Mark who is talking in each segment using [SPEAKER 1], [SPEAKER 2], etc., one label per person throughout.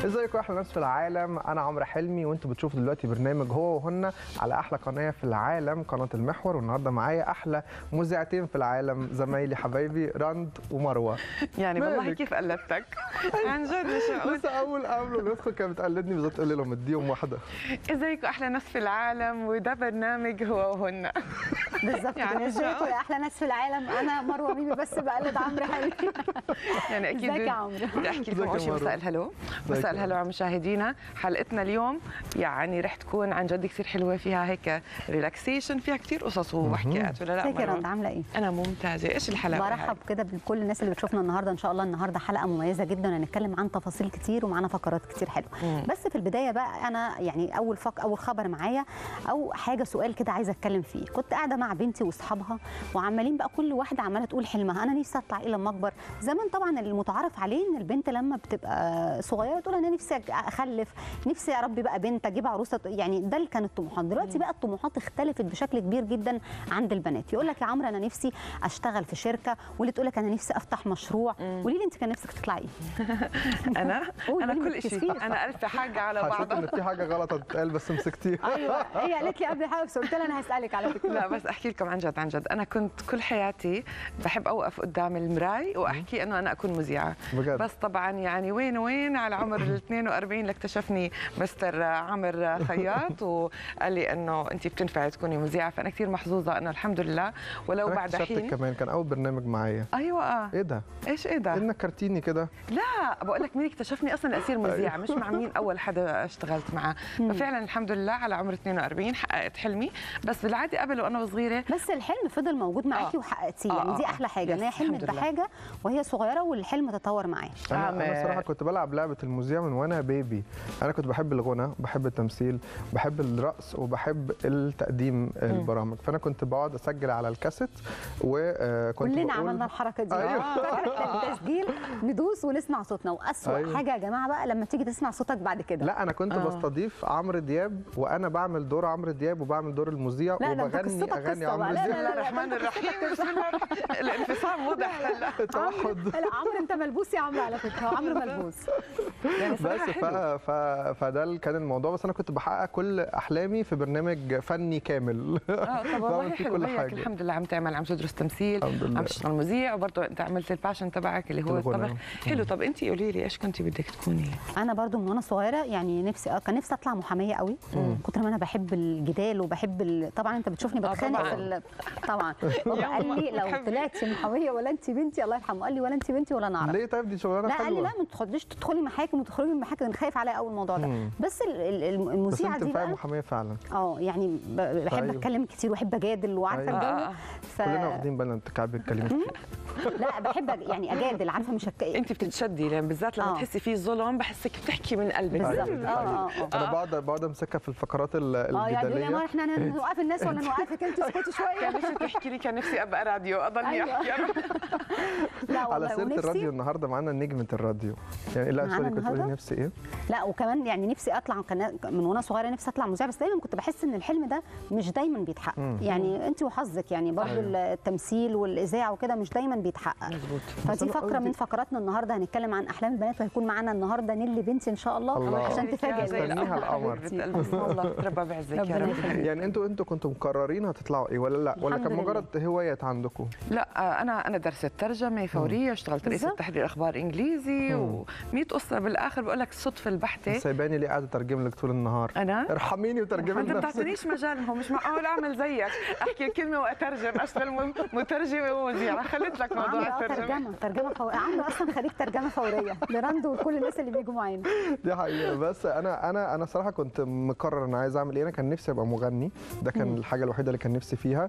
[SPEAKER 1] ازيكم احلى ناس في العالم انا عمرو حلمي وانتوا بتشوفوا دلوقتي برنامج هو وهن على احلى قناه في العالم قناه المحور والنهارده معايا احلى مذيعتين في العالم زمايلي حبايبي راند ومروه
[SPEAKER 2] يعني والله
[SPEAKER 1] مالك؟
[SPEAKER 2] كيف قلدتك عن جد مش معقول
[SPEAKER 1] لسه اول قبل ما ندخل كانت بتقلدني بالظبط تقول لهم اديهم واحده
[SPEAKER 2] ازيكم احلى ناس في العالم وده برنامج هو وهن
[SPEAKER 3] بالظبط
[SPEAKER 2] يعني
[SPEAKER 3] يعني
[SPEAKER 2] مش
[SPEAKER 3] ازيكم
[SPEAKER 2] معقول.
[SPEAKER 3] يا احلى ناس في العالم انا مروه ميمي بس بقلد عمرو حلمي
[SPEAKER 2] يعني اكيد
[SPEAKER 3] ازيك يا عمرو
[SPEAKER 2] بدي احكي لكم
[SPEAKER 1] ازيك يا
[SPEAKER 2] اول شيء
[SPEAKER 1] مروة؟
[SPEAKER 2] مساء الهلو
[SPEAKER 1] ازيك
[SPEAKER 2] مساء
[SPEAKER 1] يا
[SPEAKER 2] الهلو على مشاهدينا حلقتنا اليوم يعني رح تكون عن جد كثير حلوه فيها هيك ريلاكسيشن فيها كثير قصص وحكايات ولا لا
[SPEAKER 3] ازيك يا رند
[SPEAKER 2] مروة؟
[SPEAKER 3] عامله ايه
[SPEAKER 2] انا ممتازه ايش الحلقه
[SPEAKER 3] برحب كده بكل الناس اللي بتشوفنا النهارده ان شاء الله النهارده حلقه مميزه جدا هنتكلم عن تفاصيل كتير ومعانا فقرات كتير حلوه
[SPEAKER 2] مم.
[SPEAKER 3] بس في البدايه بقى انا يعني اول فق اول خبر معايا او حاجه سؤال كده عايزه اتكلم فيه كنت قاعده مع بنتي واصحابها وعمالين بقى كل واحده عماله تقول حلمها انا نفسي اطلع ايه لما اكبر زمان طبعا المتعارف عليه ان البنت لما بتبقى صغيره تقول انا نفسي اخلف نفسي اربي بقى بنت اجيب عروسه يعني ده اللي كانت الطموحات دلوقتي بقى الطموحات اختلفت بشكل كبير جدا عند البنات يقول لك يا عمرو انا نفسي اشتغل في شركه واللي تقول لك انا نفسي افتح مشروع قولي لي انت كان نفسك تطلعي ايه
[SPEAKER 2] انا
[SPEAKER 3] قولي
[SPEAKER 2] انا
[SPEAKER 3] لي
[SPEAKER 2] كل شيء
[SPEAKER 3] بتكسفيش.
[SPEAKER 2] انا الف حاجه على
[SPEAKER 1] حسيت
[SPEAKER 2] بعضها
[SPEAKER 1] ان في حاجه غلط هتتقال بس مسكتيها
[SPEAKER 3] ايوه هي قالت لي قبل حاجه بس قلت لها انا هسالك على فكره
[SPEAKER 2] لا بس احكي لكم عن جد عن جد انا كنت كل حياتي بحب اوقف قدام المراي واحكي انه انا اكون مذيعه
[SPEAKER 1] بجد
[SPEAKER 2] بس طبعا يعني وين وين على عمر ال 42 لاكتشفني مستر عمر خياط وقال لي انه انت بتنفعي تكوني مذيعه فانا كثير محظوظه انه الحمد لله ولو
[SPEAKER 1] انا
[SPEAKER 2] بعد
[SPEAKER 1] اكتشفتك
[SPEAKER 2] حين
[SPEAKER 1] كمان كان اول برنامج معايا
[SPEAKER 2] ايوه آه.
[SPEAKER 1] ايه ده؟
[SPEAKER 2] ايش ايه ده؟
[SPEAKER 1] انك كرتيني كده
[SPEAKER 2] لا بقول لك مين اكتشفني اصلا اصير مذيعه مش مع مين اول حدا اشتغلت معه ففعلا الحمد لله على عمر 42 حققت حلمي بس بالعاده قبل وانا صغيره
[SPEAKER 3] بس الحلم فضل موجود معاكي
[SPEAKER 2] آه.
[SPEAKER 3] وحققتيه
[SPEAKER 2] آه،
[SPEAKER 3] يعني دي
[SPEAKER 2] آه،
[SPEAKER 3] احلى
[SPEAKER 2] آه.
[SPEAKER 3] حاجه ان هي
[SPEAKER 2] يس،
[SPEAKER 3] حلمت
[SPEAKER 2] الحمد لله.
[SPEAKER 3] بحاجه وهي صغيره والحلم تطور معاه
[SPEAKER 1] انا انا
[SPEAKER 2] عم-
[SPEAKER 1] صراحه كنت بلعب لعبه المذيع من وانا بيبي انا كنت بحب الغنى بحب التمثيل بحب الرقص وبحب التقديم البرامج فانا كنت بقعد اسجل على الكاسيت وكنت
[SPEAKER 3] كلنا
[SPEAKER 1] بقول
[SPEAKER 3] عملنا الحركه دي
[SPEAKER 1] أيوة.
[SPEAKER 3] فاكره التسجيل ندوس ونسمع صوتنا واسوأ
[SPEAKER 1] أيوة.
[SPEAKER 3] حاجه يا جماعه بقى لما تيجي تسمع صوتك بعد كده
[SPEAKER 1] لا انا كنت
[SPEAKER 2] آه.
[SPEAKER 1] بستضيف عمرو دياب وانا بعمل دور عمرو دياب وبعمل دور المذيع
[SPEAKER 3] لا، ده أنت
[SPEAKER 1] وبغني
[SPEAKER 3] قصتك
[SPEAKER 1] اغاني
[SPEAKER 3] قصة بقى.
[SPEAKER 1] عمرو
[SPEAKER 3] لا،
[SPEAKER 2] بسم
[SPEAKER 1] دياب
[SPEAKER 2] الله الرحمن الرحيم بسم الله الرحمن- الانفصام واضح هلا
[SPEAKER 1] توحد
[SPEAKER 3] لا عمرو انت ملبوس يا عمرو على فكره هو عمرو ملبوس
[SPEAKER 2] يعني
[SPEAKER 1] بس
[SPEAKER 2] صراحه
[SPEAKER 1] ف...
[SPEAKER 2] حلو
[SPEAKER 1] ف... فده اللي كان الموضوع بس انا كنت بحقق كل احلامي في برنامج فني كامل
[SPEAKER 2] اه طب والله
[SPEAKER 1] بعمل فيه
[SPEAKER 2] حلو
[SPEAKER 1] كل
[SPEAKER 2] هيك
[SPEAKER 1] حاجة.
[SPEAKER 2] الحمد لله عم تعمل عم تدرس تمثيل
[SPEAKER 1] الحمد لله.
[SPEAKER 2] عم تشتغل مذيع وبرضه انت عملت الباشن تبعك اللي هو
[SPEAKER 1] الغنى.
[SPEAKER 2] الطبخ حلو طب انت قولي لي ايش كنت بدك تكوني
[SPEAKER 3] انا برضو من وانا صغيره يعني نفسي آه، كان نفسي اطلع محاميه قوي كتر ما انا بحب الجدال وبحب ال... طبعا انت بتشوفني
[SPEAKER 2] آه،
[SPEAKER 3] بتخانق
[SPEAKER 2] طبعاً.
[SPEAKER 3] في ال... طبعا بابا قال لي لو
[SPEAKER 2] بتحبي.
[SPEAKER 3] طلعتي محاميه ولا انت بنتي الله يرحمه قال لي ولا انت بنتي ولا انا اعرف
[SPEAKER 1] ليه طيب دي شغلانه
[SPEAKER 3] لا قال لي
[SPEAKER 1] حلوه
[SPEAKER 3] لا ما تخديش تدخلي محاكم وتخرجي من المحاكم انا خايف عليا قوي الموضوع ده
[SPEAKER 1] مم.
[SPEAKER 3] بس ال- ال-
[SPEAKER 1] بس
[SPEAKER 3] المذيعه
[SPEAKER 1] انت
[SPEAKER 3] دي
[SPEAKER 1] تنفعي
[SPEAKER 3] بقى
[SPEAKER 1] محاميه فعلا
[SPEAKER 3] اه يعني ب- بحب
[SPEAKER 1] أيوة.
[SPEAKER 3] اتكلم كتير واحب اجادل وعارفه
[SPEAKER 1] أيوة.
[SPEAKER 2] آه،
[SPEAKER 3] الجو
[SPEAKER 2] آه.
[SPEAKER 3] ف...
[SPEAKER 1] كلنا واخدين بالنا انت قاعد بتتكلمي كتير.
[SPEAKER 3] لا بحب أج- يعني اجادل عارفه مش هك...
[SPEAKER 2] انت بتتشدي لان بالذات لما
[SPEAKER 3] آه.
[SPEAKER 2] تحسي في ظلم بحسك بتحكي من قلبك
[SPEAKER 3] بالظبط
[SPEAKER 1] أيوة.
[SPEAKER 3] اه اه اه
[SPEAKER 1] انا بقعد بقعد امسكها في الفقرات ال-
[SPEAKER 3] اه يعني يقول لي يا ماما
[SPEAKER 1] الجدليه
[SPEAKER 3] احنا نوقف الناس ولا نوقفك انت اسكتي شويه
[SPEAKER 2] كان نفسي تحكي لي كان نفسي ابقى راديو اضلني
[SPEAKER 3] أيوة.
[SPEAKER 2] احكي
[SPEAKER 3] لا
[SPEAKER 1] على
[SPEAKER 3] والله
[SPEAKER 1] سيره الراديو
[SPEAKER 3] ونفسي
[SPEAKER 1] النهارده معانا نجمه الراديو يعني لا
[SPEAKER 3] معانا
[SPEAKER 1] سوري كنت بتقولي
[SPEAKER 3] النهاردة؟
[SPEAKER 1] نفسي ايه
[SPEAKER 3] لا وكمان يعني نفسي اطلع كان من وانا صغيره نفسي اطلع مذيعه بس دايما كنت بحس ان الحلم ده مش دايما بيتحقق
[SPEAKER 1] مم.
[SPEAKER 3] يعني انت وحظك يعني برضو
[SPEAKER 1] أيوة.
[SPEAKER 3] التمثيل والاذاعه وكده مش دايما بيتحقق
[SPEAKER 2] مزبوط
[SPEAKER 3] فدي
[SPEAKER 1] أنا
[SPEAKER 3] فقره
[SPEAKER 1] قصدي-
[SPEAKER 3] من فقراتنا النهارده هنتكلم عن احلام البنات وهيكون معانا النهارده نيلي بنتي ان شاء الله,
[SPEAKER 1] الله.
[SPEAKER 3] عشان تفاجئ
[SPEAKER 2] زي
[SPEAKER 3] الناس.
[SPEAKER 1] مستنيها القمر.
[SPEAKER 2] حبيبة قلبي. بسم الله تربى بعزك يا
[SPEAKER 3] ربنا
[SPEAKER 2] رب
[SPEAKER 3] يخليك.
[SPEAKER 1] يعني انتوا انتوا كنتوا مقررين هتطلعوا ايه ولا لا ولا
[SPEAKER 3] الحمد
[SPEAKER 1] كان
[SPEAKER 3] لله.
[SPEAKER 1] مجرد هوايات عندكم
[SPEAKER 2] لا آه، انا انا درست ترجمه فوريه واشتغلت رئيسه
[SPEAKER 3] بالظبط.
[SPEAKER 2] تحرير اخبار انجليزي و100 قصه بالاخر بقول لك الصدفه البحته
[SPEAKER 1] سايباني ليه قاعده اترجم لك طول النهار
[SPEAKER 2] انا
[SPEAKER 1] ارحميني وترجمي
[SPEAKER 2] انت ما
[SPEAKER 1] لنفسك
[SPEAKER 2] بتعطينيش مجال هو مش معقول اعمل زيك احكي الكلمه واترجم اشتغل م- مترجمه ومذيعه خليت لك
[SPEAKER 3] عمرو
[SPEAKER 2] موضوع
[SPEAKER 3] اه
[SPEAKER 2] الترجمه
[SPEAKER 3] ترجمه ترجمه فوريه عمرو اصلا خريج ترجمه فوريه لراندو وكل الناس اللي بيجوا معانا
[SPEAKER 1] دي حقيقة بس أنا أنا أنا صراحة كنت مقرر أنا عايز أعمل إيه أنا كان نفسي أبقى مغني ده كان الحاجة الوحيدة اللي كان نفسي فيها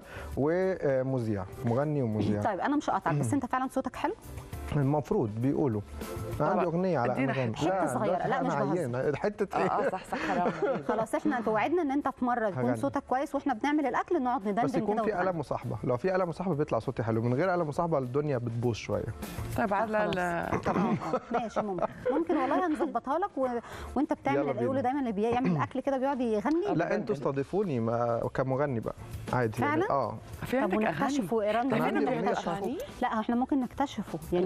[SPEAKER 1] ومذيع مغني ومذيع
[SPEAKER 3] طيب انا مش هقطعك بس انت فعلا صوتك حلو
[SPEAKER 1] المفروض بيقولوا أنا عندي
[SPEAKER 2] طبعا.
[SPEAKER 1] أغنية على
[SPEAKER 2] ادينا
[SPEAKER 1] أنغام
[SPEAKER 3] حتة صغيرة. لا،
[SPEAKER 1] أنا
[SPEAKER 3] مش بهزر.
[SPEAKER 1] عيان حتة
[SPEAKER 2] اه
[SPEAKER 1] إيه
[SPEAKER 2] اه صح صح حرام عليك.
[SPEAKER 3] خلاص احنا توعدنا ان انت في مره يكون
[SPEAKER 1] هغني.
[SPEAKER 3] صوتك كويس واحنا بنعمل الاكل نقعد
[SPEAKER 1] بس
[SPEAKER 3] ندندن
[SPEAKER 1] يكون
[SPEAKER 3] كده
[SPEAKER 1] في آلة
[SPEAKER 3] وتغني.
[SPEAKER 1] مصاحبة لو في آلة مصاحبة بيطلع صوتي حلو من غير آلة مصاحبة الدنيا بتبوظ شوية
[SPEAKER 2] طيب على
[SPEAKER 3] خلاص.
[SPEAKER 2] ال-
[SPEAKER 3] طب اه اه ماشي ممكن ممكن والله هنظبطها لك و... وانت
[SPEAKER 1] يلا
[SPEAKER 3] بتعمل
[SPEAKER 1] بينا.
[SPEAKER 3] يقولوا دايما اللي بيعمل الاكل كده بيقعد يغني
[SPEAKER 1] لا أنتوا استضيفوني ما كمغني بقى عادي يعني
[SPEAKER 3] فعلا؟
[SPEAKER 1] اه
[SPEAKER 2] في
[SPEAKER 3] طب
[SPEAKER 2] عندك اغاني
[SPEAKER 3] ونكتشفه ايران
[SPEAKER 1] أنا
[SPEAKER 3] ده
[SPEAKER 1] عندي
[SPEAKER 3] ممكن
[SPEAKER 1] أغنية
[SPEAKER 3] نكتشفه
[SPEAKER 2] أغاني؟
[SPEAKER 3] لا احنا ممكن نكتشفه يعني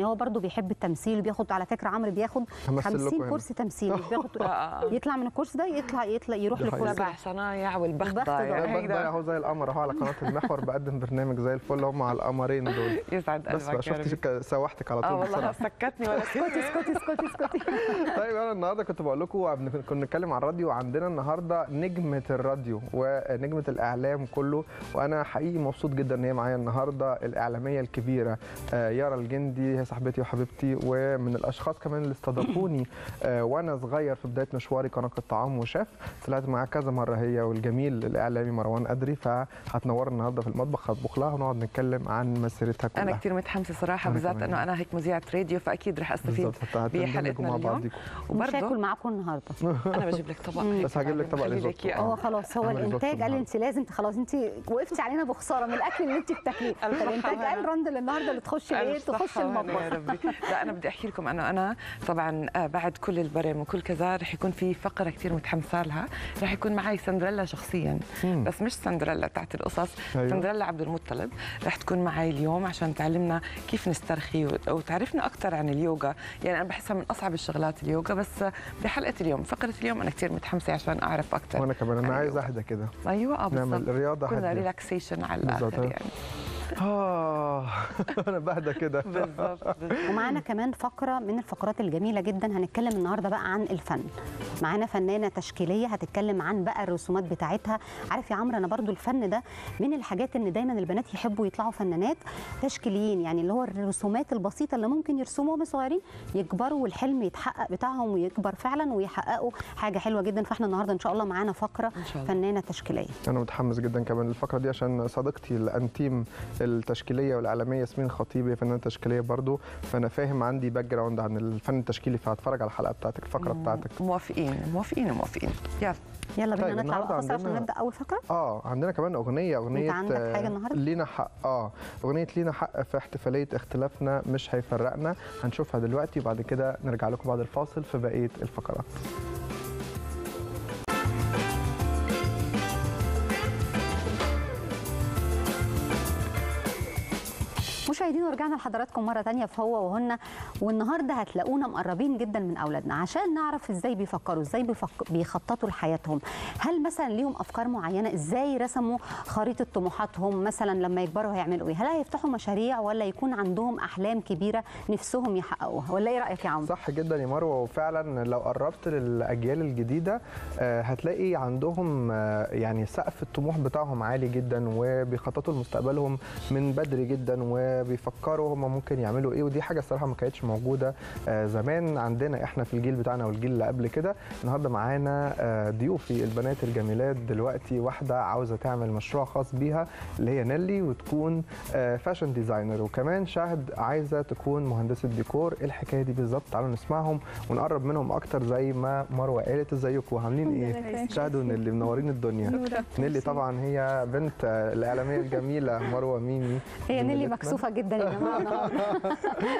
[SPEAKER 3] هو برضو بيحب التمثيل بياخد على فكره عمرو بياخد
[SPEAKER 1] همثل لكم
[SPEAKER 3] 50
[SPEAKER 1] هنا.
[SPEAKER 3] كورس تمثيل مش بياخد
[SPEAKER 2] آه.
[SPEAKER 3] يطلع من الكورس ده يطلع يطلع يروح
[SPEAKER 1] دي حقيقة.
[SPEAKER 3] لكورس
[SPEAKER 2] سبع صنايع والبخت
[SPEAKER 3] البخت
[SPEAKER 2] ضايع
[SPEAKER 3] ضايع.
[SPEAKER 1] انا
[SPEAKER 2] هيك
[SPEAKER 1] بقى
[SPEAKER 2] ده.
[SPEAKER 1] اهو زي القمر اهو على قناه المحور بقدم برنامج زي الفل هم على القمرين دول
[SPEAKER 2] يسعد
[SPEAKER 1] بس بقى
[SPEAKER 2] قلبك يا
[SPEAKER 1] شفتي
[SPEAKER 2] ربي.
[SPEAKER 1] ك- سوحتك على
[SPEAKER 2] اه
[SPEAKER 1] طول
[SPEAKER 2] والله
[SPEAKER 1] بسرعه
[SPEAKER 2] سكتني ولا
[SPEAKER 3] اسكتي اسكتي اسكتي اسكتي
[SPEAKER 1] طيب انا النهارده كنت بقول لكم بن- كنا بنتكلم عن الراديو وعندنا النهارده نجمه الراديو ونجمه الاعلام كله وانا حقيقي مبسوط جدا ان هي معايا النهارده الاعلاميه الكبيره آه، يارا الجندي هي صاحبتي وحبيبتي ومن الاشخاص كمان اللي استضافوني آه، وانا صغير في بدايه مشواري كنقد طعام وشيف طلعت معاها كذا مره هي والجميل الاعلامي مروان قدري فهتنور النهارده في المطبخ هطبخ لها ونقعد نتكلم عن مسيرتها كلها
[SPEAKER 2] انا كثير متحمسه صراحه
[SPEAKER 1] أنا
[SPEAKER 2] بالذات
[SPEAKER 1] كمان.
[SPEAKER 2] انه انا هيك مذيعه راديو فاكيد رح استفيد
[SPEAKER 1] بالظبط حتى هتندمجوا
[SPEAKER 2] بحلقتنا
[SPEAKER 1] مع
[SPEAKER 2] اليوم.
[SPEAKER 1] بعضيكم
[SPEAKER 3] مش هاكل
[SPEAKER 2] وبرضه
[SPEAKER 3] معاكم النهارده
[SPEAKER 2] انا بجيب لك طبق
[SPEAKER 3] مم.
[SPEAKER 2] هيك
[SPEAKER 1] بس هجيب لك طبق
[SPEAKER 2] خلي
[SPEAKER 1] ريزوتو.
[SPEAKER 2] لك إياه.
[SPEAKER 3] هو خلاص هو
[SPEAKER 1] عمل
[SPEAKER 3] الانتاج
[SPEAKER 1] ريزوتو
[SPEAKER 3] قال
[SPEAKER 1] النهاردة.
[SPEAKER 3] انت لازم خلاص انت وقفتي علينا بخساره من الاكل اللي انت بتاكليه
[SPEAKER 2] الصحة
[SPEAKER 3] الانتاج قال
[SPEAKER 2] والهنا.
[SPEAKER 3] رند النهارده اللي تخش ايه
[SPEAKER 2] الصحة
[SPEAKER 3] تخش
[SPEAKER 2] والهنا
[SPEAKER 3] المطبخ
[SPEAKER 2] يا ربي لا انا بدي احكي لكم انه انا طبعا آه، بعد كل البرامج وكل كذا رح يكون في فقره كثير متحمسه لها رح يكون معي سندريلا شخصيا
[SPEAKER 1] مم.
[SPEAKER 2] بس مش سندريلا تحت القصص
[SPEAKER 1] أيوة.
[SPEAKER 2] سندريلا عبد المطلب رح تكون معي اليوم عشان تعلمنا كيف نسترخي و- وتعرفنا اكثر عن اليوغا يعني انا بحسها من اصعب الشغلات اليوغا بس آه، بحلقه اليوم فقره اليوم انا كثير متحمسه عشان اعرف اكثر
[SPEAKER 1] وانا كمان انا
[SPEAKER 2] عن
[SPEAKER 1] عايز
[SPEAKER 2] اليوغا.
[SPEAKER 1] اهدى كده
[SPEAKER 2] ايوه اه
[SPEAKER 1] نعمل
[SPEAKER 2] بالضبط
[SPEAKER 1] رياضه
[SPEAKER 2] كنا
[SPEAKER 1] هاديه
[SPEAKER 2] ريلاكسيشن على
[SPEAKER 1] بالظبط.
[SPEAKER 2] الاخر يعني
[SPEAKER 1] اه انا بهدى كده
[SPEAKER 2] بالضبط بالضبط.
[SPEAKER 3] ومعانا كمان فقره من الفقرات الجميله جدا هنتكلم النهارده بقى عن الفن معانا فنانه تشكيليه هتتكلم عن بقى الرسومات بتاعتها عارف يا عمرو انا برضو الفن ده من الحاجات ان دايما البنات يحبوا يطلعوا فنانات تشكيليين يعني اللي هو الرسومات البسيطه اللي ممكن يرسموها وهم صغيرين يكبروا والحلم يتحقق بتاعهم ويكبر فعلا ويحققوا حاجه حلوه جدا فاحنا النهارده ان شاء الله معانا فقره
[SPEAKER 2] إن شاء الله.
[SPEAKER 3] فنانه تشكيليه
[SPEAKER 1] انا متحمس جدا كمان للفقره دي عشان صديقتي الانتيم التشكيليه والاعلاميه ياسمين خطيب هي فنانه تشكيليه برضو فانا فاهم عندي باك جراوند عن الفن التشكيلي فهتفرج على الحلقه بتاعتك الفقره بتاعتك
[SPEAKER 2] موافقين موافقين موافقين يلا
[SPEAKER 3] يلا بينا
[SPEAKER 1] طيب،
[SPEAKER 3] نطلع
[SPEAKER 1] النهاردة
[SPEAKER 3] بقى فاصل عشان
[SPEAKER 1] عندنا-
[SPEAKER 3] نبدا اول فقره
[SPEAKER 1] اه عندنا كمان اغنيه اغنيه
[SPEAKER 3] عندك
[SPEAKER 1] آه،
[SPEAKER 3] حاجة النهاردة؟
[SPEAKER 1] لينا حق اه اغنيه لينا حق في احتفاليه اختلافنا مش هيفرقنا هنشوفها دلوقتي وبعد كده نرجع لكم بعد الفاصل في بقيه الفقرات
[SPEAKER 3] مشاهدينا ورجعنا لحضراتكم مره تانية في هو وهن والنهارده هتلاقونا مقربين جدا من اولادنا عشان نعرف ازاي بيفكروا ازاي بيفك... بيخططوا لحياتهم هل مثلا ليهم افكار معينه ازاي رسموا خريطه طموحاتهم مثلا لما يكبروا هيعملوا ايه هل هيفتحوا مشاريع ولا يكون عندهم احلام كبيره نفسهم يحققوها ولا ايه رايك يا عمرو
[SPEAKER 1] صح جدا يا مروه وفعلا لو قربت للاجيال الجديده آه، هتلاقي عندهم آه، يعني سقف الطموح بتاعهم عالي جدا وبيخططوا لمستقبلهم من بدري جدا وبيفكروا هم ممكن يعملوا ايه ودي حاجه الصراحه ما كانتش موجوده آه، زمان عندنا احنا في الجيل بتاعنا والجيل اللي قبل كده النهارده معانا آه، ضيوفي البنات الجميلات دلوقتي واحده عاوزه تعمل مشروع خاص بيها اللي هي نيلي وتكون آه، فاشن ديزاينر وكمان شاهد عايزه تكون مهندسه ديكور ايه الحكايه دي بالظبط تعالوا نسمعهم ونقرب منهم اكتر زي ما مروه قالت ازيكم عاملين ايه شاهد ونيلي منورين الدنيا نيلي طبعا هي بنت آه، الاعلاميه الجميله مروه ميمي
[SPEAKER 3] هي نيلي
[SPEAKER 1] زميلتنا.
[SPEAKER 3] مكسوفه جدا يا جماعه النهارده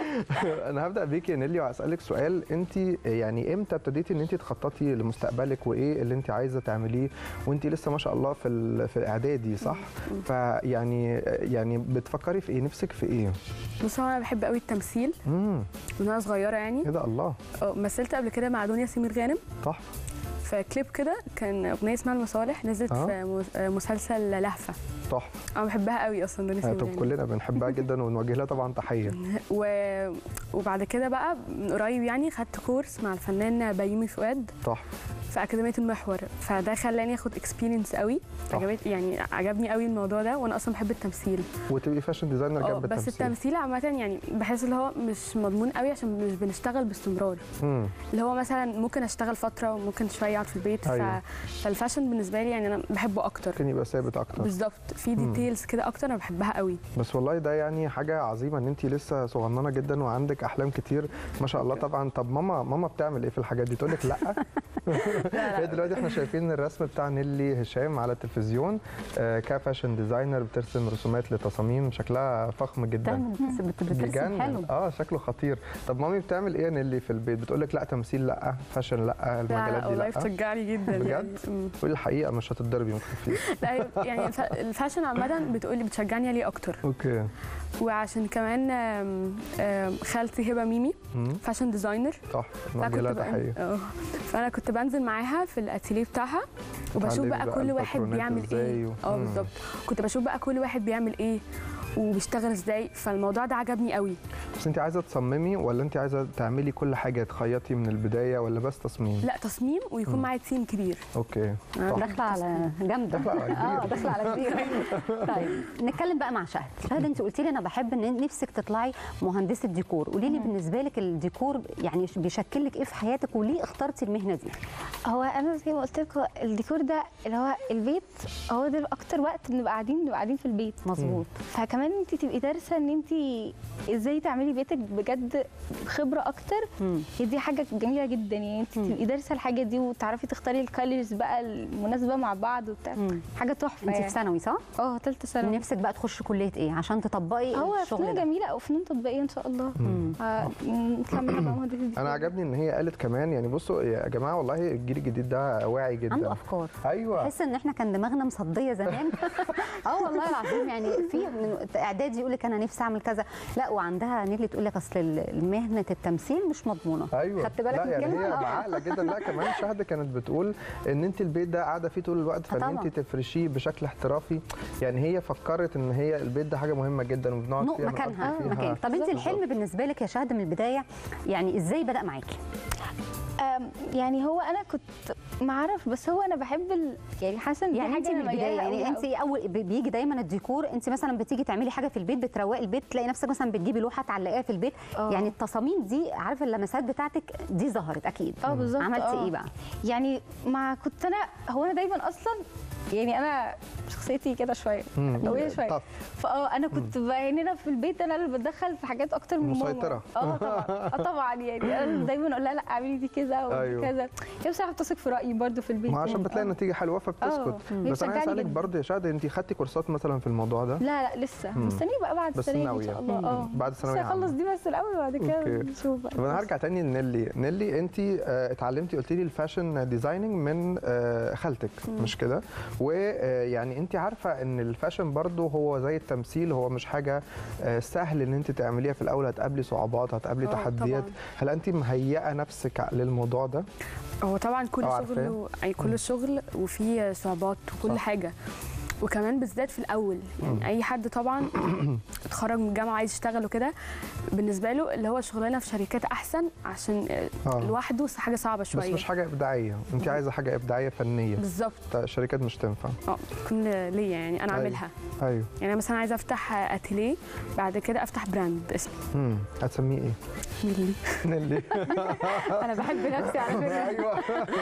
[SPEAKER 1] انا هبدا بيكي يا نيلي وهسالك سؤال انت يعني امتى ابتديتي ان انت تخططي لمستقبلك وايه اللي انت عايزه تعمليه وانت لسه ما شاء الله في ال- في الاعدادي صح فيعني يعني بتفكري في ايه نفسك في ايه
[SPEAKER 4] بص هو انا بحب قوي التمثيل
[SPEAKER 1] امم
[SPEAKER 4] من وانا صغيره يعني
[SPEAKER 1] ايه ده الله
[SPEAKER 4] اه، مثلت قبل كده مع دنيا سمير غانم
[SPEAKER 1] صح
[SPEAKER 4] في كليب كده كان اغنيه اسمها المصالح نزلت
[SPEAKER 1] اه.
[SPEAKER 4] في مس- اه، مسلسل لهفه
[SPEAKER 1] تحفه
[SPEAKER 4] انا بحبها قوي اصلا دنيا
[SPEAKER 1] آه،
[SPEAKER 4] سمير
[SPEAKER 1] طب
[SPEAKER 4] غانم
[SPEAKER 1] كلنا بنحبها جدا ونوجه لها طبعا تحيه
[SPEAKER 4] و... وبعد كده بقى من قريب يعني خدت كورس مع الفنان بيومي فؤاد
[SPEAKER 1] تحفه
[SPEAKER 4] في اكاديميه المحور فده خلاني اخد اكسبيرينس قوي
[SPEAKER 1] صح.
[SPEAKER 4] عجبت يعني عجبني قوي الموضوع ده وانا اصلا بحب التمثيل
[SPEAKER 1] وتبقي فاشن ديزاينر
[SPEAKER 4] اه
[SPEAKER 1] جنب
[SPEAKER 4] بس
[SPEAKER 1] التمثيل
[SPEAKER 4] التمثيل عامه يعني بحس اللي هو مش مضمون قوي عشان مش بنشتغل باستمرار
[SPEAKER 1] امم
[SPEAKER 4] اللي هو مثلا ممكن اشتغل فتره وممكن شويه اقعد في البيت
[SPEAKER 1] أيوة.
[SPEAKER 4] ف... فالفاشن بالنسبه لي يعني انا بحبه اكتر
[SPEAKER 1] ممكن يبقى ثابت اكتر
[SPEAKER 4] بالظبط في
[SPEAKER 1] مم.
[SPEAKER 4] ديتيلز كده اكتر انا بحبها قوي
[SPEAKER 1] بس والله ده يعني حاجة عظيمة ان انت لسه صغننة جدا وعندك احلام كتير ما شاء الله طبعا طب ماما ماما بتعمل ايه في الحاجات دي تقول لك لا هي دلوقتي احنا شايفين الرسم بتاع نيلي هشام على التلفزيون آه، كفاشن ديزاينر بترسم رسومات لتصاميم شكلها فخم جدا
[SPEAKER 3] بتعمل- بت- بترسم
[SPEAKER 1] بيجنن.
[SPEAKER 3] حلو
[SPEAKER 1] اه شكله خطير طب مامي بتعمل ايه يا نيلي في البيت بتقول لك لا تمثيل لا فاشن لا
[SPEAKER 4] لا
[SPEAKER 1] المجالات
[SPEAKER 4] لا
[SPEAKER 1] دي
[SPEAKER 4] والله
[SPEAKER 1] لا
[SPEAKER 4] بتشجعني جدا
[SPEAKER 1] بجد؟
[SPEAKER 4] يعني أمم.
[SPEAKER 1] قولي الحقيقة مش هتتضربي ما تخافيش
[SPEAKER 4] لا يعني الف- الفاشن عامه بتقولي بتشجعني عليه اكتر
[SPEAKER 1] اوكي
[SPEAKER 4] وعشان كمان آم، آم، خالتي خالتي هبه ميمي
[SPEAKER 1] مم.
[SPEAKER 4] فاشن ديزاينر
[SPEAKER 1] تحفه
[SPEAKER 4] فأنا
[SPEAKER 1] نوجه لها
[SPEAKER 4] كنت بن-
[SPEAKER 1] تحيه
[SPEAKER 4] اه فانا كنت بنزل معاها في الاتيليه بتاعها وبشوف
[SPEAKER 1] تتعلمي
[SPEAKER 4] بقى
[SPEAKER 1] بقى
[SPEAKER 4] كل واحد
[SPEAKER 1] الباترونات
[SPEAKER 4] بيعمل
[SPEAKER 1] إزاي
[SPEAKER 4] ايه
[SPEAKER 1] و-
[SPEAKER 4] اه
[SPEAKER 1] مم.
[SPEAKER 4] بالظبط كنت بشوف بقى كل واحد بيعمل ايه وبيشتغل ازاي فالموضوع ده عجبني قوي
[SPEAKER 1] بس انت عايزه تصممي ولا انت عايزه تعملي كل حاجه تخيطي من البدايه ولا بس تصميم
[SPEAKER 4] لا تصميم ويكون
[SPEAKER 1] مم.
[SPEAKER 4] معايا تيم كبير
[SPEAKER 1] اوكي
[SPEAKER 4] أنا
[SPEAKER 1] تحفة.
[SPEAKER 3] داخله على جامده
[SPEAKER 1] داخلة على
[SPEAKER 3] اه
[SPEAKER 1] كبير.
[SPEAKER 3] داخله على كبير طيب نتكلم بقى مع شهد شهد انت قلتي لي انا بحب ان نفسك تطلعي مهندسه ديكور قولي لي بالنسبه لك الديكور يعني بيشكل لك ايه في حياتك وليه اخترتي المهنه دي
[SPEAKER 5] هو انا زي ما قلت لك الديكور ده اللي هو البيت هو ده اكتر وقت بنبقى قاعدين بنبقى قاعدين في البيت
[SPEAKER 3] مظبوط
[SPEAKER 5] فكمان انت تبقي دارسه ان انت ازاي تعملي بيتك بجد بخبره اكتر
[SPEAKER 3] مم.
[SPEAKER 5] هي دي حاجه جميله جدا يعني انت
[SPEAKER 3] مم.
[SPEAKER 5] تبقي دارسه الحاجه دي وتعرفي تختاري الكالرز بقى المناسبه مع بعض وبتاع
[SPEAKER 3] مم.
[SPEAKER 5] حاجه تحفه
[SPEAKER 3] انت في
[SPEAKER 5] يعني.
[SPEAKER 3] ثانوي صح
[SPEAKER 5] اه ثالثه ثانوي
[SPEAKER 3] نفسك بقى تخشي كليه ايه عشان تطبقي
[SPEAKER 5] هو
[SPEAKER 3] الشغل
[SPEAKER 5] فنون
[SPEAKER 3] ده
[SPEAKER 5] جميله او فنون تطبيقيه ان شاء الله
[SPEAKER 3] مم.
[SPEAKER 5] آه، نكمل بقى مهندسه ديكور.
[SPEAKER 1] انا عجبني ان هي قالت كمان يعني بصوا يا جماعه والله الجيل الجديد ده واعي جدا
[SPEAKER 3] عنده افكار
[SPEAKER 1] ايوه
[SPEAKER 3] تحس ان احنا كان دماغنا مصديه زمان اه والله العظيم يعني في من اعدادي يقول لك انا نفسي اعمل كذا لا وعندها نيلي تقول لك اصل ال- مهنه التمثيل مش مضمونه
[SPEAKER 1] ايوه
[SPEAKER 3] خدت بالك
[SPEAKER 1] لا
[SPEAKER 3] من
[SPEAKER 1] يعني
[SPEAKER 3] الكلمة؟
[SPEAKER 1] هي
[SPEAKER 3] آه.
[SPEAKER 1] بعقله جدا لا كمان شهد كانت بتقول ان انت البيت ده قاعده فيه طول الوقت فان
[SPEAKER 3] طبعا.
[SPEAKER 1] انت تفرشيه بشكل احترافي يعني هي فكرت ان هي البيت ده حاجه مهمه جدا وبنقعد
[SPEAKER 3] نق
[SPEAKER 1] فيها
[SPEAKER 3] مكانها
[SPEAKER 1] بنقضي فيها.
[SPEAKER 3] مكان طب انت
[SPEAKER 1] بالظبط.
[SPEAKER 3] الحلم بالنسبه لك يا شهد من البدايه يعني ازاي بدا معاكي
[SPEAKER 5] آم، يعني هو انا كنت ما اعرف بس هو انا بحب ال... يعني حاسه ان دي
[SPEAKER 3] يعني
[SPEAKER 5] حاجه
[SPEAKER 3] انت من
[SPEAKER 5] أنا
[SPEAKER 3] البدايه
[SPEAKER 5] ميالة
[SPEAKER 3] يعني
[SPEAKER 5] أوي
[SPEAKER 3] انت اول بي- بيجي دايما الديكور انت مثلا بتيجي تعملي حاجه في البيت بتروقي البيت تلاقي نفسك مثلا بتجيبي لوحه تعلقيها في البيت
[SPEAKER 5] آه.
[SPEAKER 3] يعني التصاميم دي عارفه اللمسات بتاعتك دي ظهرت اكيد
[SPEAKER 5] اه بالظبط
[SPEAKER 3] عملتي
[SPEAKER 5] آه.
[SPEAKER 3] ايه بقى
[SPEAKER 5] يعني ما كنت انا هو انا دايما اصلا يعني انا شخصيتي كده شويه
[SPEAKER 1] مم.
[SPEAKER 5] قويه شويه
[SPEAKER 1] طف.
[SPEAKER 5] فاه انا كنت بقى يعني انا في البيت انا اللي بتدخل في حاجات اكتر من ماما
[SPEAKER 1] مسيطرة.
[SPEAKER 5] اه طبعا اه طبعا يعني انا دايما اقول لها لا اعملي دي كذا
[SPEAKER 1] أيوة.
[SPEAKER 5] أيوة. كذا هي بصراحه بتثق في رايي برضو في البيت
[SPEAKER 1] ما عشان
[SPEAKER 5] يعني.
[SPEAKER 1] بتلاقي
[SPEAKER 5] آه.
[SPEAKER 1] نتيجه حلوه فبتسكت
[SPEAKER 5] هي
[SPEAKER 1] بس انا عايز
[SPEAKER 5] بتشجعني
[SPEAKER 1] اسالك
[SPEAKER 5] جدا.
[SPEAKER 1] برضه يا شهد انت خدتي كورسات مثلا في الموضوع ده
[SPEAKER 5] لا لا لسه
[SPEAKER 1] مم.
[SPEAKER 5] مستنيه بقى بعد
[SPEAKER 1] بس
[SPEAKER 5] السنه دي ان
[SPEAKER 1] ناوية.
[SPEAKER 5] شاء الله اه
[SPEAKER 1] بعد
[SPEAKER 5] بس
[SPEAKER 1] ثانويه
[SPEAKER 5] هخلص
[SPEAKER 1] عامه
[SPEAKER 5] دي بس الاول وبعد كده
[SPEAKER 1] أوكي.
[SPEAKER 5] نشوف بقى
[SPEAKER 1] طب انا هرجع تاني لنيلي نيلي انت آه، اتعلمتي قلتي لي الفاشن ديزايننج من آه، خالتك مش كده ويعني انت عارفه ان الفاشن برضو هو زي التمثيل هو مش حاجه آه، سهل ان انت تعمليها في الاول هتقابلي صعوبات هتقابلي
[SPEAKER 4] آه،
[SPEAKER 1] تحديات
[SPEAKER 4] طبعاً.
[SPEAKER 1] هل انت مهيئه نفسك للموضوع ده
[SPEAKER 4] هو طبعا كل
[SPEAKER 1] أو عارفاه؟
[SPEAKER 4] شغل و- يعني كل شغل وفيه صعوبات وكل
[SPEAKER 1] صح.
[SPEAKER 4] حاجه وكمان بالذات في الاول يعني اي حد طبعا اتخرج من الجامعه عايز يشتغل وكده بالنسبه له اللي هو شغلانه في شركات احسن عشان
[SPEAKER 1] آه.
[SPEAKER 4] لوحده حاجه صعبه
[SPEAKER 1] بس
[SPEAKER 4] شويه
[SPEAKER 1] مش حاجه ابداعيه انت عايزه حاجه ابداعيه فنيه
[SPEAKER 4] بالظبط
[SPEAKER 1] الشركات مش تنفع
[SPEAKER 4] اه تكون ليا يعني انا
[SPEAKER 1] أيوة.
[SPEAKER 4] اعملها
[SPEAKER 1] ايوه
[SPEAKER 4] يعني أنا مثلا عايزه افتح اتيليه بعد كده افتح براند اسمي
[SPEAKER 1] امم هتسميه ايه
[SPEAKER 4] ميلي
[SPEAKER 1] نيلي
[SPEAKER 3] انا بحب نفسي على فكره
[SPEAKER 1] ايوه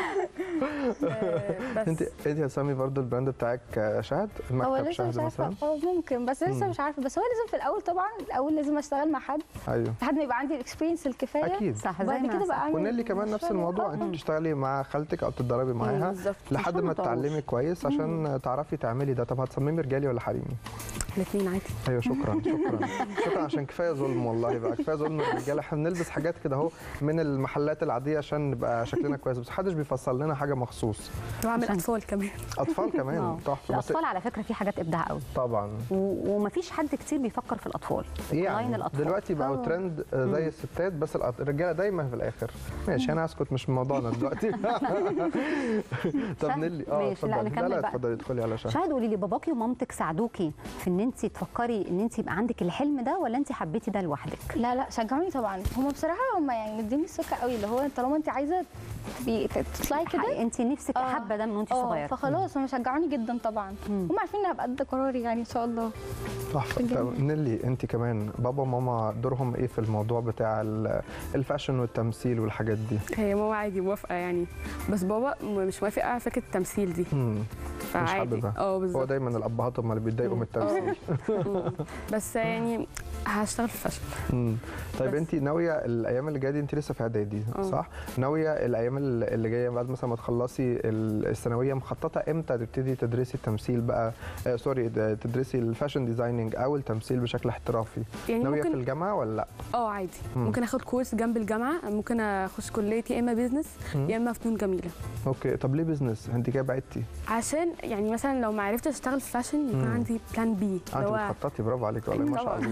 [SPEAKER 4] آه، بس
[SPEAKER 1] انت انت هتسمي برضو البراند بتاعك آه، شهد
[SPEAKER 5] هو
[SPEAKER 1] المكتب
[SPEAKER 5] لسه
[SPEAKER 1] شهد
[SPEAKER 5] مش عارفه
[SPEAKER 1] مثلا
[SPEAKER 5] اه ممكن بس لسه
[SPEAKER 1] مم.
[SPEAKER 5] مش عارفه بس هو لازم في الاول طبعا الاول لازم اشتغل مع حد
[SPEAKER 1] ايوه
[SPEAKER 5] لحد ما يبقى عندي الاكسبيرينس الكفايه
[SPEAKER 1] اكيد
[SPEAKER 3] صح زي
[SPEAKER 5] وبعد
[SPEAKER 3] ما
[SPEAKER 5] كده بقى اعمل
[SPEAKER 1] ونيلي كمان نفس
[SPEAKER 5] مشروع.
[SPEAKER 1] الموضوع
[SPEAKER 5] آه.
[SPEAKER 1] انت بتشتغلي مع خالتك او تتدربي معاها
[SPEAKER 4] بالظبط
[SPEAKER 1] لحد
[SPEAKER 3] عشان
[SPEAKER 1] ما
[SPEAKER 3] ما تقعوش.
[SPEAKER 1] تتعلمي كويس عشان تعرفي تعملي ده طب هتصممي رجالي ولا حريمي
[SPEAKER 4] الاثنين عادي
[SPEAKER 1] ايوه شكرا شكرا شكرا عشان كفايه ظلم والله بقى كفايه ظلم الرجاله احنا بنلبس حاجات كده اهو من المحلات العاديه عشان نبقى شكلنا كويس بس محدش بيفصل لنا حاجه مخصوص
[SPEAKER 4] واعمل
[SPEAKER 3] عشان-
[SPEAKER 4] اطفال كمان
[SPEAKER 1] اطفال كمان
[SPEAKER 3] آه.
[SPEAKER 1] تحفه بس
[SPEAKER 3] الاطفال على فكره في حاجات ابداع قوي
[SPEAKER 1] طبعا
[SPEAKER 3] و- ومفيش حد كتير بيفكر في الاطفال
[SPEAKER 1] ايه
[SPEAKER 3] لاين
[SPEAKER 1] يعني
[SPEAKER 3] الأطفال.
[SPEAKER 1] دلوقتي بقوا
[SPEAKER 5] آه.
[SPEAKER 1] ترند آه، زي الستات بس الأط- الرجاله دايما في الاخر ماشي انا هسكت مش موضوعنا دلوقتي طب
[SPEAKER 3] شهد،
[SPEAKER 1] نيلي اه
[SPEAKER 3] ماشي، لا،
[SPEAKER 1] اتفضلي لا
[SPEAKER 3] نكمل
[SPEAKER 1] لا
[SPEAKER 3] بقى.
[SPEAKER 1] اتفضلي ادخلي على شهد
[SPEAKER 3] شاهد قولي لي باباكي ومامتك ساعدوكي في ان انت تفكري ان انت يبقى عندك الحلم ده ولا انت حبيتي ده لوحدك
[SPEAKER 5] لا لا شجعوني طبعا هم بصراحه هم يعني مديني الثقه قوي اللي هو طالما انت عايزه تبقي- تطلعي كده
[SPEAKER 3] انت نفسك
[SPEAKER 5] آه.
[SPEAKER 3] حابه ده من وانت
[SPEAKER 5] اه
[SPEAKER 3] صغيره
[SPEAKER 5] فخلاص هم شجعوني جدا طبعا
[SPEAKER 3] مم.
[SPEAKER 5] هم عارفين ان هبقى قد قراري يعني ان شاء الله
[SPEAKER 1] تحفه طب نيلي انت كمان بابا وماما دورهم ايه في الموضوع بتاع ال- الفاشن والتمثيل والحاجات دي
[SPEAKER 4] هي ماما عادي موافقه يعني بس بابا م- مش موافق على فكره التمثيل دي
[SPEAKER 1] مم.
[SPEAKER 4] فعادي
[SPEAKER 1] حاببها.
[SPEAKER 4] اه
[SPEAKER 1] هو
[SPEAKER 4] بالظبط
[SPEAKER 1] دايما الابهات هم اللي بيتضايقوا من التمثيل
[SPEAKER 4] مم. بس يعني هشتغل في الفاشن
[SPEAKER 1] مم. طيب
[SPEAKER 4] بس.
[SPEAKER 1] انت ناويه الايام اللي جايه دي انت لسه في اعدادي
[SPEAKER 4] اه.
[SPEAKER 1] صح ناويه الايام ال- اللي جايه بعد مثلا ما تخلصي ال- الثانويه مخططه امتى تبتدي تدرسي التمثيل بقى آه سوري د- تدرسي الفاشن ديزايننج او التمثيل بشكل احترافي
[SPEAKER 4] يعني
[SPEAKER 1] ناويه في
[SPEAKER 4] ممكن
[SPEAKER 1] الجامعه ولا لا
[SPEAKER 4] اه عادي
[SPEAKER 1] مم.
[SPEAKER 4] ممكن اخد كورس جنب الجامعه ممكن اخش كليه يا اما بيزنس
[SPEAKER 1] مم.
[SPEAKER 4] يا اما فنون جميله
[SPEAKER 1] اوكي طب ليه بزنس انت كده بعدتي
[SPEAKER 4] عشان يعني مثلا لو ما عرفتش اشتغل في فاشن يكون
[SPEAKER 1] مم.
[SPEAKER 4] عندي بلان بي
[SPEAKER 1] آه، انت بتخططي برافو عليك والله ما شاء
[SPEAKER 4] طبعا.
[SPEAKER 1] الله ما شاء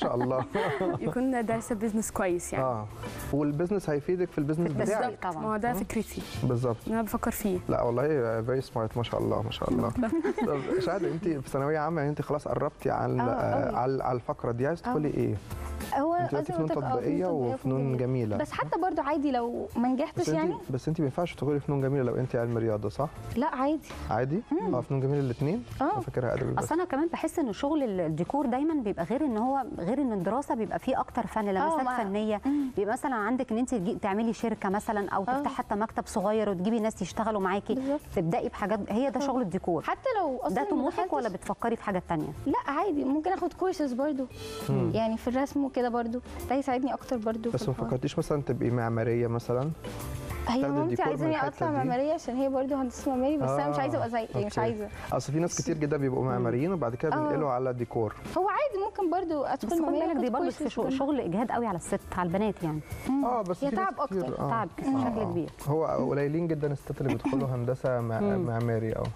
[SPEAKER 1] شاء الله
[SPEAKER 4] يكون دارسه بيزنس كويس يعني
[SPEAKER 1] اه والبزنس هيفيدك في البزنس
[SPEAKER 3] في التسويق.
[SPEAKER 1] بتاعك
[SPEAKER 3] طبعاً.
[SPEAKER 4] ما هو ده فكرتي
[SPEAKER 1] بالظبط
[SPEAKER 4] إن انا بفكر فيه
[SPEAKER 1] لا والله فيري سمارت ما شاء الله ما شاء الله طب شهد انت في ثانويه عامه يعني انت خلاص قربتي على
[SPEAKER 5] آه، أوي.
[SPEAKER 1] على على الفقره دي عايز تدخلي ايه؟
[SPEAKER 5] هو
[SPEAKER 1] انت قلتي
[SPEAKER 5] قصدي
[SPEAKER 1] فنون
[SPEAKER 5] قلت لك آه،
[SPEAKER 1] تطبيقيه وفنون جميله
[SPEAKER 5] بس حتى برضو عادي لو ما نجحتش
[SPEAKER 1] بس
[SPEAKER 5] يعني
[SPEAKER 1] انت بس انت ما ينفعش تدخلي فنون جميله لو انت علم رياضه صح؟
[SPEAKER 5] لا عادي
[SPEAKER 1] عادي؟ اه فنون جميله الاثنين؟
[SPEAKER 5] اه
[SPEAKER 1] فاكرها ادبي بس
[SPEAKER 3] اصل انا كمان بحس ان شغل الديكور دايما بيبقى غير ان هو غير ان الدراسه بيبقى فيه اكتر فن لمسات
[SPEAKER 5] ما-
[SPEAKER 3] فنيه بيبقى مثلا عندك ان انت تجي- تعملي شركه مثلا او
[SPEAKER 5] آه.
[SPEAKER 3] تفتحي حتى مكتب صغير وتجيبي ناس يشتغلوا معاكي
[SPEAKER 5] بالظبط.
[SPEAKER 3] تبداي بحاجات هي ده شغل الديكور
[SPEAKER 5] حتى لو اصلا
[SPEAKER 3] ده
[SPEAKER 5] ما
[SPEAKER 3] طموحك
[SPEAKER 5] دخلتش-
[SPEAKER 3] ولا بتفكري في حاجه تانية
[SPEAKER 5] لا عادي ممكن اخد كورسز برضو يعني في الرسم وكده برضو ده يساعدني اكتر برضو
[SPEAKER 1] بس
[SPEAKER 5] في
[SPEAKER 1] ما
[SPEAKER 5] الحوار.
[SPEAKER 1] فكرتيش مثلا تبقي معماريه مثلا؟
[SPEAKER 5] هي
[SPEAKER 1] تاخدي
[SPEAKER 5] مامتي
[SPEAKER 1] الديكور من
[SPEAKER 5] عايزاني
[SPEAKER 1] الحتة
[SPEAKER 5] اطلع
[SPEAKER 1] دي؟
[SPEAKER 5] معماريه عشان هي برضو هندسه معماري بس انا مش عايزه ابقى زي يعني مش
[SPEAKER 1] أوكي.
[SPEAKER 5] عايزه
[SPEAKER 1] اصل في ناس كتير جدا بيبقوا معماريين وبعد كده
[SPEAKER 5] آه.
[SPEAKER 1] بينقلوا على ديكور
[SPEAKER 5] هو عادي ممكن برضو
[SPEAKER 3] بس
[SPEAKER 5] ادخل
[SPEAKER 3] خد
[SPEAKER 5] معماريه
[SPEAKER 3] بالك دي
[SPEAKER 5] آخد
[SPEAKER 3] برضه
[SPEAKER 5] courses
[SPEAKER 3] في شغل,
[SPEAKER 5] كده.
[SPEAKER 3] شغل اجهاد قوي على الست على البنات يعني
[SPEAKER 1] اه بس
[SPEAKER 5] هي
[SPEAKER 1] في ناس
[SPEAKER 5] تعب
[SPEAKER 1] كتير-
[SPEAKER 5] أكتر.
[SPEAKER 1] آه.
[SPEAKER 3] تعب بشكل كبير
[SPEAKER 1] هو قليلين جدا الستات اللي بيدخلوا هندسه مع- معماري اه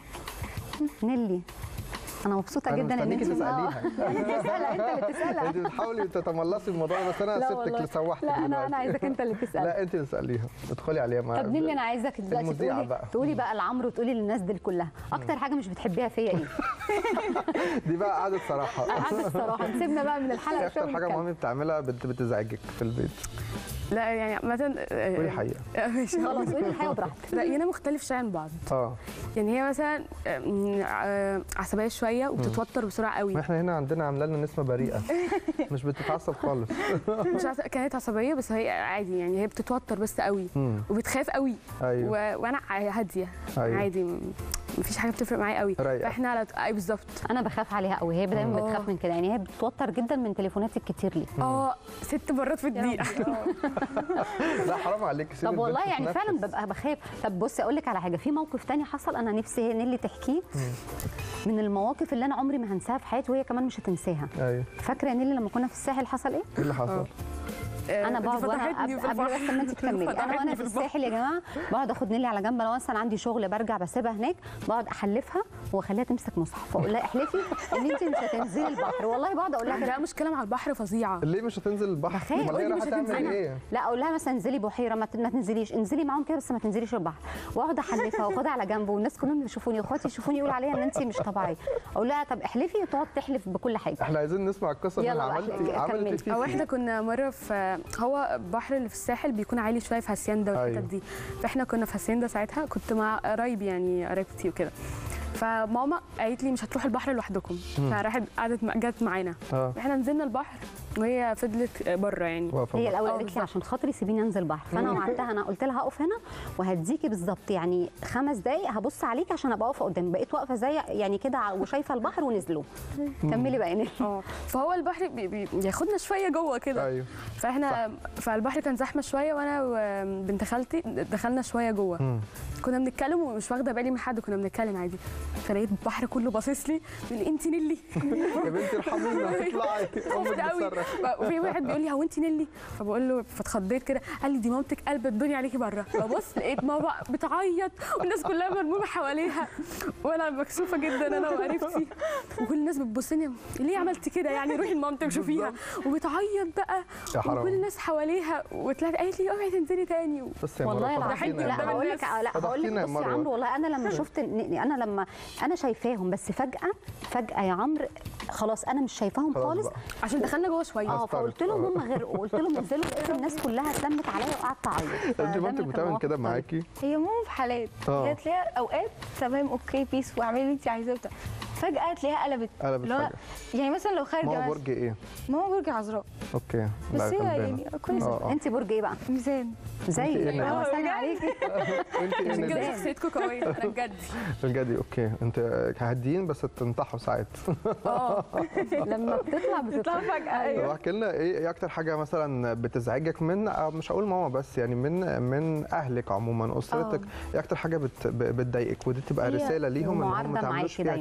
[SPEAKER 3] نيلي انا مبسوطه
[SPEAKER 1] انا
[SPEAKER 3] جدا ان
[SPEAKER 1] مستنيكي
[SPEAKER 3] انت
[SPEAKER 1] تساليها
[SPEAKER 3] تسالها انت اللي تسالها
[SPEAKER 1] انت بتحاولي تتملصي الموضوع ده، بس انا
[SPEAKER 3] لا
[SPEAKER 1] سبتك
[SPEAKER 3] والله.
[SPEAKER 1] اللي سوحتك
[SPEAKER 3] لا انا
[SPEAKER 1] دلوقتي.
[SPEAKER 3] انا عايزاك انت اللي تسالها
[SPEAKER 1] لا انت اللي تساليها ادخلي عليها مع
[SPEAKER 3] طب نيلي انا عايزاك دلوقتي
[SPEAKER 1] المذيعة
[SPEAKER 3] تقولي
[SPEAKER 1] بقى.
[SPEAKER 3] تقولي بقى لعمرو وتقولي للناس دي كلها اكتر حاجه مش بتحبيها فيا ايه
[SPEAKER 1] دي بقى قعدة صراحه
[SPEAKER 3] قعدت الصراحه نسيبنا بقى من
[SPEAKER 1] ايه
[SPEAKER 3] الحلقه
[SPEAKER 1] اكتر حاجه مامي بتعملها بت- بتزعجك في البيت
[SPEAKER 4] لا يعني عامه آه،
[SPEAKER 1] قولي الحقيقه
[SPEAKER 4] آه، ماشي
[SPEAKER 3] خلاص قولي الحقيقه براحتك
[SPEAKER 4] رأينا مختلف شويه عن بعض
[SPEAKER 1] اه
[SPEAKER 4] يعني هي مثلا آم، آه، عصبيه شويه وبتتوتر بسرعه قوي
[SPEAKER 1] ما احنا هنا عندنا عامله لنا نسمه بريئه مش بتتعصب خالص
[SPEAKER 4] مش عارفه كانت عصبيه بس هي عادي يعني هي بتتوتر بس قوي
[SPEAKER 1] مم.
[SPEAKER 4] وبتخاف قوي
[SPEAKER 1] ايوه
[SPEAKER 4] و... وانا هاديه
[SPEAKER 1] أيوة.
[SPEAKER 4] عادي م- مفيش حاجه بتفرق معايا قوي
[SPEAKER 1] رايقة.
[SPEAKER 4] فاحنا على اي بالظبط
[SPEAKER 3] انا بخاف عليها قوي هي دايما
[SPEAKER 4] آه.
[SPEAKER 3] بتخاف من كده يعني هي بتتوتر جدا من تليفونات الكتير ليه
[SPEAKER 4] اه ست مرات في الدقيقه
[SPEAKER 1] لا حرام عليك سيبي
[SPEAKER 3] طب والله
[SPEAKER 1] البنت
[SPEAKER 3] يعني
[SPEAKER 1] تتنفس.
[SPEAKER 3] فعلا ببقى بخاف طب بصي اقول لك على حاجه في موقف تاني حصل انا نفسي نيلي تحكيه من المواقف اللي انا عمري ما هنساها في حياتي وهي كمان مش هتنساها
[SPEAKER 1] ايوه
[SPEAKER 3] فاكره يا نيلي لما كنا في الساحل حصل ايه
[SPEAKER 1] ايه اللي حصل؟
[SPEAKER 3] انا
[SPEAKER 4] دي
[SPEAKER 3] بقعد وانا
[SPEAKER 4] فضحتني في
[SPEAKER 3] قبل
[SPEAKER 4] البحر.
[SPEAKER 3] بس ما انت تكملي انا
[SPEAKER 4] فضحتني
[SPEAKER 3] وانا
[SPEAKER 4] في
[SPEAKER 3] في
[SPEAKER 4] البحر.
[SPEAKER 3] الساحل يا جماعه بقعد اخد نيلي على جنب لو مثلا عندي شغل برجع بسيبها هناك بقعد احلفها واخليها تمسك مصحف واقول لها احلفي ان انت مش هتنزلي البحر والله بقعد اقول لها كده
[SPEAKER 4] لا مشكله مع البحر فظيعه
[SPEAKER 1] ليه مش هتنزل البحر؟
[SPEAKER 3] بخاف.
[SPEAKER 1] امال هي
[SPEAKER 3] قولي
[SPEAKER 1] رايحه
[SPEAKER 3] مش
[SPEAKER 1] تعمل
[SPEAKER 3] هتنزلي.
[SPEAKER 1] ايه؟
[SPEAKER 3] لا اقول لها مثلا انزلي بحيره ما ت- ما تنزليش انزلي معاهم كده بس ما تنزليش البحر واقعد احلفها واخدها على جنب والناس كلهم يشوفوني واخواتي يشوفوني يقولوا عليها ان انت مش طبيعيه اقول لها طب احلفي وتقعد تحلف بكل حاجه
[SPEAKER 1] احنا عايزين نسمع القصه
[SPEAKER 3] يلا
[SPEAKER 1] منها
[SPEAKER 3] بقى،
[SPEAKER 1] عملتي
[SPEAKER 3] كملي.
[SPEAKER 1] عملتي
[SPEAKER 4] او
[SPEAKER 1] فيكي
[SPEAKER 4] احنا كنا مره في هو البحر اللي في الساحل بيكون عالي شويه في هاسيندا والحتت
[SPEAKER 1] أيوة.
[SPEAKER 4] دي فاحنا كنا في هاسيندا ساعتها كنت مع قرايبي يعني قرايبتي وكده فماما قالت لي مش هتروحوا البحر لوحدكم فراحت قعدت جت معانا
[SPEAKER 1] اه
[SPEAKER 4] احنا نزلنا البحر وهي فضلت بره يعني
[SPEAKER 1] واقفه
[SPEAKER 3] هي
[SPEAKER 1] بره.
[SPEAKER 3] الاول
[SPEAKER 4] آه،
[SPEAKER 3] قالت لي
[SPEAKER 4] بالظبط.
[SPEAKER 3] عشان خاطري سيبيني انزل بحر فانا وعدتها انا قلت لها هقف هنا وهديكي بالظبط يعني خمس دقايق هبص عليكي عشان ابقى واقفه قدام بقيت واقفه زي يعني كده ع- وشايفه البحر ونزلوا كملي بقى يا نيلي.
[SPEAKER 4] اه فهو البحر بي- بي- بياخدنا شويه جوه كده
[SPEAKER 1] ايوه
[SPEAKER 4] فاحنا فالبحر كان زحمه شويه وانا وبنت خالتي دخلنا شويه جوه
[SPEAKER 1] مم.
[SPEAKER 4] كنا بنتكلم ومش واخده بالي من حد كنا بنتكلم عادي فلقيت البحر كله باصص لي بيقول لي انت نيلي
[SPEAKER 1] يا بنتي ارحمينا اطلعي امك
[SPEAKER 4] خفت قوي
[SPEAKER 1] بتصرخ
[SPEAKER 4] وفي واحد بيقول لي هو انت نيلي فبقول له فاتخضيت كده قال لي دي مامتك قلبت الدنيا عليكي بره ببص لقيت ماما بتعيط والناس كلها مرمومه حواليها وانا مكسوفه جدا انا وقريبتي وكل الناس بتبص لي ليه عملتي كده يعني روحي لمامتك شوفيها وبتعيط بقى
[SPEAKER 1] يا حرام.
[SPEAKER 4] وكل الناس حواليها وطلعت قالت لي اوعي تنزلي تاني
[SPEAKER 1] بس يا
[SPEAKER 3] والله
[SPEAKER 1] مرة
[SPEAKER 3] العظيم
[SPEAKER 1] فضحتينا
[SPEAKER 3] لا
[SPEAKER 1] يا مرة.
[SPEAKER 3] هقول لك لا هقول لك
[SPEAKER 1] فضحتينا يا
[SPEAKER 3] بصي يا
[SPEAKER 1] مروة.
[SPEAKER 3] عمرو والله انا لما شفت إن- انا لما انا شايفاهم بس فجاه فجاه يا عمرو خلاص انا مش شايفاهم
[SPEAKER 1] خلاص
[SPEAKER 3] خالص
[SPEAKER 1] بقى.
[SPEAKER 4] عشان دخلنا جوه شويه
[SPEAKER 3] اه
[SPEAKER 1] استغرب.
[SPEAKER 3] فقلت لهم
[SPEAKER 1] آه.
[SPEAKER 3] هم غرقوا قلت لهم انزلوا لقيت الناس كلها اتلمت عليا وقعدت اعيط
[SPEAKER 1] انت
[SPEAKER 3] فده
[SPEAKER 1] مامتك
[SPEAKER 3] من
[SPEAKER 1] بتعمل
[SPEAKER 3] المواقف
[SPEAKER 1] كده
[SPEAKER 3] الطريفة.
[SPEAKER 1] معاكي؟
[SPEAKER 5] هي ماما في حالات
[SPEAKER 1] آه.
[SPEAKER 5] هي تلاقيها اوقات تمام اوكي بيس واعملي اللي انت عايزاه وبتاع فجاه تلاقيها قلبت
[SPEAKER 1] قلبت
[SPEAKER 5] اللي هو
[SPEAKER 1] فجأة.
[SPEAKER 5] يعني مثلا لو خارجه
[SPEAKER 1] ماما
[SPEAKER 5] مثلا
[SPEAKER 1] برج ايه؟
[SPEAKER 5] ماما برج عذراء
[SPEAKER 1] اوكي
[SPEAKER 5] بس
[SPEAKER 1] لا،
[SPEAKER 5] هي
[SPEAKER 1] غلبانة.
[SPEAKER 5] يعني كويسه
[SPEAKER 1] اه اه
[SPEAKER 3] انت برج ايه بقى
[SPEAKER 5] ميزان
[SPEAKER 3] زي
[SPEAKER 1] إيه نجم؟
[SPEAKER 3] اه سلام عليكي
[SPEAKER 1] انت ايه
[SPEAKER 4] بجد
[SPEAKER 1] نجم؟
[SPEAKER 4] شخصيتكم قويه انا بجد
[SPEAKER 1] بجد اوكي انت هاديين بس تنطحوا ساعات
[SPEAKER 4] اه
[SPEAKER 3] لما بتطلع بتطلع
[SPEAKER 5] فجاه
[SPEAKER 1] طب احكي لنا ايه ايه اكتر حاجه مثلا بتزعجك من أو مش هقول ماما بس يعني من من اهلك عموما اسرتك ايه اكتر حاجه بت ب- بتضايقك ودي تبقى
[SPEAKER 5] هي
[SPEAKER 1] رساله ليهم ان هم
[SPEAKER 3] معارضة
[SPEAKER 1] ما تعملوش
[SPEAKER 3] معاكي
[SPEAKER 1] فيها
[SPEAKER 3] دايما.
[SPEAKER 1] كده
[SPEAKER 5] ايوه بالظبط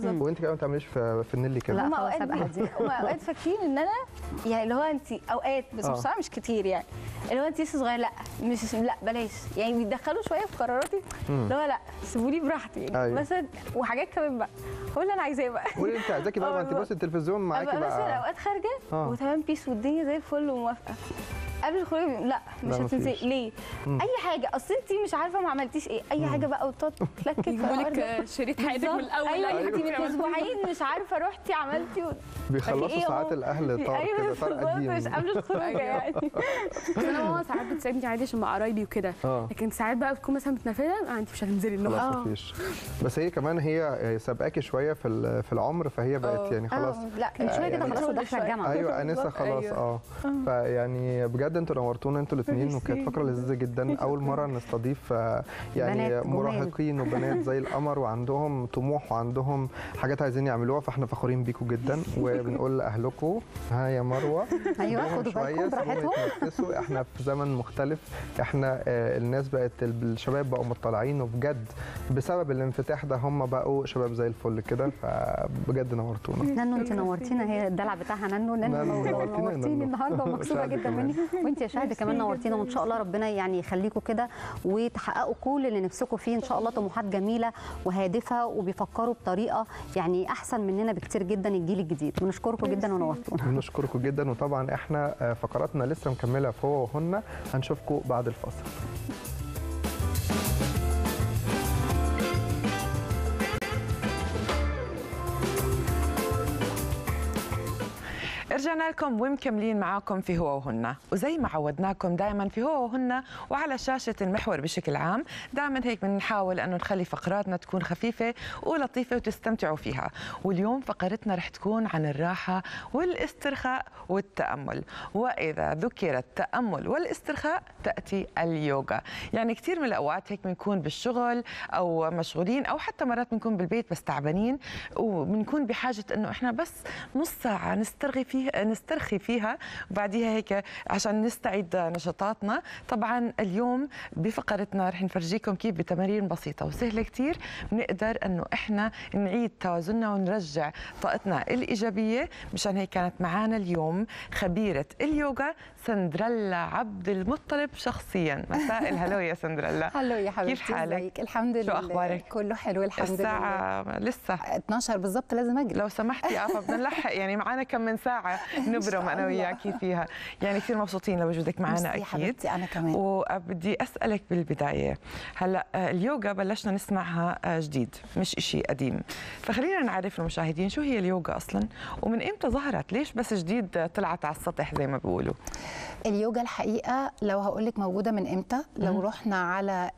[SPEAKER 5] بالظبط
[SPEAKER 1] وانت كمان ما بتعمليش في في النيلي كده
[SPEAKER 3] لا
[SPEAKER 5] هما
[SPEAKER 3] خلاص
[SPEAKER 5] اوقات
[SPEAKER 3] أبقى هدي.
[SPEAKER 5] هما اوقات فاكرين ان انا يعني اللي هو انت اوقات بس
[SPEAKER 1] آه.
[SPEAKER 5] بصراحه مش كتير يعني اللي هو انت لسه صغير لا مش لا بلاش يعني بيتدخلوا شويه في قراراتي اللي هو لا سيبوني براحتي يعني
[SPEAKER 1] أيوة.
[SPEAKER 5] مثلا وحاجات كمان بقى هو اللي انا عايزاه بقى
[SPEAKER 1] قولي انت عايزاكي بقى ما انت
[SPEAKER 5] آه.
[SPEAKER 1] بصي التلفزيون معاكي
[SPEAKER 5] ابقى مثلا
[SPEAKER 1] بقى
[SPEAKER 5] اوقات خارجه
[SPEAKER 1] آه.
[SPEAKER 5] وتمام بيس والدنيا زي الفل وموافقه قبل الخروج لا مش
[SPEAKER 1] لا،
[SPEAKER 5] هتنزلي
[SPEAKER 1] مفيش.
[SPEAKER 5] ليه اي حاجه اصل انت مش عارفه ما عملتيش ايه اي حاجه بقى وتقعد تتلكك في
[SPEAKER 4] يجيبوا
[SPEAKER 5] الأرض.
[SPEAKER 4] لك شريط حياتك من
[SPEAKER 5] بالظبط.
[SPEAKER 4] الاول
[SPEAKER 5] ايوه
[SPEAKER 4] أي
[SPEAKER 5] انت
[SPEAKER 4] حاجة
[SPEAKER 5] من
[SPEAKER 4] عملتيها.
[SPEAKER 5] اسبوعين مش عارفه رحتي عملتي و...
[SPEAKER 1] بيخلصوا
[SPEAKER 5] إيه
[SPEAKER 1] ساعات
[SPEAKER 5] هو؟
[SPEAKER 1] الاهل طار
[SPEAKER 5] ايوه
[SPEAKER 1] كده طار
[SPEAKER 5] بالظبط
[SPEAKER 1] قديم
[SPEAKER 5] مش قبل الخروج يعني
[SPEAKER 4] بس انا ماما ساعات بتساعدني عادي عشان مع قرايبي وكده
[SPEAKER 1] اه
[SPEAKER 4] لكن ساعات بقى بتكون مثلا متنرفزه آه انت مش هتنزلي النهارده
[SPEAKER 1] خلاص
[SPEAKER 5] آه.
[SPEAKER 1] مفيش بس هي كمان هي سابقاكي شويه في ال- في العمر فهي بقت
[SPEAKER 4] آه.
[SPEAKER 1] يعني خلاص
[SPEAKER 5] آه، لا
[SPEAKER 3] من شويه كده
[SPEAKER 1] يعني-
[SPEAKER 3] خلاص
[SPEAKER 5] شغل
[SPEAKER 3] وداخله
[SPEAKER 5] شوية.
[SPEAKER 3] الجامعه
[SPEAKER 1] ايوه انسه
[SPEAKER 5] بالظبط،
[SPEAKER 1] خلاص
[SPEAKER 4] أيوة.
[SPEAKER 1] اه فيعني بجد انتوا نورتونا انتوا الاثنين وكانت فقره لذيذه جدا اول مره نستضيف آه، يعني
[SPEAKER 3] بنات جمال.
[SPEAKER 1] مراهقين وبنات زي القمر وعندهم طموح وعندهم حاجات عايزين يعملوها فاحنا فخورين بيكم جدا وبنقول لاهلكم ها يا مروه
[SPEAKER 3] ايوه
[SPEAKER 1] سيبوهم
[SPEAKER 3] خدوا
[SPEAKER 1] شوية،
[SPEAKER 3] بالكم
[SPEAKER 1] سيبوهم
[SPEAKER 3] براحتهم
[SPEAKER 1] يتنفسوا احنا في زمن مختلف احنا آه، الناس بقت الشباب بقوا مطلعين وبجد بسبب الانفتاح ده هم بقوا شباب زي الفل كده فبجد نورتونا
[SPEAKER 3] نانو انت نورتينا هي الدلع بتاعها نانو نانو
[SPEAKER 1] نانو،
[SPEAKER 3] نور-
[SPEAKER 1] نورتينا يا
[SPEAKER 3] نورتيني
[SPEAKER 1] نانو.
[SPEAKER 3] النهارده ومبسوطه
[SPEAKER 1] شهد
[SPEAKER 3] جدا
[SPEAKER 1] كمان.
[SPEAKER 3] منك وانت يا شهد كمان نورتينا وان شاء الله ربنا يعني يخليكم كده وتحققوا كل اللي نفسكم فيه ان شاء الله طموحات جميله وهادفه وبيفكروا بطريقه يعني احسن مننا بكتير جدا الجيل الجديد بنشكركم جدا ونورتونا
[SPEAKER 1] بنشكركم جدا وطبعا احنا آه، فقراتنا لسه مكمله في هو وهن هنشوفكم بعد الفاصل
[SPEAKER 2] رجعنا لكم ومكملين معاكم في هو وهن وزي ما عودناكم دائما في هو وهن وعلى شاشة المحور بشكل عام دائما هيك بنحاول أنه نخلي فقراتنا تكون خفيفة ولطيفة وتستمتعوا فيها واليوم فقرتنا رح تكون عن الراحة والاسترخاء والتأمل وإذا ذكر التأمل والاسترخاء تأتي اليوغا يعني كثير من الأوقات هيك بنكون بالشغل أو مشغولين أو حتى مرات بنكون بالبيت بس تعبانين وبنكون بحاجة أنه إحنا بس نص ساعة نسترخي فيها نسترخي فيها وبعديها هيك عشان نستعيد نشاطاتنا طبعا اليوم بفقرتنا رح نفرجيكم كيف بتمارين بسيطة وسهلة كتير بنقدر أنه إحنا نعيد توازننا ونرجع طاقتنا الإيجابية مشان هيك كانت معنا اليوم خبيرة اليوغا سندريلا عبد المطلب شخصيا مساء الهلو يا سندريلا
[SPEAKER 6] هلو يا حبيبتي
[SPEAKER 2] كيف حالك؟
[SPEAKER 6] ازيك؟ الحمد لله
[SPEAKER 2] أخبارك؟
[SPEAKER 6] كله حلو الحمد لله
[SPEAKER 2] الساعة لسه
[SPEAKER 6] 12 بالظبط لازم اجري
[SPEAKER 2] لو سمحتي يا عفا بدنا نلحق يعني معنا كم من ساعة نبرم أنا
[SPEAKER 6] الله.
[SPEAKER 2] وياكي فيها يعني كثير مبسوطين لوجودك معنا
[SPEAKER 6] ميرسي يا
[SPEAKER 2] أكيد
[SPEAKER 6] حبيبتي انا كمان
[SPEAKER 2] وبدي أسألك بالبداية هلا آه، اليوغا بلشنا نسمعها آه، جديد مش إشي قديم فخلينا نعرف المشاهدين شو هي اليوغا أصلا ومن إمتى ظهرت ليش بس جديد آه، طلعت على السطح زي ما بيقولوا
[SPEAKER 6] اليوجا الحقيقه لو هقول لك موجوده من امتى لو رحنا على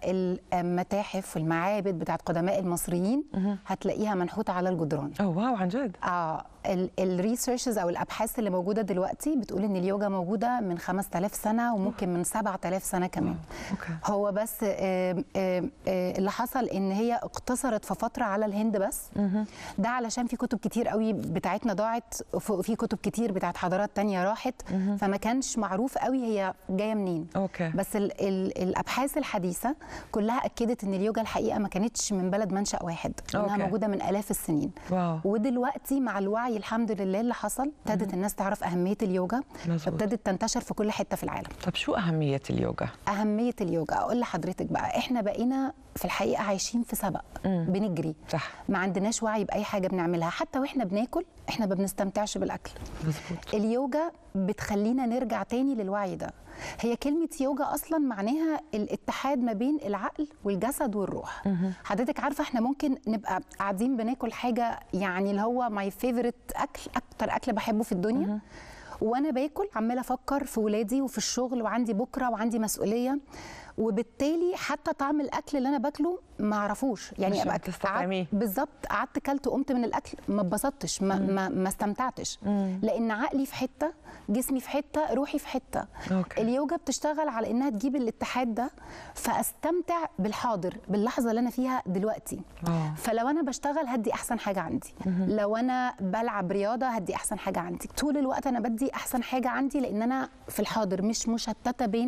[SPEAKER 6] المتاحف والمعابد بتاعت قدماء المصريين هتلاقيها منحوته على الجدران
[SPEAKER 2] أوه واو عن جد
[SPEAKER 6] اه الريسيرشز او الابحاث اللي موجوده دلوقتي بتقول ان اليوجا موجوده من 5000 سنه وممكن من 7000 سنه كمان
[SPEAKER 2] أوكي
[SPEAKER 6] هو بس آم، آم، آه، اللي حصل ان هي اقتصرت في فتره على الهند بس ده علشان في كتب كتير قوي بتاعتنا ضاعت وفي كتب كتير بتاعت حضارات تانية راحت فما كانش معروف قوي هي جايه منين
[SPEAKER 2] أوكي
[SPEAKER 6] بس ال ال الابحاث الحديثه كلها اكدت ان اليوجا الحقيقه ما كانتش من بلد منشا واحد انها
[SPEAKER 2] أوكي.
[SPEAKER 6] موجوده من الاف السنين
[SPEAKER 2] واو
[SPEAKER 6] ودلوقتي مع الوعي الحمد لله اللي حصل ابتدت الناس تعرف اهميه اليوجا
[SPEAKER 2] مظبوط
[SPEAKER 6] فابتدت تنتشر في كل حته في العالم
[SPEAKER 2] طب شو أهمية اليوغا؟
[SPEAKER 6] اهميه اليوجا اقول لحضرتك بقى احنا بقينا في الحقيقه عايشين في سبق بنجري
[SPEAKER 2] صح
[SPEAKER 6] ما عندناش وعي باي حاجه بنعملها حتى واحنا بناكل احنا ما بنستمتعش بالاكل
[SPEAKER 2] مزبوط
[SPEAKER 6] اليوجا بتخلينا نرجع تاني للوعي ده هي كلمة يوجا أصلا معناها الاتحاد ما بين العقل والجسد والروح حضرتك عارفة احنا ممكن نبقى قاعدين بناكل حاجة يعني اللي هو ماي فيفورت أكل أكتر أكل بحبه في الدنيا وانا باكل عماله افكر في ولادي وفي الشغل وعندي بكره وعندي مسؤوليه وبالتالي حتى طعم الاكل اللي انا باكله ما اعرفوش
[SPEAKER 2] مش
[SPEAKER 6] يعني ابقى
[SPEAKER 2] بتستطعميه.
[SPEAKER 6] قعدت- بالظبط قعدت كلت وقمت من الاكل ما اتبسطتش ما, ما, ما استمتعتش لان عقلي في حته جسمي في حته روحي في حته
[SPEAKER 2] أوكي.
[SPEAKER 6] اليوجا بتشتغل على انها تجيب الاتحاد ده فاستمتع بالحاضر باللحظه اللي انا فيها دلوقتي
[SPEAKER 2] واو
[SPEAKER 6] فلو انا بشتغل هدي احسن حاجه عندي لو انا بلعب رياضه هدي احسن حاجه عندي طول الوقت انا بدي احسن حاجه عندي لان انا في الحاضر مش مشتته بين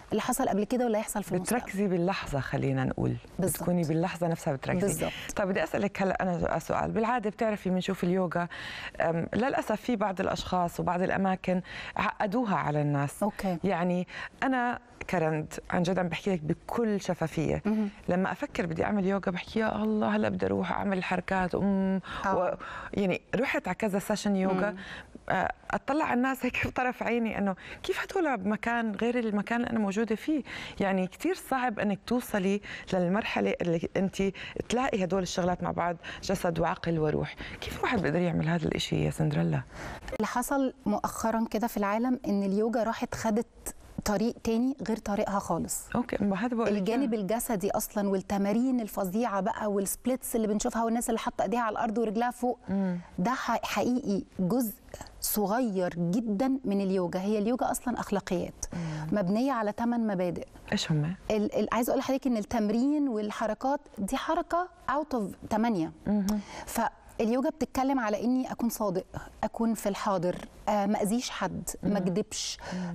[SPEAKER 6] اللي حصل قبل كده واللي هيحصل في المستقبل
[SPEAKER 2] بتركزي باللحظة خلينا نقول
[SPEAKER 6] بالضبط.
[SPEAKER 2] بتكوني باللحظة نفسها بتركزي
[SPEAKER 6] بالضبط.
[SPEAKER 2] طيب بدي أسألك هلا أنا سؤال بالعادة بتعرفي بنشوف اليوغا أم، للأسف في بعض الأشخاص وبعض الأماكن عقدوها على الناس
[SPEAKER 6] أوكي.
[SPEAKER 2] يعني أنا كرند عن جد عم بحكي لك بكل شفافية لما أفكر بدي أعمل يوغا بحكي يا الله هلا بدي أروح أعمل الحركات أم
[SPEAKER 6] آه.
[SPEAKER 2] و... يعني رحت على كذا سيشن يوغا آه، اطلع على الناس هيك بطرف عيني انه كيف هدول بمكان غير المكان اللي انا موجوده فيه يعني كثير صعب انك توصلي للمرحله اللي انت تلاقي هدول الشغلات مع بعض جسد وعقل وروح كيف الواحد بيقدر يعمل هذا الإشي يا سندريلا
[SPEAKER 6] اللي حصل مؤخرا كده في العالم ان اليوجا راحت خدت طريق تاني غير طريقها خالص
[SPEAKER 2] اوكي ما هذا بقول لك
[SPEAKER 6] الجانب الجسدي اصلا والتمارين الفظيعه بقى والسبليتس اللي بنشوفها والناس اللي حاطه ايديها على الارض ورجلها فوق ده ح- حقيقي جزء صغير جدا من اليوجا هي اليوجا اصلا اخلاقيات مبنيه على ثمان مبادئ
[SPEAKER 2] ايش هم؟
[SPEAKER 6] ال- ال- عايزه اقول لحضرتك ان التمرين والحركات دي حركه اوت اوف 8 فاليوجا بتتكلم على اني اكون صادق اكون في الحاضر آه ما اذيش حد ما اكدبش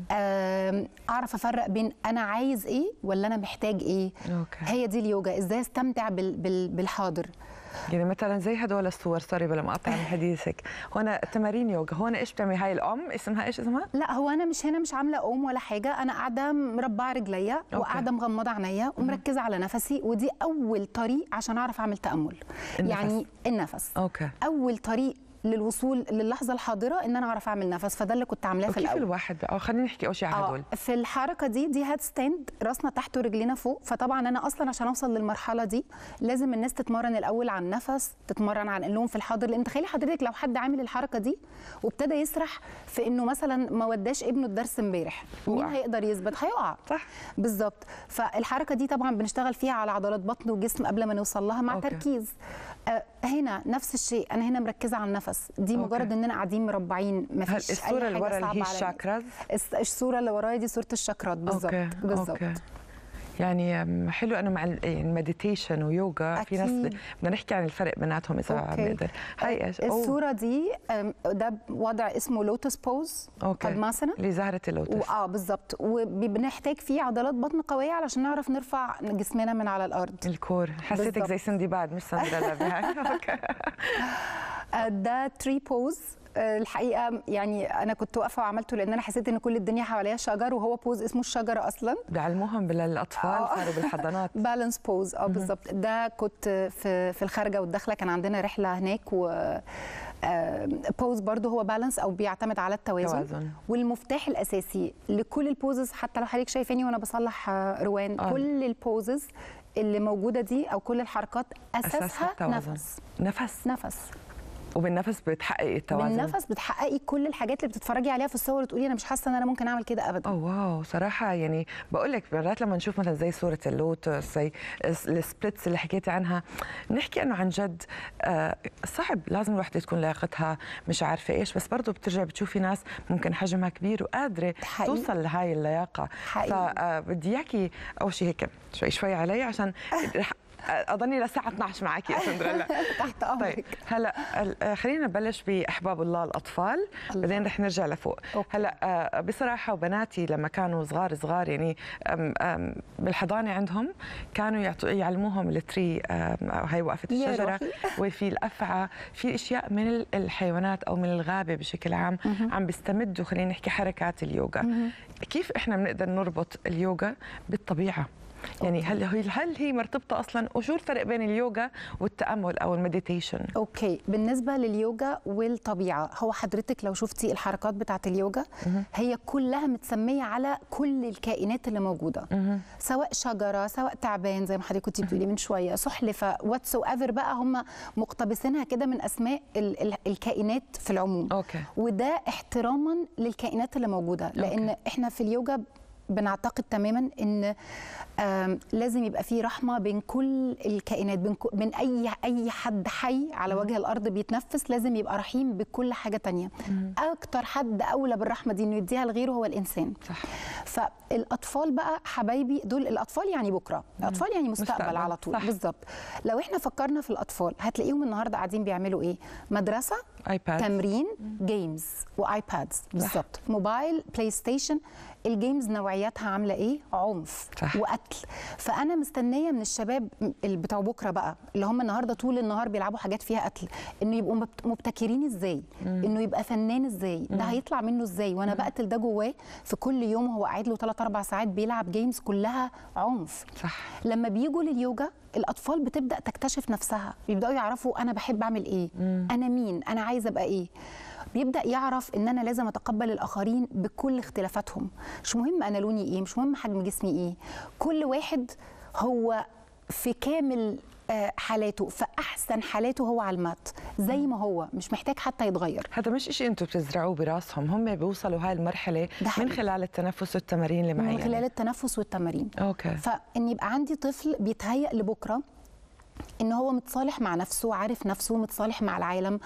[SPEAKER 6] آه اعرف افرق بين انا عايز ايه ولا انا محتاج ايه
[SPEAKER 2] أوكي.
[SPEAKER 6] هي دي اليوجا ازاي استمتع بال بال بالحاضر
[SPEAKER 2] يعني مثلا زي هدول الصور سوري بلا ما اقطع من حديثك هون تمارين يوغا هون ايش بتعملي هاي الام اسمها ايش اسمها؟
[SPEAKER 6] لا هو انا مش هنا مش عامله قوم ولا حاجه انا قاعده مربعه رجليا وقاعده مغمضه عينيا ومركزه على نفسي ودي اول طريق عشان اعرف اعمل تامل
[SPEAKER 2] النفس.
[SPEAKER 6] يعني النفس
[SPEAKER 2] اوكي
[SPEAKER 6] اول طريق للوصول للحظه الحاضره ان انا اعرف اعمل نفس فده اللي كنت عاملاه في
[SPEAKER 2] وكيف
[SPEAKER 6] الاول
[SPEAKER 2] الواحد بقى خلينا نحكي اول شيء على هدول
[SPEAKER 6] اه في الحركه دي دي هاد ستاند راسنا تحت ورجلينا فوق فطبعا انا اصلا عشان اوصل للمرحله دي لازم الناس تتمرن الاول على النفس تتمرن على النوم في الحاضر لان تخيلي حضرتك لو حد عامل الحركه دي وابتدى يسرح في انه مثلا ما وداش ابنه الدرس امبارح مين
[SPEAKER 2] وقع.
[SPEAKER 6] هيقدر يثبت هيقع
[SPEAKER 2] صح
[SPEAKER 6] بالظبط فالحركه دي طبعا بنشتغل فيها على عضلات بطن وجسم قبل ما نوصل لها مع
[SPEAKER 2] أوكي.
[SPEAKER 6] تركيز آه هنا نفس الشيء انا هنا مركزه على النفس دي
[SPEAKER 2] أوكي.
[SPEAKER 6] مجرد اننا قاعدين مربعين ما
[SPEAKER 2] هل
[SPEAKER 6] فيش
[SPEAKER 2] الصوره اللي ورا اللي هي
[SPEAKER 6] عليا.
[SPEAKER 2] الشاكراز
[SPEAKER 6] الس- الصوره اللي ورايا دي صوره الشاكرات بالظبط
[SPEAKER 2] اوكي
[SPEAKER 6] بالظبط
[SPEAKER 2] اوكي يعني أم، حلو انه مع المديتيشن ويوغا في ناس
[SPEAKER 6] أكيد.
[SPEAKER 2] بدنا نحكي عن الفرق بيناتهم اذا عم
[SPEAKER 6] أوكي.
[SPEAKER 2] نقدر هاي ايش أوه.
[SPEAKER 6] الصوره دي أم، ده وضع اسمه لوتس بوز
[SPEAKER 2] اوكي
[SPEAKER 6] قدماسنا
[SPEAKER 2] اللي زهره اللوتس
[SPEAKER 6] واه بالظبط وبنحتاج فيه عضلات بطن قويه علشان نعرف نرفع جسمنا من على الارض
[SPEAKER 2] الكور حسيتك
[SPEAKER 6] بالضبط.
[SPEAKER 2] زي سندي بعد مش سندريلا بهاي اوكي
[SPEAKER 6] آه، ده تري بوز الحقيقه يعني انا كنت واقفه وعملته لان انا حسيت ان كل الدنيا حواليا شجر وهو بوز اسمه الشجره اصلا
[SPEAKER 2] بيعلموهم للاطفال
[SPEAKER 6] آه.
[SPEAKER 2] صاروا بالحضانات
[SPEAKER 6] بالانس بوز اه بالظبط ده كنت في في الخارجه والداخله كان عندنا رحله هناك و بوز برضه هو بالانس او بيعتمد على التوازن
[SPEAKER 2] توازن.
[SPEAKER 6] والمفتاح الاساسي لكل البوزز حتى لو حضرتك شايفاني وانا بصلح آه، روان
[SPEAKER 2] آه.
[SPEAKER 6] كل البوزز اللي موجوده دي او كل الحركات اساسها,
[SPEAKER 2] اساسها التوازن
[SPEAKER 6] نفس
[SPEAKER 2] نفس
[SPEAKER 6] نفس
[SPEAKER 2] وبالنفس بتحققي التوازن
[SPEAKER 6] بالنفس بتحققي كل الحاجات اللي بتتفرجي عليها في الصور وتقولي انا مش حاسه ان انا ممكن اعمل كده ابدا
[SPEAKER 2] اوه واو صراحة يعني بقول لك مرات لما نشوف مثلا زي صورة اللوتس زي الس- السبليتس اللي حكيتي عنها بنحكي انه عن جد آه، صعب لازم الوحدة تكون لياقتها مش عارفة ايش بس برضه بترجع بتشوفي ناس ممكن حجمها كبير وقادرة
[SPEAKER 6] حقيقي.
[SPEAKER 2] توصل لهاي اللياقة
[SPEAKER 6] حقيقي.
[SPEAKER 2] فبدي اياكي اول شيء هيك شوي شوي علي عشان رح اضلني للساعة 12 معك يا سندريلا
[SPEAKER 6] تحت
[SPEAKER 2] طيب
[SPEAKER 6] امرك
[SPEAKER 2] هلا ال- آه، خلينا نبلش باحباب الله الاطفال
[SPEAKER 6] الله.
[SPEAKER 2] بعدين رح نرجع لفوق
[SPEAKER 6] أوكي.
[SPEAKER 2] هلا آه، بصراحه وبناتي لما كانوا صغار صغار يعني أم أم بالحضانه عندهم كانوا يعطوا يعلموهم التري أم، أو هي وقفه
[SPEAKER 6] يا
[SPEAKER 2] الشجره
[SPEAKER 6] روحي.
[SPEAKER 2] وفي الافعى في اشياء من ال- الحيوانات او من الغابه بشكل عام عم بيستمدوا خلينا نحكي حركات اليوغا كيف احنا بنقدر نربط اليوغا بالطبيعه يعني هل هي هل هي مرتبطه اصلا وشو الفرق بين اليوغا والتامل او المديتيشن
[SPEAKER 6] اوكي بالنسبه لليوجا والطبيعه هو حضرتك لو شفتي الحركات بتاعه اليوجا هي كلها متسميه على كل الكائنات اللي موجوده سواء شجره سواء تعبان زي ما حضرتك كنتي بتقولي من شويه سحلفه واتس ايفر بقى هم مقتبسينها كده من اسماء ال ال الكائنات في العموم
[SPEAKER 2] اوكي
[SPEAKER 6] وده احتراما للكائنات اللي موجوده لان
[SPEAKER 2] أوكي.
[SPEAKER 6] احنا في اليوجا بنعتقد تماما ان آم، لازم يبقى في رحمه بين كل الكائنات بين كو- بين اي اي حد حي على وجه الارض بيتنفس لازم يبقى رحيم بكل حاجه تانية اكتر حد اولى بالرحمه دي انه يديها لغيره هو الانسان
[SPEAKER 2] صح
[SPEAKER 6] فالاطفال بقى حبايبي دول الاطفال يعني بكره الاطفال يعني مستقبل,
[SPEAKER 2] مستقبل،
[SPEAKER 6] مستقبل على طول
[SPEAKER 2] صح.
[SPEAKER 6] بالظبط لو احنا فكرنا في الاطفال هتلاقيهم النهارده قاعدين بيعملوا ايه مدرسه
[SPEAKER 2] ايباد
[SPEAKER 6] تمرين جيمز وايبادز بالظبط موبايل بلاي ستيشن الجيمز نوعياتها عامله ايه عنف
[SPEAKER 2] صح.
[SPEAKER 6] وقتل فانا مستنيه من الشباب اللي بتوع بكره بقى اللي هم النهارده طول النهار بيلعبوا حاجات فيها قتل انه يبقوا مبت- مبتكرين ازاي انه يبقى فنان ازاي ده هيطلع منه ازاي وانا بقتل ده جواه في كل يوم هو قاعد له 3 4 ساعات بيلعب جيمز كلها عنف
[SPEAKER 2] صح
[SPEAKER 6] لما بيجوا لليوجا الاطفال بتبدا تكتشف نفسها بيبداوا يعرفوا انا بحب اعمل ايه انا مين انا عايزه ابقى ايه بيبدا يعرف ان انا لازم اتقبل الاخرين بكل اختلافاتهم مش مهم انا لوني ايه مش مهم حجم جسمي ايه كل واحد هو في كامل آه، حالاته في احسن حالاته هو على المات زي ما هو مش محتاج حتى يتغير
[SPEAKER 2] هذا مش شيء انتم بتزرعوه براسهم هم بيوصلوا هاي المرحله
[SPEAKER 6] ده
[SPEAKER 2] من
[SPEAKER 6] حقيقي.
[SPEAKER 2] خلال التنفس والتمارين اللي معي
[SPEAKER 6] من خلال التنفس والتمارين
[SPEAKER 2] اوكي
[SPEAKER 6] فان يبقى عندي طفل بيتهيأ لبكره ان هو متصالح مع نفسه عارف نفسه متصالح مع العالم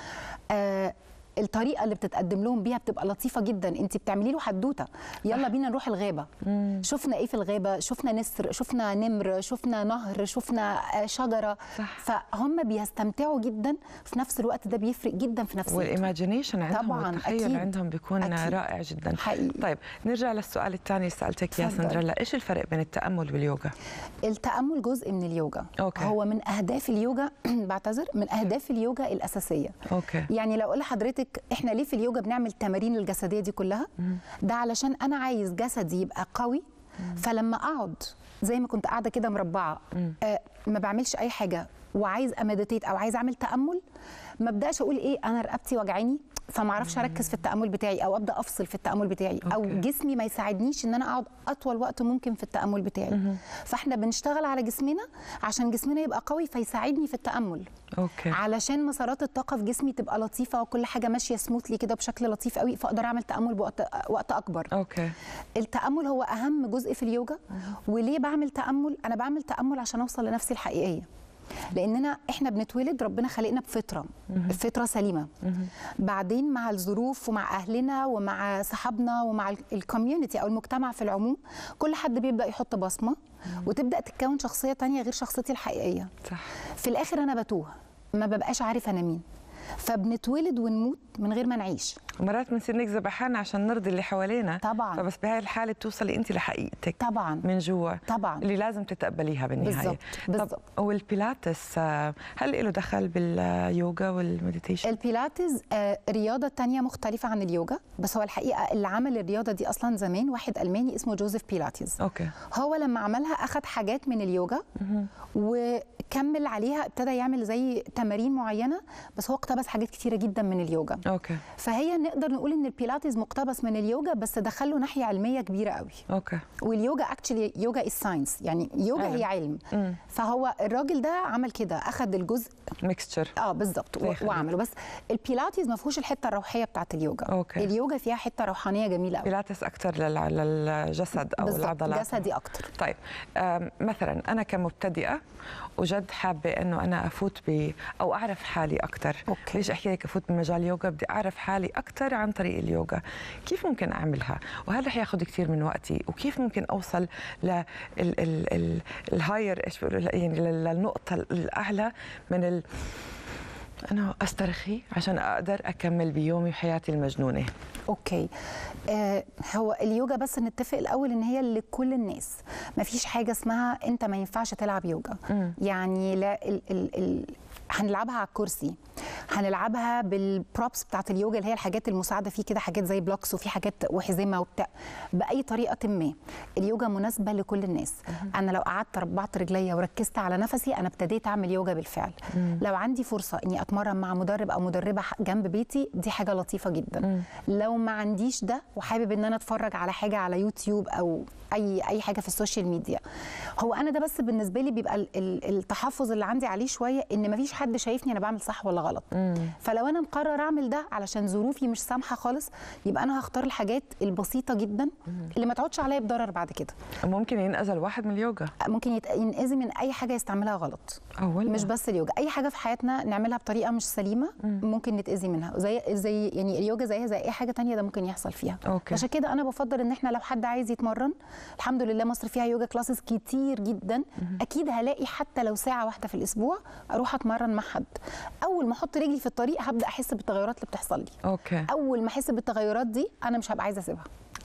[SPEAKER 6] آه الطريقه اللي بتتقدم لهم بيها بتبقى لطيفه جدا انت بتعملي له حدوته يلا بينا نروح الغابه شفنا ايه في الغابه شفنا نسر شفنا نمر شفنا نهر شفنا آه، شجره
[SPEAKER 2] صح.
[SPEAKER 6] فهم بيستمتعوا جدا في نفس الوقت ده بيفرق جدا في نفسيتهم
[SPEAKER 2] والايماجينيشن عندهم
[SPEAKER 6] طبعاً،
[SPEAKER 2] والتخيل
[SPEAKER 6] أكيد.
[SPEAKER 2] عندهم بيكون
[SPEAKER 6] أكيد.
[SPEAKER 2] رائع جدا
[SPEAKER 6] حقيقي.
[SPEAKER 2] طيب نرجع للسؤال الثاني اللي سالتك يا
[SPEAKER 6] تفضل.
[SPEAKER 2] سندريلا ايش الفرق بين التامل واليوغا
[SPEAKER 6] التأمل جزء من اليوجا
[SPEAKER 2] أوكي.
[SPEAKER 6] هو من أهداف اليوجا بعتذر من أهداف اليوجا الأساسية
[SPEAKER 2] اوكي
[SPEAKER 6] يعني لو اقول لحضرتك احنا ليه في اليوجا بنعمل التمارين الجسديه دي كلها ده علشان انا عايز جسدي يبقى قوي فلما اقعد زي ما كنت قاعده كده مربعه آه ما بعملش اي حاجه وعايز امديتيت او عايز اعمل تامل ما ابداش اقول ايه انا رقبتي وجعاني فما اعرفش اركز في التامل بتاعي او ابدا افصل في التامل بتاعي او
[SPEAKER 2] أوكي.
[SPEAKER 6] جسمي ما يساعدنيش ان انا اقعد اطول وقت ممكن في التامل بتاعي فاحنا بنشتغل على جسمنا عشان جسمنا يبقى قوي فيساعدني في التامل
[SPEAKER 2] اوكي
[SPEAKER 6] علشان مسارات الطاقه في جسمي تبقى لطيفه وكل حاجه ماشيه سموثلي كده بشكل لطيف قوي فاقدر اعمل تامل بوقت وقت اكبر
[SPEAKER 2] اوكي
[SPEAKER 6] التامل هو اهم جزء في اليوجا وليه بعمل تامل انا بعمل تامل عشان اوصل لنفسي الحقيقيه لاننا احنا بنتولد ربنا خلقنا بفطره فطره سليمه بعدين مع الظروف ومع اهلنا ومع صحابنا ومع الكوميونتي او المجتمع في العموم كل حد بيبدا يحط بصمه وتبدا تتكون شخصيه تانية غير شخصيتي الحقيقيه
[SPEAKER 2] صح
[SPEAKER 6] في الاخر انا بتوه ما ببقاش عارف انا مين فبنتولد ونموت من غير ما نعيش
[SPEAKER 2] مرات بنصير نكذب حالنا عشان نرضي اللي حوالينا
[SPEAKER 6] طبعاً.
[SPEAKER 2] فبس بهاي الحالة بتوصلي انت لحقيقتك
[SPEAKER 6] طبعا
[SPEAKER 2] من جوا
[SPEAKER 6] طبعا
[SPEAKER 2] اللي لازم تتقبليها بالنهاية
[SPEAKER 6] بالضبط، بالضبط.
[SPEAKER 2] طب والبيلاتس آه، هل له دخل باليوغا والمديتيشن؟
[SPEAKER 6] البيلاتيز آه، رياضة تانية مختلفة عن اليوجا بس هو الحقيقة اللي عمل الرياضة دي أصلا زمان واحد ألماني اسمه جوزيف بيلاتيز
[SPEAKER 2] اوكي
[SPEAKER 6] هو لما عملها أخد حاجات من اليوجا وكمل عليها ابتدى يعمل زي تمارين معينة بس هو اقتبس حاجات كتيرة جدا من اليوجا
[SPEAKER 2] اوكي
[SPEAKER 6] فهي نقدر نقول ان البيلاتيز مقتبس من اليوجا بس دخله ناحية علمية كبيرة قوي
[SPEAKER 2] اوكي
[SPEAKER 6] واليوجا اكشلي يوجا از ساينس يعني يوجا
[SPEAKER 2] أيوة.
[SPEAKER 6] هي علم
[SPEAKER 2] مم.
[SPEAKER 6] فهو الراجل ده عمل كده اخد الجزء
[SPEAKER 2] ميكستشر
[SPEAKER 6] اه بالظبط
[SPEAKER 2] زي
[SPEAKER 6] و-
[SPEAKER 2] خليل.
[SPEAKER 6] وعمله بس البيلاتيز ما فيهوش الحته الروحيه بتاعت اليوجا
[SPEAKER 2] أوكي.
[SPEAKER 6] اليوجا فيها حته روحانيه جميله قوي
[SPEAKER 2] بيلاتس اكثر للجسد او
[SPEAKER 6] بالظبط
[SPEAKER 2] العضلات
[SPEAKER 6] جسدي اكتر
[SPEAKER 2] طيب آم، مثلا انا كمبتدئه وجد حابه انه انا افوت ب او اعرف حالي اكثر
[SPEAKER 6] أوكي.
[SPEAKER 2] ليش احكي لك افوت بمجال يوغا بدي اعرف حالي اكثر عن طريق اليوغا كيف ممكن اعملها وهل رح ياخذ كثير من وقتي وكيف ممكن اوصل للهاير ايش بيقولوا يعني لل- للنقطه الاعلى من ال انا استرخي عشان اقدر اكمل بيومي وحياتي المجنونه
[SPEAKER 6] اوكي آه هو اليوجا بس نتفق الاول ان هي لكل الناس ما فيش حاجه اسمها انت ما ينفعش تلعب يوجا
[SPEAKER 2] مم.
[SPEAKER 6] يعني لا ال ال ال هنلعبها على الكرسي هنلعبها بالبروبس بتاعت اليوجا اللي هي الحاجات المساعده فيه كده حاجات زي بلوكس وفي حاجات وحزمه وبتاع باي طريقه ما اليوجا مناسبه لكل الناس انا لو قعدت ربعت رجليا وركزت على نفسي انا ابتديت اعمل يوجا بالفعل لو عندي فرصه اني اتمرن مع مدرب او مدربه ح- جنب بيتي دي حاجه لطيفه جدا لو ما عنديش ده وحابب ان انا اتفرج على حاجه على يوتيوب او اي اي حاجه في السوشيال ميديا هو انا ده بس بالنسبه لي بيبقى ال- ال- التحفظ اللي عندي عليه شويه ان مفيش حد شايفني انا بعمل صح ولا غلط فلو انا مقرر اعمل ده علشان ظروفي مش سامحه خالص يبقى انا هختار الحاجات البسيطه جدا اللي ما تعودش عليا بضرر بعد كده
[SPEAKER 2] ممكن ينأذى واحد من اليوغا
[SPEAKER 6] ممكن يت- ينأذي من اي حاجه يستعملها غلط
[SPEAKER 2] أولا.
[SPEAKER 6] مش بس اليوجا اي حاجه في حياتنا نعملها بطريقه مش سليمه ممكن نتاذي منها زي زي يعني اليوجا زيها زي اي حاجه تانية ده ممكن يحصل فيها
[SPEAKER 2] أوكي.
[SPEAKER 6] عشان كده انا بفضل ان احنا لو حد عايز يتمرن الحمد لله مصر فيها يوجا كلاسز كتير جدا اكيد هلاقي حتى لو ساعه واحده في الاسبوع اروح اتمرن مع حد اول ما احط رجلي في الطريق هبدا احس بالتغيرات اللي بتحصل لي
[SPEAKER 2] اوكي
[SPEAKER 6] اول ما احس بالتغيرات دي انا مش هبقى عايزه اسيبها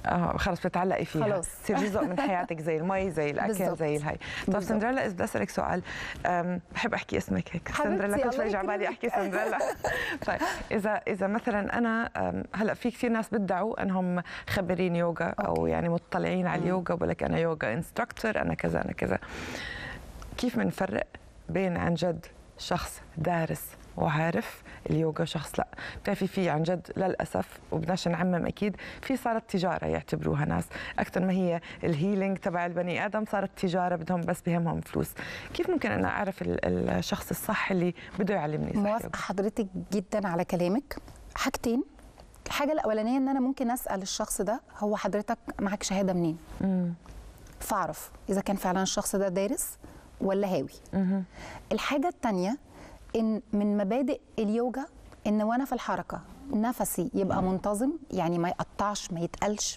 [SPEAKER 2] اه خلص بتتعلقي فيها
[SPEAKER 6] خلاص.
[SPEAKER 2] تصير جزء من حياتك زي المي زي الاكل
[SPEAKER 6] بالضبط.
[SPEAKER 2] زي الهي طب
[SPEAKER 6] بالضبط.
[SPEAKER 2] سندريلا اذا بدي اسالك سؤال أم، بحب احكي اسمك هيك
[SPEAKER 6] حبيبتي،
[SPEAKER 2] سندريلا كل
[SPEAKER 6] الله
[SPEAKER 2] شوي على بالي احكي سندريلا طيب اذا اذا مثلا انا أم، هلا في كثير ناس بدعوا انهم خبيرين يوغا او يعني مطلعين على اليوغا بقول لك انا يوغا انستراكتور انا كذا انا كذا كيف بنفرق بين عن جد شخص دارس وعارف اليوغا وشخص لا بتعرفي في عن جد للاسف وبدناش نعمم اكيد في صارت تجاره يعتبروها ناس اكثر ما هي الهيلينج تبع البني ادم صارت تجاره بدهم بس بهمهم فلوس كيف ممكن انا اعرف ال- الشخص الصح اللي بده يعلمني صح
[SPEAKER 6] موافقه
[SPEAKER 2] يوغا؟
[SPEAKER 6] حضرتك جدا على كلامك حاجتين الحاجه الاولانيه ان انا ممكن اسال الشخص ده هو حضرتك معاك شهاده منين
[SPEAKER 2] مم.
[SPEAKER 6] فاعرف اذا كان فعلا الشخص ده دارس ولا هاوي
[SPEAKER 2] مهم.
[SPEAKER 6] الحاجه الثانيه ان من مبادئ اليوجا ان وانا في الحركه نفسي يبقى منتظم يعني ما يقطعش ما يتقلش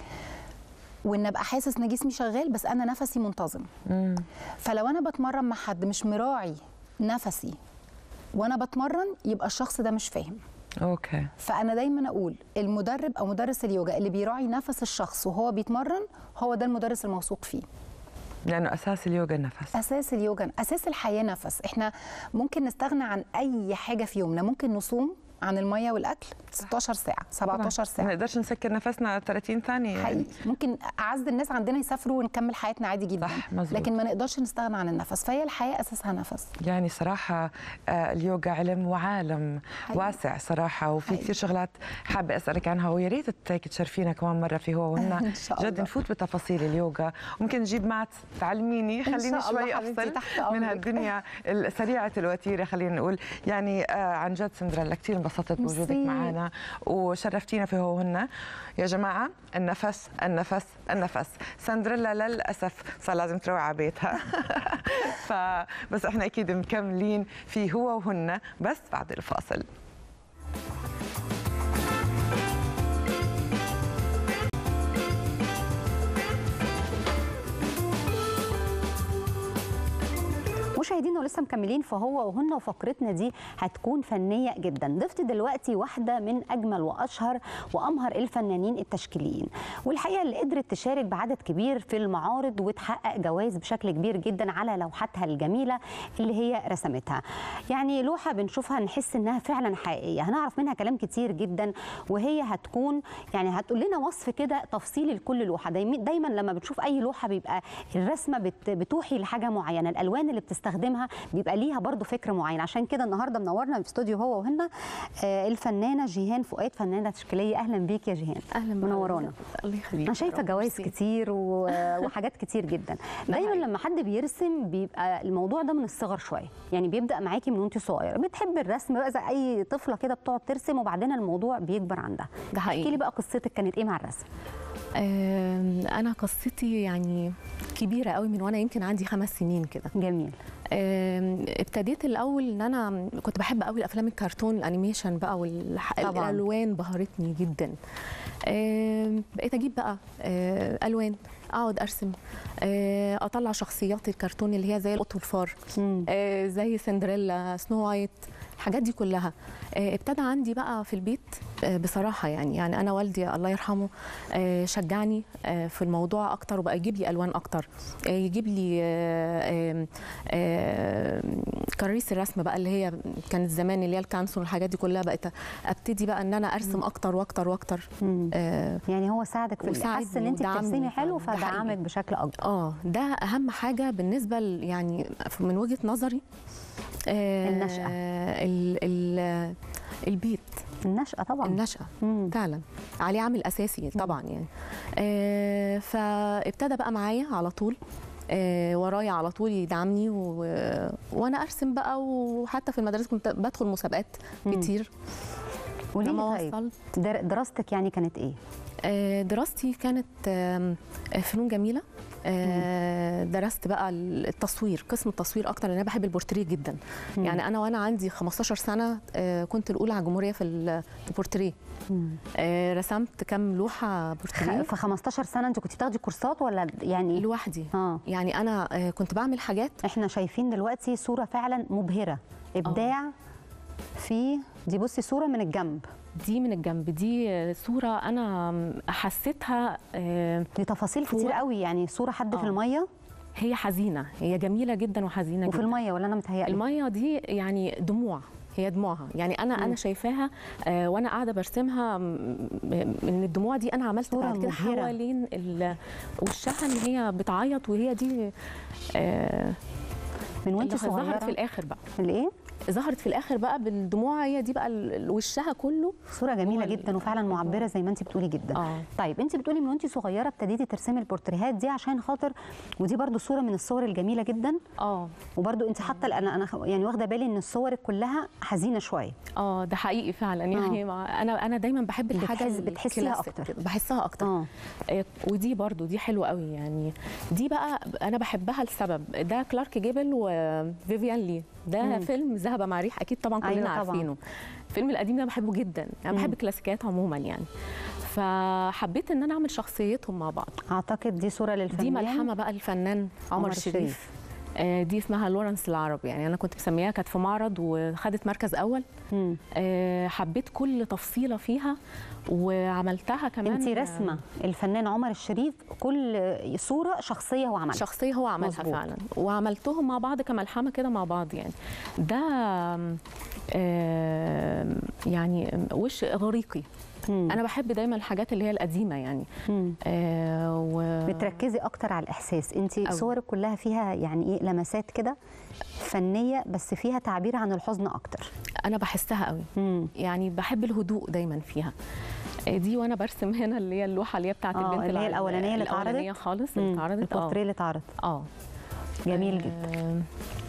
[SPEAKER 6] وان ابقى حاسس ان جسمي شغال بس انا نفسي منتظم
[SPEAKER 2] مم.
[SPEAKER 6] فلو انا بتمرن مع حد مش مراعي نفسي وانا بتمرن يبقى الشخص ده مش فاهم
[SPEAKER 2] اوكي
[SPEAKER 6] فانا دايما اقول المدرب او مدرس اليوجا اللي بيراعي نفس الشخص وهو بيتمرن هو ده المدرس الموثوق فيه
[SPEAKER 2] لانه اساس اليوغا النفس
[SPEAKER 6] اساس اليوجا اساس الحياه نفس احنا ممكن نستغنى عن اي حاجه في يومنا ممكن نصوم عن الميه والاكل 16 ساعه 17
[SPEAKER 2] ما
[SPEAKER 6] ساعه
[SPEAKER 2] نقدرش نسكر نفسنا 30 ثانيه يعني.
[SPEAKER 6] حقيقي ممكن اعز الناس عندنا يسافروا ونكمل حياتنا عادي جدا
[SPEAKER 2] صح، مظبوط.
[SPEAKER 6] لكن ما نقدرش نستغنى عن النفس فهي الحياه اساسها نفس
[SPEAKER 2] يعني صراحة آه، اليوغا علم وعالم
[SPEAKER 6] حقيقي.
[SPEAKER 2] واسع صراحة وفي
[SPEAKER 6] حقيقي.
[SPEAKER 2] كثير شغلات حابة أسألك عنها ويا ريت هيك تشرفينا كمان مرة في هو وهنا
[SPEAKER 6] إن شاء
[SPEAKER 2] جد
[SPEAKER 6] الله.
[SPEAKER 2] نفوت بتفاصيل اليوغا ممكن نجيب مات تعلميني
[SPEAKER 6] شاء
[SPEAKER 2] خليني
[SPEAKER 6] الله
[SPEAKER 2] شوي
[SPEAKER 6] حبيبتي،
[SPEAKER 2] أفصل
[SPEAKER 6] تحت
[SPEAKER 2] من
[SPEAKER 6] أمرك.
[SPEAKER 2] هالدنيا السريعة الوتيرة خلينا نقول يعني آه، عن جد سندريلا كثير انبسطت بوجودك
[SPEAKER 6] ميرسي.
[SPEAKER 2] معنا وشرفتينا في هو وهنا يا جماعة النفس النفس النفس سندريلا للأسف صار لازم تروح على بيتها فبس احنا اكيد مكملين في هو وهن بس بعد الفاصل
[SPEAKER 3] مشاهدينا ولسه مكملين فهو وهن وفقرتنا دي هتكون فنيه جدا ضفت دلوقتي واحده من اجمل واشهر وامهر الفنانين التشكيليين والحقيقه اللي قدرت تشارك بعدد كبير في المعارض وتحقق جوائز بشكل كبير جدا على لوحاتها الجميله اللي هي رسمتها يعني لوحه بنشوفها نحس انها فعلا حقيقيه هنعرف منها كلام كتير جدا وهي هتكون يعني هتقول لنا وصف كده تفصيلي لكل لوحه دايما دايما لما بتشوف اي لوحه بيبقى الرسمه بت بتوحي لحاجه معينه الالوان اللي بتستخدمها بيبقى ليها برضو فكر معين عشان كده النهارده منورنا في استوديو هو وهنا آه، الفنانه جيهان فؤاد فنانه تشكيليه اهلا بيك يا جيهان
[SPEAKER 4] اهلا بك.
[SPEAKER 3] منورانا
[SPEAKER 4] الله يخليك
[SPEAKER 3] انا شايفه
[SPEAKER 4] رب
[SPEAKER 3] جوائز
[SPEAKER 4] ميرسي.
[SPEAKER 3] كتير و- وحاجات كتير جدا دايما
[SPEAKER 4] حقيقي.
[SPEAKER 3] لما حد بيرسم بيبقى الموضوع ده من الصغر شويه يعني بيبدا معاكي من وانت صغيره بتحب الرسم بقى زي اي طفله كده بتقعد ترسم وبعدين الموضوع بيكبر عندها
[SPEAKER 4] ده حقيقي.
[SPEAKER 3] احكي لي بقى قصتك كانت ايه مع الرسم
[SPEAKER 4] آم، انا قصتي يعني كبيره قوي من وانا يمكن عندي خمس سنين كده
[SPEAKER 3] جميل
[SPEAKER 4] آم، ابتديت الاول ان انا كنت بحب قوي الافلام الكرتون الانيميشن بقى
[SPEAKER 3] طبعاً.
[SPEAKER 4] والالوان بهرتني جدا آم، بقيت اجيب بقى آه، الوان اقعد ارسم آه، اطلع شخصيات الكرتون اللي هي زي القط والفار
[SPEAKER 3] مم.
[SPEAKER 4] آه، زي سندريلا سنو وايت الحاجات دي كلها آه، ابتدى عندي بقى في البيت آه، بصراحه يعني يعني انا والدي الله يرحمه آه، شجعني آه، في الموضوع اكتر وبقى يجيب لي الوان اكتر آه، يجيب لي آه، آه، آه، كراسي الرسم بقى اللي هي كانت زمان اللي هي الكانسون والحاجات دي كلها بقت ابتدي بقى ان انا ارسم اكتر واكتر واكتر
[SPEAKER 3] مم.
[SPEAKER 4] آه،
[SPEAKER 3] يعني هو ساعدك في
[SPEAKER 4] وساعدني
[SPEAKER 3] حس ان انت
[SPEAKER 4] ودعمني
[SPEAKER 3] بترسمي حلو
[SPEAKER 4] فعلاً. ده حقيقي.
[SPEAKER 3] فدعمك بشكل اكبر
[SPEAKER 4] اه ده اهم حاجه بالنسبه ل- يعني من وجهه نظري آه
[SPEAKER 3] النشأة.
[SPEAKER 4] ال ال البيت
[SPEAKER 3] النشأة طبعا
[SPEAKER 4] النشأة
[SPEAKER 3] مم.
[SPEAKER 4] فعلا عليه عامل اساسي طبعا يعني آه فابتدى بقى معايا على طول آه ورايا على طول يدعمني و... وانا ارسم بقى وحتى في المدرسه كنت بدخل مسابقات
[SPEAKER 3] مم.
[SPEAKER 4] كتير
[SPEAKER 3] قولي
[SPEAKER 4] لما
[SPEAKER 3] لي طيب
[SPEAKER 4] وصلت
[SPEAKER 3] در- دراستك يعني كانت ايه؟
[SPEAKER 4] آه، دراستي كانت آم، آه، فنون جميله آه، درست بقى التصوير قسم التصوير اكتر لان انا بحب البورتريه جدا
[SPEAKER 3] مم.
[SPEAKER 4] يعني انا وانا عندي 15 سنه آه، كنت الاولى على الجمهوريه في ال- البورتريه
[SPEAKER 3] مم.
[SPEAKER 4] آه، رسمت كام لوحه
[SPEAKER 3] خ-
[SPEAKER 4] بورتريه
[SPEAKER 3] في 15 سنه انت كنت بتاخدي كورسات ولا يعني
[SPEAKER 4] لوحدي
[SPEAKER 3] اه
[SPEAKER 4] يعني انا آه، كنت بعمل حاجات
[SPEAKER 3] احنا شايفين دلوقتي صوره فعلا مبهره ابداع في دي بصي صوره من الجنب
[SPEAKER 7] دي من الجنب دي صوره انا حسيتها آه،
[SPEAKER 3] دي تفاصيل
[SPEAKER 7] فوق.
[SPEAKER 3] كتير قوي يعني صوره حد في
[SPEAKER 7] آه.
[SPEAKER 3] الميه
[SPEAKER 7] هي حزينه هي جميله جدا وحزينه
[SPEAKER 3] وفي
[SPEAKER 7] جدا
[SPEAKER 3] الميه ولا انا متهيألي
[SPEAKER 7] الميه دي يعني دموع هي دموعها يعني انا
[SPEAKER 3] مم.
[SPEAKER 7] انا شايفاها آه وانا قاعده برسمها م- م- من الدموع دي انا عملت
[SPEAKER 3] صورة
[SPEAKER 7] بعد كده
[SPEAKER 3] مبهرة.
[SPEAKER 7] حوالين ال- وشها ان هي بتعيط وهي دي آه
[SPEAKER 3] من وانت
[SPEAKER 7] اللي ظهرت في
[SPEAKER 3] صغيره
[SPEAKER 7] الاخر بقى
[SPEAKER 3] الايه
[SPEAKER 7] ظهرت في الاخر بقى بالدموع هي دي بقى ال- وشها كله
[SPEAKER 3] صوره جميله
[SPEAKER 7] هو ال-
[SPEAKER 3] جدا وفعلا معبره زي ما انت بتقولي جدا
[SPEAKER 7] اه
[SPEAKER 3] طيب انت بتقولي من وانت صغيره ابتديتي ترسمي البورتريهات دي عشان خاطر ودي برضو صوره من الصور الجميله جدا
[SPEAKER 7] اه
[SPEAKER 3] وبرضو انت حتى انا انا يعني واخده بالي ان الصور كلها حزينه شويه
[SPEAKER 7] اه ده حقيقي فعلا يعني ما انا انا دايما بحب الحاجه
[SPEAKER 3] بتحس- بتحسيها
[SPEAKER 7] الكلاسيك
[SPEAKER 3] أكتر.
[SPEAKER 7] كده، بحسها اكتر
[SPEAKER 3] اه
[SPEAKER 7] آه، ودي برضو دي حلوه قوي يعني دي بقى انا بحبها لسبب ده كلارك جيبل وفيفيان لي ده
[SPEAKER 3] مم.
[SPEAKER 7] فيلم ذهب مع ريح اكيد طبعا كلنا
[SPEAKER 3] أيوة طبعاً.
[SPEAKER 7] عارفينه الفيلم القديم ده بحبه جدا انا
[SPEAKER 3] مم.
[SPEAKER 7] بحب الكلاسيكيات عموما يعني فحبيت ان انا اعمل شخصيتهم مع بعض
[SPEAKER 3] اعتقد دي صوره للفنان
[SPEAKER 7] دي ملحمه بقى الفنان عمر,
[SPEAKER 3] عمر
[SPEAKER 7] الشريف,
[SPEAKER 3] الشريف.
[SPEAKER 7] آه، دي اسمها لورنس العرب يعني انا كنت مسميها كانت في معرض وخدت مركز اول
[SPEAKER 3] مم.
[SPEAKER 7] آه، حبيت كل تفصيله فيها وعملتها كمان
[SPEAKER 3] انت رسمه الفنان عمر الشريف كل صوره شخصيه هو عملها
[SPEAKER 7] شخصيه هو عملها
[SPEAKER 3] مظبوط.
[SPEAKER 7] فعلا وعملتهم مع بعض كملحمه كده مع بعض يعني ده آم، آم، يعني وش اغريقي
[SPEAKER 3] مم.
[SPEAKER 7] انا بحب دايما الحاجات اللي هي القديمه يعني
[SPEAKER 3] مم.
[SPEAKER 7] آه، و...
[SPEAKER 3] بتركزي اكتر على الاحساس انت
[SPEAKER 7] أوي.
[SPEAKER 3] صورك كلها فيها يعني ايه لمسات كده فنيه بس فيها تعبير عن الحزن اكتر
[SPEAKER 7] انا بحسها قوي
[SPEAKER 3] مم.
[SPEAKER 7] يعني بحب الهدوء دايما فيها آه، دي وانا برسم هنا اللي هي اللوحه اللي هي بتاعت
[SPEAKER 3] آه،
[SPEAKER 7] البنت
[SPEAKER 3] اللي هي
[SPEAKER 7] الع-
[SPEAKER 3] الأولانية اللي اتعرضت؟
[SPEAKER 7] الاولانيه خالص اللي
[SPEAKER 3] مم.
[SPEAKER 7] اتعرضت اه
[SPEAKER 3] البورتريه اللي اتعرض
[SPEAKER 7] اه
[SPEAKER 3] جميل جدا
[SPEAKER 7] آه،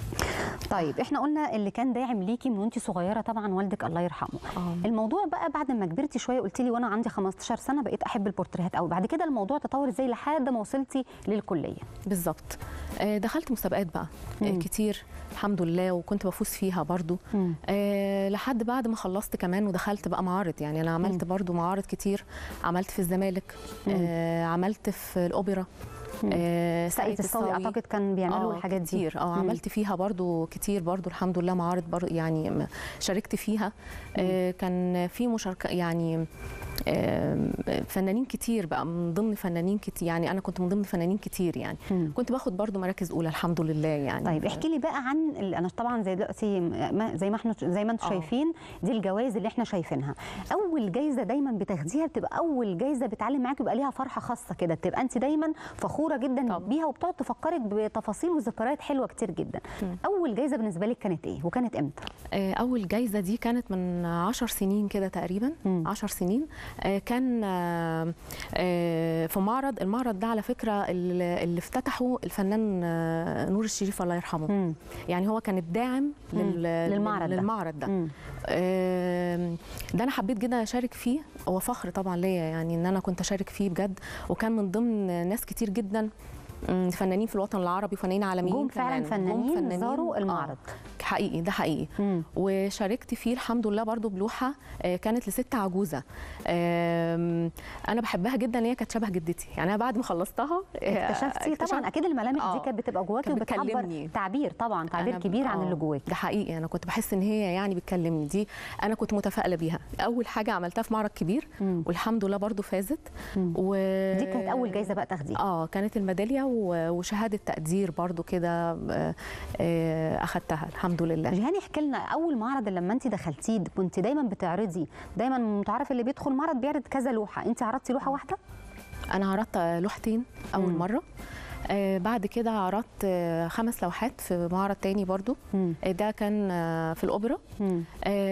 [SPEAKER 3] طيب احنا قلنا اللي كان داعم ليكي من وانت صغيره طبعا والدك الله يرحمه
[SPEAKER 7] آه.
[SPEAKER 3] الموضوع بقى بعد ما كبرتي شويه قلت لي وانا عندي 15 سنه بقيت احب البورتريهات قوي بعد كده الموضوع تطور ازاي لحد ما وصلتي للكليه
[SPEAKER 7] بالظبط آه، دخلت مسابقات بقى آه،
[SPEAKER 3] مم.
[SPEAKER 7] كتير الحمد لله وكنت بفوز فيها برضو
[SPEAKER 3] مم.
[SPEAKER 7] آه، لحد بعد ما خلصت كمان ودخلت بقى معارض يعني انا عملت برضو معارض كتير عملت في الزمالك آه، عملت في الاوبرا آه،
[SPEAKER 3] ساقية الصاوي اعتقد كان بيعملوا
[SPEAKER 7] آه،
[SPEAKER 3] الحاجات دي
[SPEAKER 7] كتير اه
[SPEAKER 3] مم.
[SPEAKER 7] عملت فيها برضو كتير برضو الحمد لله معارض برضو يعني م- شاركت فيها آه كان في مشاركه يعني آه فنانين كتير بقى من ضمن فنانين كتير يعني انا كنت من ضمن فنانين كتير يعني
[SPEAKER 3] مم.
[SPEAKER 7] كنت باخد برضو مراكز اولى الحمد لله يعني
[SPEAKER 3] طيب احكي لي بقى عن ال- انا طبعا زي دلوقتي ما زي ما احنا زي ما انتم
[SPEAKER 7] آه.
[SPEAKER 3] شايفين دي الجوائز اللي احنا شايفينها اول جايزه دايما بتاخديها بتبقى اول جايزه بتعلم معاكي بيبقى ليها فرحه خاصه كده بتبقى انت دايما فخوره جدا
[SPEAKER 7] طبعا.
[SPEAKER 3] بيها وبتقعد تفكرك بتفاصيل وذكريات حلوه كتير جدا اول جايزه بالنسبه لك كانت ايه وكانت امتى
[SPEAKER 7] آه، أول جايزة دي كانت من عشر سنين كده تقريبا
[SPEAKER 3] مم.
[SPEAKER 7] عشر سنين آه، كان آه، آه، في معرض المعرض ده على فكرة اللي اللي افتتحه الفنان آه، نور الشريف الله يرحمه
[SPEAKER 3] مم.
[SPEAKER 7] يعني هو كان الداعم لل...
[SPEAKER 3] للمعرض ده.
[SPEAKER 7] للمعرض ده
[SPEAKER 3] مم.
[SPEAKER 7] آم، ده انا حبيت جدا اشارك فيه هو فخر طبعا ليا يعني ان انا كنت اشارك فيه بجد وكان من ضمن ناس كتير جدا مم، فنانين في الوطن العربي وفنانين عالميين
[SPEAKER 3] جم فعلا
[SPEAKER 7] كمان. جم
[SPEAKER 3] فنانين زاروا
[SPEAKER 7] آه،
[SPEAKER 3] المعرض.
[SPEAKER 7] حقيقي ده حقيقي
[SPEAKER 3] مم.
[SPEAKER 7] وشاركت فيه الحمد لله برضو بلوحه آه، كانت لست عجوزه آم، انا بحبها جدا هي كانت شبه جدتي يعني انا بعد ما خلصتها آه،
[SPEAKER 3] اكتشفتي طبعا
[SPEAKER 7] اكتشفت-
[SPEAKER 3] اكيد الملامح
[SPEAKER 7] آه.
[SPEAKER 3] دي كانت بتبقى جواكي
[SPEAKER 7] كانت
[SPEAKER 3] وبتعبر
[SPEAKER 7] بتكلمني.
[SPEAKER 3] تعبير طبعا تعبير
[SPEAKER 7] أنا-
[SPEAKER 3] كبير عن
[SPEAKER 7] آه،
[SPEAKER 3] اللي جواكي
[SPEAKER 7] ده حقيقي انا كنت بحس ان هي يعني بتكلمني دي انا كنت متفائله بيها اول حاجه عملتها في معرض كبير
[SPEAKER 3] مم.
[SPEAKER 7] والحمد لله برضو فازت
[SPEAKER 3] مم.
[SPEAKER 7] و...
[SPEAKER 3] دي كانت اول جايزه بقى تاخديها
[SPEAKER 7] اه كانت الميداليه و- وشهاده تقدير برضو كده آه، آه، اخدتها الحمد لله
[SPEAKER 3] جيهان احكي لنا اول معرض لما انت دخلتيه كنت دايما بتعرضي دايما متعرف اللي بيدخل معرض بيعرض كذا لوحه انت عرضتي لوحه واحده
[SPEAKER 7] انا عرضت لوحتين اول
[SPEAKER 3] مم.
[SPEAKER 7] مره آه بعد كده عرضت آه خمس لوحات في معرض تاني برضو
[SPEAKER 3] مم.
[SPEAKER 7] آه ده كان آه في الاوبرا
[SPEAKER 3] مم.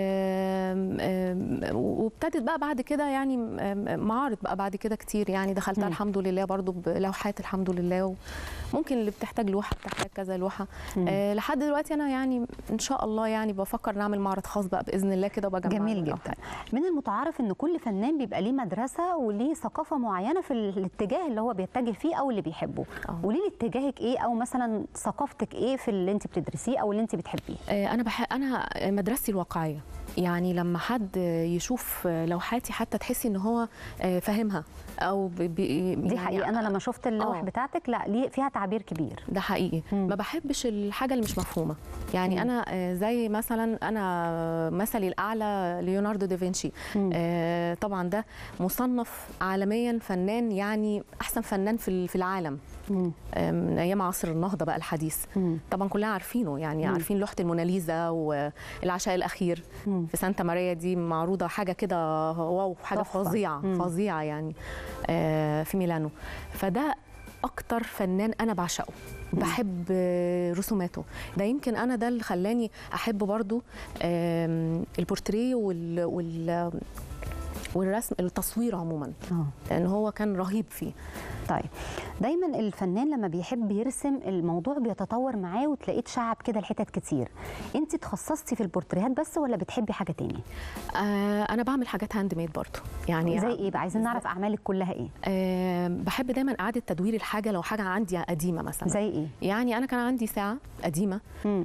[SPEAKER 7] آم، آم، وابتدت بقى بعد كده يعني آم، معارض بقى بعد كده كتير يعني دخلتها
[SPEAKER 3] مم.
[SPEAKER 7] الحمد لله برضو بلوحات الحمد لله وممكن اللي بتحتاج لوحه بتحتاج كذا لوحه
[SPEAKER 3] مم.
[SPEAKER 7] آه لحد دلوقتي انا يعني ان شاء الله يعني بفكر نعمل معرض خاص بقى باذن الله كده وبجمع
[SPEAKER 3] جميل
[SPEAKER 7] اللوحات.
[SPEAKER 3] جدا من المتعارف ان كل فنان بيبقى ليه مدرسه وليه ثقافه معينه في الاتجاه اللي هو بيتجه فيه او اللي بيحبه
[SPEAKER 7] آه.
[SPEAKER 3] قولي لي اتجاهك ايه او مثلا ثقافتك ايه في اللي انت بتدرسيه او اللي انت بتحبيه
[SPEAKER 7] آه، انا بح... انا مدرستي الواقعيه يعني لما حد يشوف لوحاتي حتى تحسي ان هو آه، فاهمها او ب... ب...
[SPEAKER 3] دي
[SPEAKER 7] يعني
[SPEAKER 3] حقيقه انا لما شفت اللوح
[SPEAKER 7] آه.
[SPEAKER 3] بتاعتك لا ليه فيها تعبير كبير
[SPEAKER 7] ده حقيقي
[SPEAKER 3] مم.
[SPEAKER 7] ما بحبش الحاجه اللي مش مفهومه يعني
[SPEAKER 3] مم.
[SPEAKER 7] انا آه، زي مثلا انا مثلي الاعلى ليوناردو دافنشي
[SPEAKER 3] مم.
[SPEAKER 7] آه، طبعا ده مصنف عالميا فنان يعني احسن فنان في ال- في العالم
[SPEAKER 3] مم.
[SPEAKER 7] آه، من ايام عصر النهضه بقى الحديث
[SPEAKER 3] مم.
[SPEAKER 7] طبعا كلنا عارفينه يعني
[SPEAKER 3] مم.
[SPEAKER 7] عارفين لوحه الموناليزا والعشاء الاخير
[SPEAKER 3] مم.
[SPEAKER 7] في سانتا ماريا دي معروضه حاجه كده واو حاجه
[SPEAKER 3] تحفة.
[SPEAKER 7] فظيعه
[SPEAKER 3] مم.
[SPEAKER 7] فظيعه يعني آه، في ميلانو فده اكتر فنان انا بعشقه بحب آه، رسوماته ده يمكن انا ده اللي خلاني احب برضو آم، البورتريه وال, وال والرسم التصوير عموما
[SPEAKER 3] اه
[SPEAKER 7] لان هو كان رهيب فيه
[SPEAKER 3] طيب دايما الفنان لما بيحب يرسم الموضوع بيتطور معاه وتلاقيه اتشعب كده لحتت كتير انت تخصصتي في البورتريهات بس ولا بتحبي حاجه تاني
[SPEAKER 7] آه، انا بعمل حاجات هاند ميد برضو يعني
[SPEAKER 3] زي ايه بقى عايزين نعرف اعمالك كلها ايه
[SPEAKER 7] آه، بحب دايما اعاده تدوير الحاجه لو حاجه عندي قديمه مثلا
[SPEAKER 3] زي ايه
[SPEAKER 7] يعني انا كان عندي ساعه قديمه
[SPEAKER 3] مم.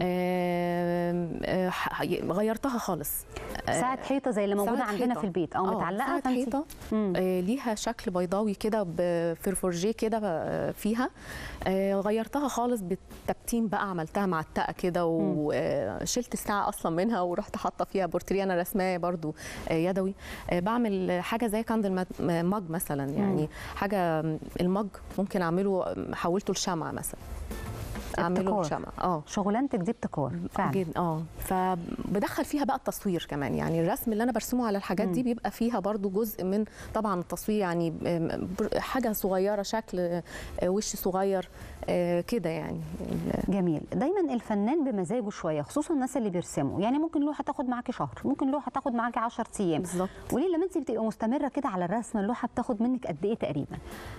[SPEAKER 7] آه، آه، ح- غيرتها خالص آه،
[SPEAKER 3] ساعه حيطه زي اللي موجوده
[SPEAKER 7] ساعة
[SPEAKER 3] عندنا
[SPEAKER 7] حيطة.
[SPEAKER 3] في البيت او
[SPEAKER 7] آه،
[SPEAKER 3] متعلقه
[SPEAKER 7] ساعة
[SPEAKER 3] فأنت-
[SPEAKER 7] حيطه
[SPEAKER 3] مم.
[SPEAKER 7] آه، ليها شكل بيضاوي كده بفرفورجيه كده آه، فيها آه، غيرتها خالص بالتبتيم بقى عملتها معتقه كده وشلت الساعه اصلا منها ورحت حاطه فيها بورتريه انا رسماه برضو آه، يدوي آه، بعمل حاجه زي كاندل مج مثلا يعني حاجه المج ممكن اعمله حولته لشمعه مثلا اعمله
[SPEAKER 3] ابتكار.
[SPEAKER 7] لشمعه اه
[SPEAKER 3] شغلانتك دي ابتكار فعلا
[SPEAKER 7] جدا اه فبدخل فيها بقى التصوير كمان يعني الرسم اللي انا برسمه على الحاجات دي بيبقى فيها برضو جزء من طبعا التصوير يعني آم، بر- حاجه صغيره شكل آه، وش صغير آه، كده يعني
[SPEAKER 3] جميل دايما الفنان بمزاجه شويه خصوصا الناس اللي بيرسموا يعني ممكن لوحه تاخد معاكي شهر ممكن لوحه تاخد معاكي 10 ايام
[SPEAKER 7] بالظبط
[SPEAKER 3] قولي لي لما انت بتبقي مستمره كده على الرسم اللوحه بتاخد منك قد ايه تقريبا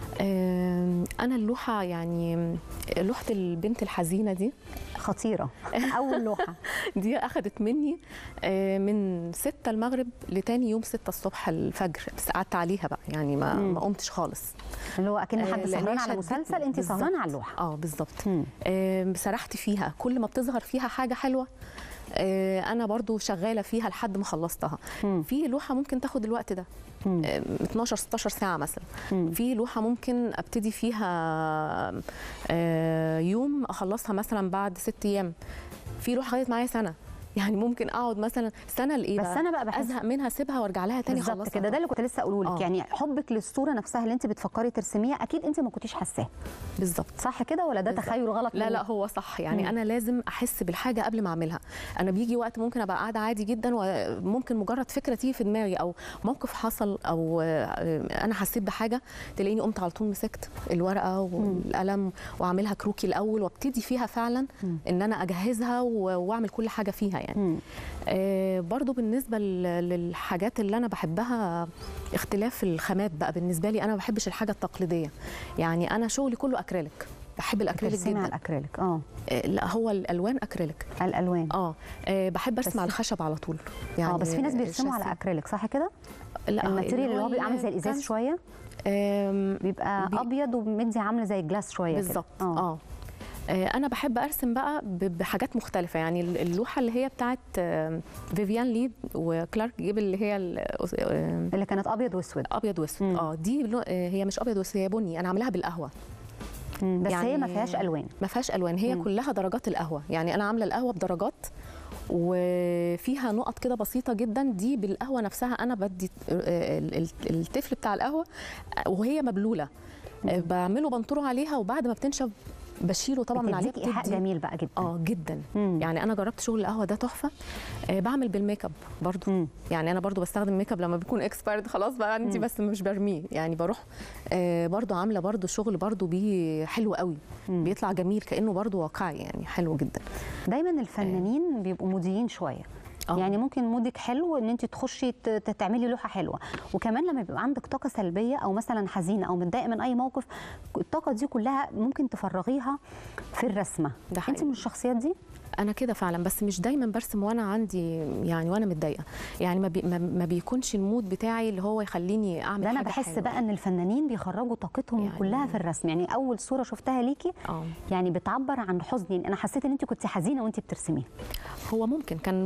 [SPEAKER 7] آم، انا اللوحه يعني لوحه البنت الحزينه دي
[SPEAKER 3] خطيره اول لوحه
[SPEAKER 7] دي اخذت مني آه، من 6 المغرب لتاني يوم 6 الصبح الفجر بس قعدت عليها بقى يعني ما
[SPEAKER 3] مم.
[SPEAKER 7] ما قمتش خالص
[SPEAKER 3] اللي هو اكن
[SPEAKER 7] آه،
[SPEAKER 3] حد
[SPEAKER 7] لأن
[SPEAKER 3] سهران
[SPEAKER 7] هي
[SPEAKER 3] على
[SPEAKER 7] شدتني.
[SPEAKER 3] مسلسل انت
[SPEAKER 7] بالظبط.
[SPEAKER 3] سهرانه على اللوحه
[SPEAKER 7] اه بالظبط
[SPEAKER 3] مم.
[SPEAKER 7] آم، سرحت فيها كل ما بتظهر فيها حاجه حلوه آه، انا برضو شغاله فيها لحد ما خلصتها
[SPEAKER 3] مم.
[SPEAKER 7] في لوحه ممكن تاخد الوقت ده
[SPEAKER 3] مم.
[SPEAKER 7] آم، 12 16 ساعه مثلا
[SPEAKER 3] مم.
[SPEAKER 7] في لوحه ممكن ابتدي فيها آه، يوم اخلصها مثلا بعد ست ايام في لوحه خدت معايا سنه يعني ممكن اقعد مثلا سنه لايه
[SPEAKER 3] بس انا بقى بحس
[SPEAKER 7] ازهق منها اسيبها وارجع لها تاني
[SPEAKER 3] بالظبط
[SPEAKER 7] اخلصها
[SPEAKER 3] كده ده اللي كنت لسه اقوله لك
[SPEAKER 7] آه.
[SPEAKER 3] يعني حبك للصوره نفسها اللي انت بتفكري ترسميها اكيد انت ما كنتش حاساها
[SPEAKER 7] بالظبط
[SPEAKER 3] صح كده ولا ده
[SPEAKER 7] بالظبط.
[SPEAKER 3] تخيل غلط
[SPEAKER 7] لا
[SPEAKER 3] مني؟
[SPEAKER 7] لا هو صح يعني
[SPEAKER 3] مم.
[SPEAKER 7] انا لازم احس بالحاجه قبل ما اعملها انا بيجي وقت ممكن ابقى قاعده عادي جدا وممكن مجرد فكره تيجي في دماغي او موقف حصل او آه، انا حسيت بحاجه تلاقيني قمت على طول مسكت الورقه والقلم واعملها كروكي الاول وابتدي فيها فعلا
[SPEAKER 3] مم.
[SPEAKER 7] ان انا اجهزها و- واعمل كل حاجه فيها يعني
[SPEAKER 3] مم.
[SPEAKER 7] آه، برضو بالنسبه ل- للحاجات اللي انا بحبها اختلاف الخامات بقى بالنسبه لي انا ما بحبش الحاجه التقليديه يعني انا شغلي كله اكريليك بحب الاكريليك
[SPEAKER 3] ترسمي على
[SPEAKER 7] جدا
[SPEAKER 3] الاكريليك اه
[SPEAKER 7] آه، لا هو الالوان اكريليك
[SPEAKER 3] الالوان
[SPEAKER 7] اه آه، بحب ارسم
[SPEAKER 3] بس-
[SPEAKER 7] على الخشب على طول يعني
[SPEAKER 3] اه بس في ناس بيرسموا على
[SPEAKER 7] الشاسيه.
[SPEAKER 3] اكريليك صح كده
[SPEAKER 7] لا
[SPEAKER 3] الماتيريال اللي هو بيبقى عامل زي الازاز
[SPEAKER 7] الكنز-
[SPEAKER 3] شويه
[SPEAKER 7] آم،
[SPEAKER 3] بيبقى
[SPEAKER 7] بي-
[SPEAKER 3] ابيض ومدي عامله زي الجلاس شويه كده.
[SPEAKER 7] بالظبط
[SPEAKER 3] اه
[SPEAKER 7] اه آه، انا بحب ارسم بقى ب- بحاجات مختلفه يعني اللوحه اللي هي بتاعت آم، فيفيان ليد وكلارك جيبل اللي هي ال- آم،
[SPEAKER 3] اللي كانت ابيض واسود
[SPEAKER 7] ابيض واسود
[SPEAKER 3] مم.
[SPEAKER 7] اه دي لو- آه، هي مش ابيض واسود هي بني انا عاملاها بالقهوه
[SPEAKER 3] مم. بس
[SPEAKER 7] يعني
[SPEAKER 3] هي ما فيهاش الوان
[SPEAKER 7] ما فيهاش الوان هي
[SPEAKER 3] مم.
[SPEAKER 7] كلها درجات القهوه يعني انا عامله القهوه بدرجات وفيها نقط كده بسيطه جدا دي بالقهوه نفسها انا بدي ال- ال- التفل بتاع القهوه وهي مبلوله بعمله بنطره عليها وبعد ما بتنشف بشيله طبعا من عليه
[SPEAKER 3] بتديك ايحاء
[SPEAKER 7] بتدي-
[SPEAKER 3] جميل بقى جدا
[SPEAKER 7] اه جدا
[SPEAKER 3] مم.
[SPEAKER 7] يعني انا جربت شغل القهوه ده تحفه آه بعمل بالميك اب برضو
[SPEAKER 3] مم.
[SPEAKER 7] يعني انا برضو بستخدم ميك اب لما بيكون اكسبيرد خلاص بقى عندي
[SPEAKER 3] مم.
[SPEAKER 7] بس مش برميه يعني بروح آه برضو عامله برضو شغل برضو بيه حلو قوي
[SPEAKER 3] مم.
[SPEAKER 7] بيطلع جميل كانه برضو واقعي يعني حلو جدا
[SPEAKER 3] دايما الفنانين بيبقوا موديين شويه
[SPEAKER 7] آه.
[SPEAKER 3] يعني ممكن مودك حلو ان انت تخشي ت- ت- تعملي لوحه حلوه وكمان لما بيبقى عندك طاقه سلبيه او مثلا حزينه او متضايقه من اي موقف الطاقه دي كلها ممكن تفرغيها في الرسمه
[SPEAKER 7] ده
[SPEAKER 3] انت
[SPEAKER 7] حقيقي.
[SPEAKER 3] من الشخصيات دي
[SPEAKER 7] انا كده فعلا بس مش دايما برسم وانا عندي يعني وانا متضايقه يعني ما, بي ما- ما بيكونش المود بتاعي اللي هو يخليني اعمل
[SPEAKER 3] ده انا
[SPEAKER 7] حاجة
[SPEAKER 3] بحس
[SPEAKER 7] حلوة.
[SPEAKER 3] بقى ان الفنانين بيخرجوا طاقتهم
[SPEAKER 7] يعني-
[SPEAKER 3] كلها في الرسم يعني اول صوره شفتها ليكي
[SPEAKER 7] اه
[SPEAKER 3] يعني بتعبر عن حزن يعني انا حسيت ان انت كنت حزينه وانت بترسميها
[SPEAKER 7] هو ممكن كان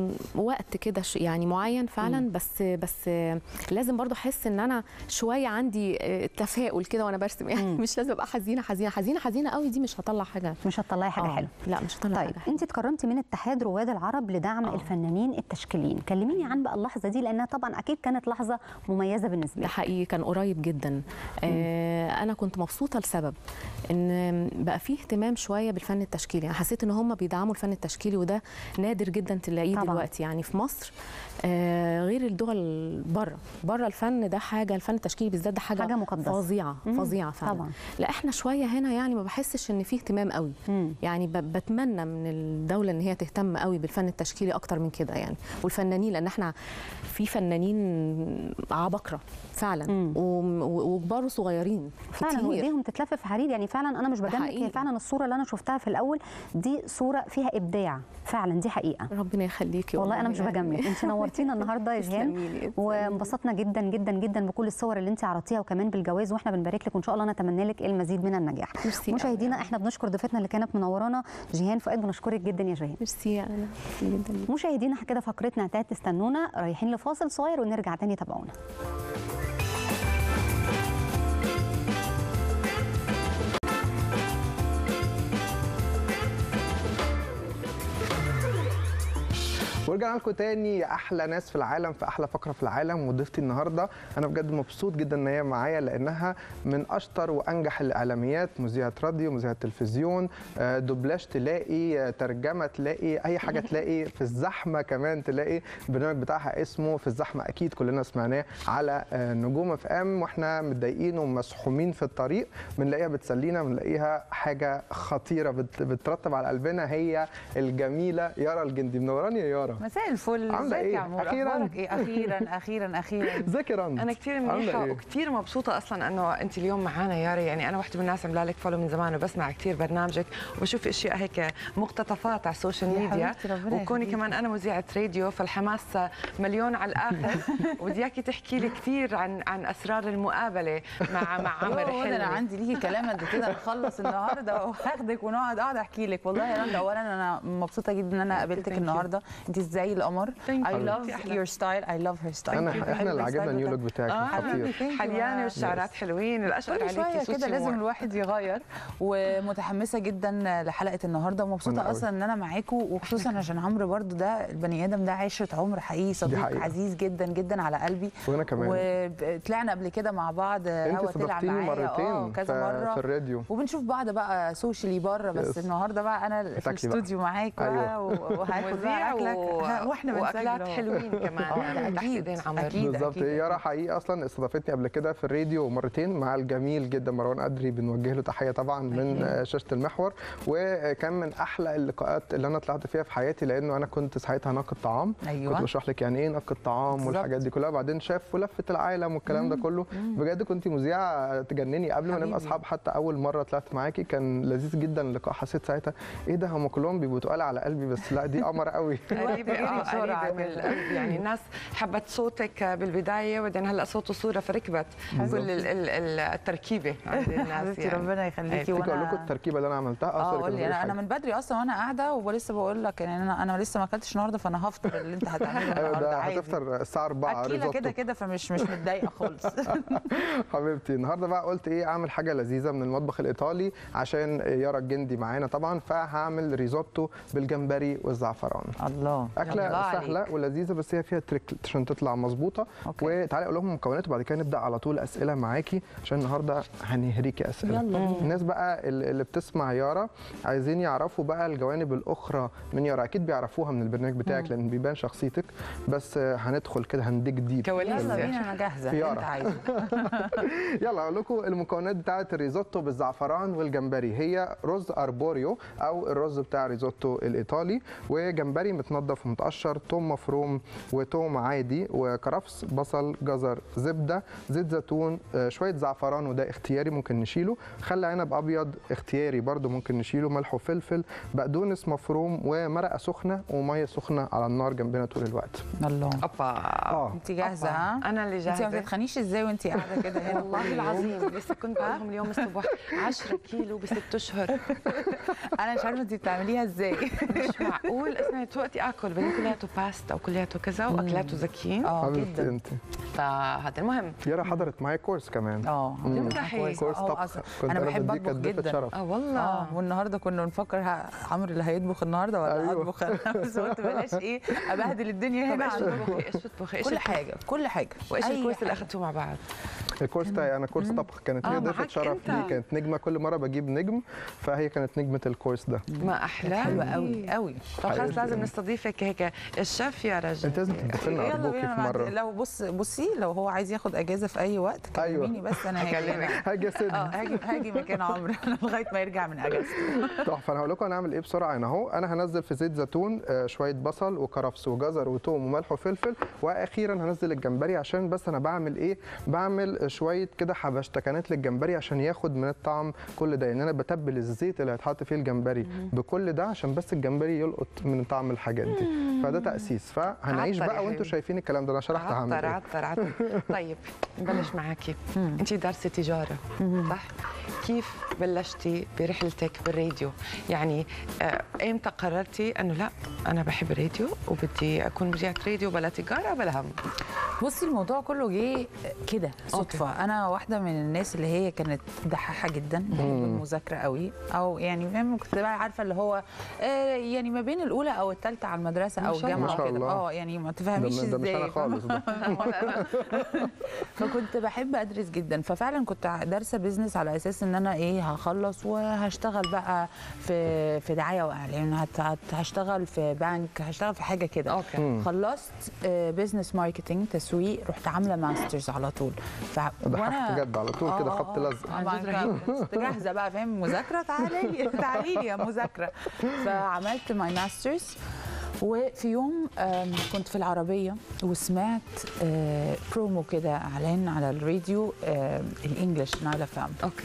[SPEAKER 7] وقت كده ش- يعني معين فعلا بس بس لازم برضو احس ان انا شويه عندي آه، تفاؤل كده وانا برسم يعني مش لازم ابقى حزينه حزينه حزينه حزينه قوي دي مش هطلع حاجه
[SPEAKER 3] مش هتطلعي حاجه
[SPEAKER 7] آه،
[SPEAKER 3] حلوه
[SPEAKER 7] لا مش هطلع
[SPEAKER 3] طيب
[SPEAKER 7] حاجه حلوة.
[SPEAKER 3] انت اتكرمتي من اتحاد رواد العرب لدعم
[SPEAKER 7] آه.
[SPEAKER 3] الفنانين التشكيليين كلميني عن بقى اللحظه دي لانها طبعا اكيد كانت لحظه مميزه بالنسبه
[SPEAKER 7] ده
[SPEAKER 3] لك
[SPEAKER 7] حقيقي كان قريب جدا آه انا كنت مبسوطه لسبب ان بقى فيه اهتمام شويه بالفن التشكيلي يعني حسيت ان هم بيدعموا الفن التشكيلي وده نادر جدا تلاقيه
[SPEAKER 3] طبعاً.
[SPEAKER 7] دلوقتي يعني في مصر آه غير الدول بره بره الفن ده حاجه الفن التشكيلي بالذات ده حاجه,
[SPEAKER 3] حاجة مقدسة.
[SPEAKER 7] فظيعه
[SPEAKER 3] مم،
[SPEAKER 7] فظيعه فعلا
[SPEAKER 3] طبعاً.
[SPEAKER 7] لا احنا شويه هنا يعني ما بحسش ان فيه اهتمام قوي
[SPEAKER 3] مم.
[SPEAKER 7] يعني ب- بتمنى من الدوله ان هي تهتم قوي بالفن التشكيلي اكتر من كده يعني والفنانين لان احنا في فنانين عبقره فعلا
[SPEAKER 3] مم.
[SPEAKER 7] وم- و- وكبار وصغيرين
[SPEAKER 3] فعلا
[SPEAKER 7] كتير
[SPEAKER 3] وايديهم تتلف في حرير يعني فعلا انا مش بجاملك هي
[SPEAKER 7] حقيقي.
[SPEAKER 3] فعلا الصوره اللي انا شفتها في الاول دي صوره فيها ابداع فعلا دي حقيقه
[SPEAKER 7] ربنا يخليكي
[SPEAKER 3] والله انا مش
[SPEAKER 7] يعني.
[SPEAKER 3] بجاملك انت نورتينا النهارده يا جيهان
[SPEAKER 7] تسلمي لي، تسلمي لي.
[SPEAKER 3] وانبسطنا جدا جدا جدا بكل الصور اللي انت عرضتيها وكمان بالجواز واحنا بنبارك لك وان شاء الله نتمنى لك المزيد من النجاح
[SPEAKER 7] ميرسي
[SPEAKER 3] مشاهدينا
[SPEAKER 7] أوي.
[SPEAKER 3] احنا بنشكر ضيفتنا اللي كانت منورانا جيهان فؤاد بنشكرك جدا يا جيهان
[SPEAKER 7] ميرسي انا ميرسي جدا
[SPEAKER 3] مشاهدينا كده فقرتنا انتهت تستنونا رايحين لفاصل صغير ونرجع تاني تابعونا
[SPEAKER 1] ورجعنا لكم تاني يا احلى ناس في العالم في احلى فقره في العالم وضيفتي النهارده انا بجد مبسوط جدا ان هي معايا لانها من اشطر وانجح الاعلاميات مذيعه راديو مذيعه تلفزيون آه، دوبلاج تلاقي آه، ترجمه تلاقي اي حاجه تلاقي في الزحمه كمان تلاقي البرنامج بتاعها اسمه في الزحمه اكيد كلنا سمعناه على آه، نجوم اف ام واحنا متضايقين ومسحومين في الطريق بنلاقيها بتسلينا بنلاقيها حاجه خطيره بت- بترتب على قلبنا هي الجميله يارا الجندي منوراني يا يارا
[SPEAKER 8] مساء الفل
[SPEAKER 1] عاملة
[SPEAKER 8] ازيك
[SPEAKER 1] إيه؟
[SPEAKER 8] يا عمور
[SPEAKER 1] أخيراً.
[SPEAKER 8] اخبارك ايه اخيرا اخيرا اخيرا
[SPEAKER 1] ازيك يا رند
[SPEAKER 2] انا كثير
[SPEAKER 1] عاملة
[SPEAKER 2] منيحه
[SPEAKER 1] إيه؟
[SPEAKER 2] وكثير مبسوطه اصلا انه انت اليوم معنا يارا يعني انا وحده من الناس عامله لك فولو من زمان وبسمع كثير برنامجك وبشوف اشياء هيك مقتطفات على السوشيال
[SPEAKER 8] يا
[SPEAKER 2] ميديا
[SPEAKER 8] حبيبتي، ربنا
[SPEAKER 2] وكوني
[SPEAKER 8] يخليكي.
[SPEAKER 2] كمان انا مذيعه راديو فالحماس مليون على الاخر وبدي اياكي تحكي لي كثير عن عن اسرار المقابله مع مع عمر
[SPEAKER 8] يوه، ده انا
[SPEAKER 2] حلمي
[SPEAKER 8] عندي ليكي كلام قد كده نخلص النهارده وهاخدك ونقعد اقعد احكي لك والله يا رند اولا انا مبسوطه جدا ان انا قابلتك
[SPEAKER 2] thank you.
[SPEAKER 8] النهارده انت زي القمر
[SPEAKER 2] Thank
[SPEAKER 8] I
[SPEAKER 2] you.
[SPEAKER 8] love
[SPEAKER 2] أحلى.
[SPEAKER 8] your style I love her style
[SPEAKER 1] انا
[SPEAKER 8] بحب
[SPEAKER 1] احنا اللي
[SPEAKER 8] الستايل
[SPEAKER 1] عجبنا النيو لوك
[SPEAKER 8] بتاعك.
[SPEAKER 1] بتاعك
[SPEAKER 8] آه،
[SPEAKER 1] خطير
[SPEAKER 8] حبيبي، thank you.
[SPEAKER 2] حليانه والشعرات حلوين الاشقر
[SPEAKER 8] كل
[SPEAKER 2] عليكي
[SPEAKER 8] شويه
[SPEAKER 2] سوتشي
[SPEAKER 8] كده لازم
[SPEAKER 2] مور.
[SPEAKER 8] الواحد يغير ومتحمسه جدا لحلقه النهارده
[SPEAKER 1] وأنا
[SPEAKER 8] ومبسوطه
[SPEAKER 1] قوي.
[SPEAKER 8] اصلا ان انا معاكم وخصوصا عشان عمرو برضو ده البني ادم ده عشره عمر حقيقي صديق
[SPEAKER 1] حقيقة.
[SPEAKER 8] عزيز جدا جدا على قلبي
[SPEAKER 1] وانا كمان
[SPEAKER 8] وطلعنا قبل كده مع بعض
[SPEAKER 1] انت
[SPEAKER 8] هوا تلعب
[SPEAKER 1] استضفتيني
[SPEAKER 8] معايا
[SPEAKER 1] مرتين
[SPEAKER 8] اه كذا
[SPEAKER 1] في-
[SPEAKER 8] مره
[SPEAKER 1] في الراديو
[SPEAKER 8] وبنشوف بعض بقى سوشيالي بره بس
[SPEAKER 1] يس.
[SPEAKER 8] النهارده بقى انا في
[SPEAKER 1] اتاكلي بقى.
[SPEAKER 8] الاستوديو معاك بقى
[SPEAKER 1] أيوة.
[SPEAKER 8] و- وهاكل
[SPEAKER 2] مذيع
[SPEAKER 8] بقى اكلك
[SPEAKER 2] و...
[SPEAKER 8] ها، واحنا بنسجل
[SPEAKER 2] واكلات
[SPEAKER 8] أهو.
[SPEAKER 2] حلوين كمان
[SPEAKER 8] آه، لا،
[SPEAKER 2] تحت
[SPEAKER 8] أكيد،
[SPEAKER 2] ايدين عمر
[SPEAKER 8] أكيد.
[SPEAKER 1] بالظبط يارا حقيقي اصلا استضافتني قبل كده في الراديو مرتين مع الجميل جدا مروان قدري بنوجه له تحيه طبعا من آه، شاشه المحور وكان من احلى اللقاءات اللي انا طلعت فيها في حياتي لانه انا كنت ساعتها ناقد طعام
[SPEAKER 8] أيوة.
[SPEAKER 1] كنت بشرح لك يعني ايه ناقد طعام
[SPEAKER 8] بالظبط.
[SPEAKER 1] والحاجات دي كلها وبعدين شاف ولفه العالم والكلام ده كله بجد كنت مذيعه تجنني قبل ما نبقى
[SPEAKER 8] حبيبي.
[SPEAKER 1] اصحاب حتى اول مره طلعت معاكي كان لذيذ جدا اللقاء حسيت ساعتها ايه ده هم كلهم بيبقوا تقال على قلبي بس لا دي قمر قوي
[SPEAKER 2] قريبة
[SPEAKER 8] بيجري
[SPEAKER 2] آه،
[SPEAKER 8] بسرعة
[SPEAKER 2] قريبة من
[SPEAKER 8] كده.
[SPEAKER 2] القلب يعني الناس حبت صوتك بالبداية وبعدين هلا صوت وصورة فركبت كل ال- ال- ال- التركيبة عند الناس
[SPEAKER 8] حبيبتي
[SPEAKER 2] يعني
[SPEAKER 8] ربنا يخليكي
[SPEAKER 1] تيجي اقول لكم
[SPEAKER 8] وانا
[SPEAKER 1] التركيبه اللي انا عملتها
[SPEAKER 8] اه
[SPEAKER 1] سوري،
[SPEAKER 8] قول
[SPEAKER 1] كنت
[SPEAKER 8] لي
[SPEAKER 1] بقول
[SPEAKER 8] انا
[SPEAKER 1] حاجة.
[SPEAKER 8] انا من بدري اصلا وانا قاعده ولسه بقول لك يعني انا انا لسه ما اكلتش النهارده فانا هفطر اللي انت هتعمله
[SPEAKER 1] ايوه
[SPEAKER 8] النهارده
[SPEAKER 1] ده
[SPEAKER 8] عادي
[SPEAKER 1] هتفطر الساعه 4
[SPEAKER 8] اكيله
[SPEAKER 1] ريزوتو
[SPEAKER 8] كده كده فمش مش متضايقه خالص
[SPEAKER 1] حبيبتي النهارده بقى قلت ايه اعمل حاجه لذيذه من المطبخ الايطالي عشان يارا الجندي معانا طبعا فهعمل ريزوتو بالجمبري والزعفران
[SPEAKER 8] الله
[SPEAKER 1] اكله
[SPEAKER 8] الله
[SPEAKER 1] سهله
[SPEAKER 8] عليك.
[SPEAKER 1] ولذيذه بس هي فيها تريك عشان تطلع مظبوطه
[SPEAKER 8] أوكي.
[SPEAKER 1] وتعالي اقول لهم المكونات وبعد كده نبدا على طول اسئله معاكي عشان النهارده هنهريكي اسئله
[SPEAKER 8] يلا بينا.
[SPEAKER 1] الناس بقى اللي اللي بتسمع يارا عايزين يعرفوا بقى الجوانب الاخرى من يارا اكيد بيعرفوها من البرنامج بتاعك لان بيبان شخصيتك بس هندخل كده هنديك ديب
[SPEAKER 2] كواليس
[SPEAKER 8] يلا
[SPEAKER 2] يعني.
[SPEAKER 8] بينا انا جاهزه
[SPEAKER 1] خيارة.
[SPEAKER 8] انت عايزه
[SPEAKER 1] يلا اقول لكم المكونات بتاعه الريزوتو بالزعفران والجمبري هي رز اربوريو او الرز بتاع الريزوتو الايطالي وجمبري متنضف ومتقشر توم مفروم وتوم عادي وكرفس بصل جزر زبده زيت زيتون آه، شويه زعفران وده اختياري ممكن نشيله خل عنب ابيض اختياري برده ممكن نشيله ملح وفلفل بقدونس مفروم ومرقه سخنه وميه سخنه على النار جنبنا طول الوقت
[SPEAKER 8] الله
[SPEAKER 2] أوبا
[SPEAKER 1] اه
[SPEAKER 8] انت جاهزه ها
[SPEAKER 2] أنا اللي
[SPEAKER 8] انت ما
[SPEAKER 2] جاهزة
[SPEAKER 8] بتتخنيش ازاي وانت قاعده كده هنا
[SPEAKER 2] والله
[SPEAKER 8] كل يوم؟
[SPEAKER 2] العظيم لسه كنت بقول لهم اليوم الصبح 10 كيلو بست اشهر
[SPEAKER 8] انا مش عارفه انت بتعمليها ازاي
[SPEAKER 2] مش معقول اسمعي وقتي اكل بدي كلياته باستا وكلياته كذا واكلاته ذكيين
[SPEAKER 8] اه
[SPEAKER 1] حبيبتي
[SPEAKER 8] جدا
[SPEAKER 1] انت
[SPEAKER 2] فهذا المهم
[SPEAKER 1] يارا حضرت معايا كورس كمان
[SPEAKER 8] اه
[SPEAKER 1] مم.
[SPEAKER 2] امدحي.
[SPEAKER 8] كويس.
[SPEAKER 1] كورس
[SPEAKER 8] اه
[SPEAKER 1] طبخ
[SPEAKER 8] أصلاً
[SPEAKER 1] كنت
[SPEAKER 8] انا بحب
[SPEAKER 1] بديك
[SPEAKER 8] اطبخ
[SPEAKER 1] ضيفة
[SPEAKER 8] جدا
[SPEAKER 1] شرف
[SPEAKER 2] اه والله
[SPEAKER 8] اه والنهارده كنا بنفكر ه- عمرو اللي هيطبخ النهارده ولا
[SPEAKER 1] أيوة.
[SPEAKER 8] اطبخ انا بس قلت بلاش ايه ابهدل الدنيا
[SPEAKER 2] طب
[SPEAKER 8] هنا
[SPEAKER 2] ايش
[SPEAKER 8] عندكم.
[SPEAKER 2] بتطبخي ايش بتطبخي ايش
[SPEAKER 8] كل حاجه كل حاجه
[SPEAKER 2] وايش
[SPEAKER 8] أي
[SPEAKER 2] الكورس اللي
[SPEAKER 8] حاجة.
[SPEAKER 2] اخذتوه مع بعض؟
[SPEAKER 1] الكورس بتاعي انا كورس طبخ كانت
[SPEAKER 2] آه،
[SPEAKER 1] هي ضيفة
[SPEAKER 2] معاك
[SPEAKER 1] شرف
[SPEAKER 2] أنت.
[SPEAKER 1] لي كانت نجمة كل مرة بجيب نجم فهي كانت نجمة الكورس ده
[SPEAKER 2] ما احلى
[SPEAKER 8] حلوه قوي قوي
[SPEAKER 2] طب خلص
[SPEAKER 1] حقيقي.
[SPEAKER 2] لازم نستضيفك هيك الشيف يا رجل
[SPEAKER 1] انت لازم تطبخي لنا
[SPEAKER 8] يلا
[SPEAKER 1] ارجوكي
[SPEAKER 8] بينا
[SPEAKER 1] في
[SPEAKER 8] بعد-
[SPEAKER 1] مرة
[SPEAKER 8] لو بص بصي لو هو عايز ياخد اجازه في اي وقت
[SPEAKER 1] أيوة.
[SPEAKER 8] كلميني بس انا هاجي
[SPEAKER 2] هكلمك.
[SPEAKER 1] هاجي
[SPEAKER 8] اه
[SPEAKER 1] اسد
[SPEAKER 8] هاجي هاجي مكان عمرو لغايه ما يرجع من اجازته
[SPEAKER 1] تحفه انا هقول لكم هنعمل ايه بسرعه هنا اهو انا هنزل في زيت زيتون آه، شويه بصل وكرفس وجزر وتوم وملح وفلفل واخيرا هنزل الجمبري عشان بس انا بعمل ايه بعمل شويه كده حبشتكنات للجمبري عشان ياخد من الطعم كل ده يعني انا بتبل الزيت اللي هيتحط فيه الجمبري بكل ده عشان بس الجمبري يلقط من طعم الحاجات دي فده تاسيس فهنعيش
[SPEAKER 2] عطر يا
[SPEAKER 1] بقى وانتم
[SPEAKER 2] حبيبي.
[SPEAKER 1] شايفين الكلام ده انا شرحت هعمل
[SPEAKER 2] عطر
[SPEAKER 1] ايه
[SPEAKER 2] عطر عطر طيب نبلش معاكي انت دارسه تجاره صح كيف بلشتي برحلتك بالراديو يعني آه، امتى قررتي انه لا انا بحب الراديو وبدي اكون مذيعه راديو بلا تجاره بلا هم
[SPEAKER 8] بصي الموضوع كله جه كده صدفه انا واحده من الناس اللي هي كانت دحاحه جدا بحب المذاكره قوي او يعني فاهم كنت بقى عارفه اللي هو آه يعني ما بين الاولى او الثالثه على المدرسه
[SPEAKER 2] ما
[SPEAKER 8] او
[SPEAKER 2] شاء الله.
[SPEAKER 8] الجامعه
[SPEAKER 1] ما شاء
[SPEAKER 8] كده
[SPEAKER 1] الله.
[SPEAKER 8] اه يعني ما
[SPEAKER 1] ده,
[SPEAKER 8] تفهميش
[SPEAKER 1] ده مش
[SPEAKER 8] ازاي
[SPEAKER 1] انا خالص ده
[SPEAKER 2] ولا انا
[SPEAKER 8] فكنت بحب ادرس جدا ففعلا كنت دارسه بيزنس على اساس ان انا ايه هخلص وهشتغل بقى في في دعايه واعلان هت- هت- هشتغل في بنك هشتغل في حاجه كده
[SPEAKER 2] اوكي
[SPEAKER 8] خلصت بزنس ماركتنج تسويق رحت عامله ماسترز على طول ف...
[SPEAKER 1] ضحكت بجد على طول كده
[SPEAKER 8] آه،
[SPEAKER 1] خبط
[SPEAKER 8] آه،
[SPEAKER 1] لزق
[SPEAKER 8] آه، طبعاً كنت جاهزه بقى فاهم مذاكره تعالي لي تعالي لي يا مذاكره فعملت ماي ماسترز وفي يوم آم، كنت في العربيه وسمعت آه، برومو كده اعلان على الراديو آه، الانجليش نايل فام
[SPEAKER 2] اوكي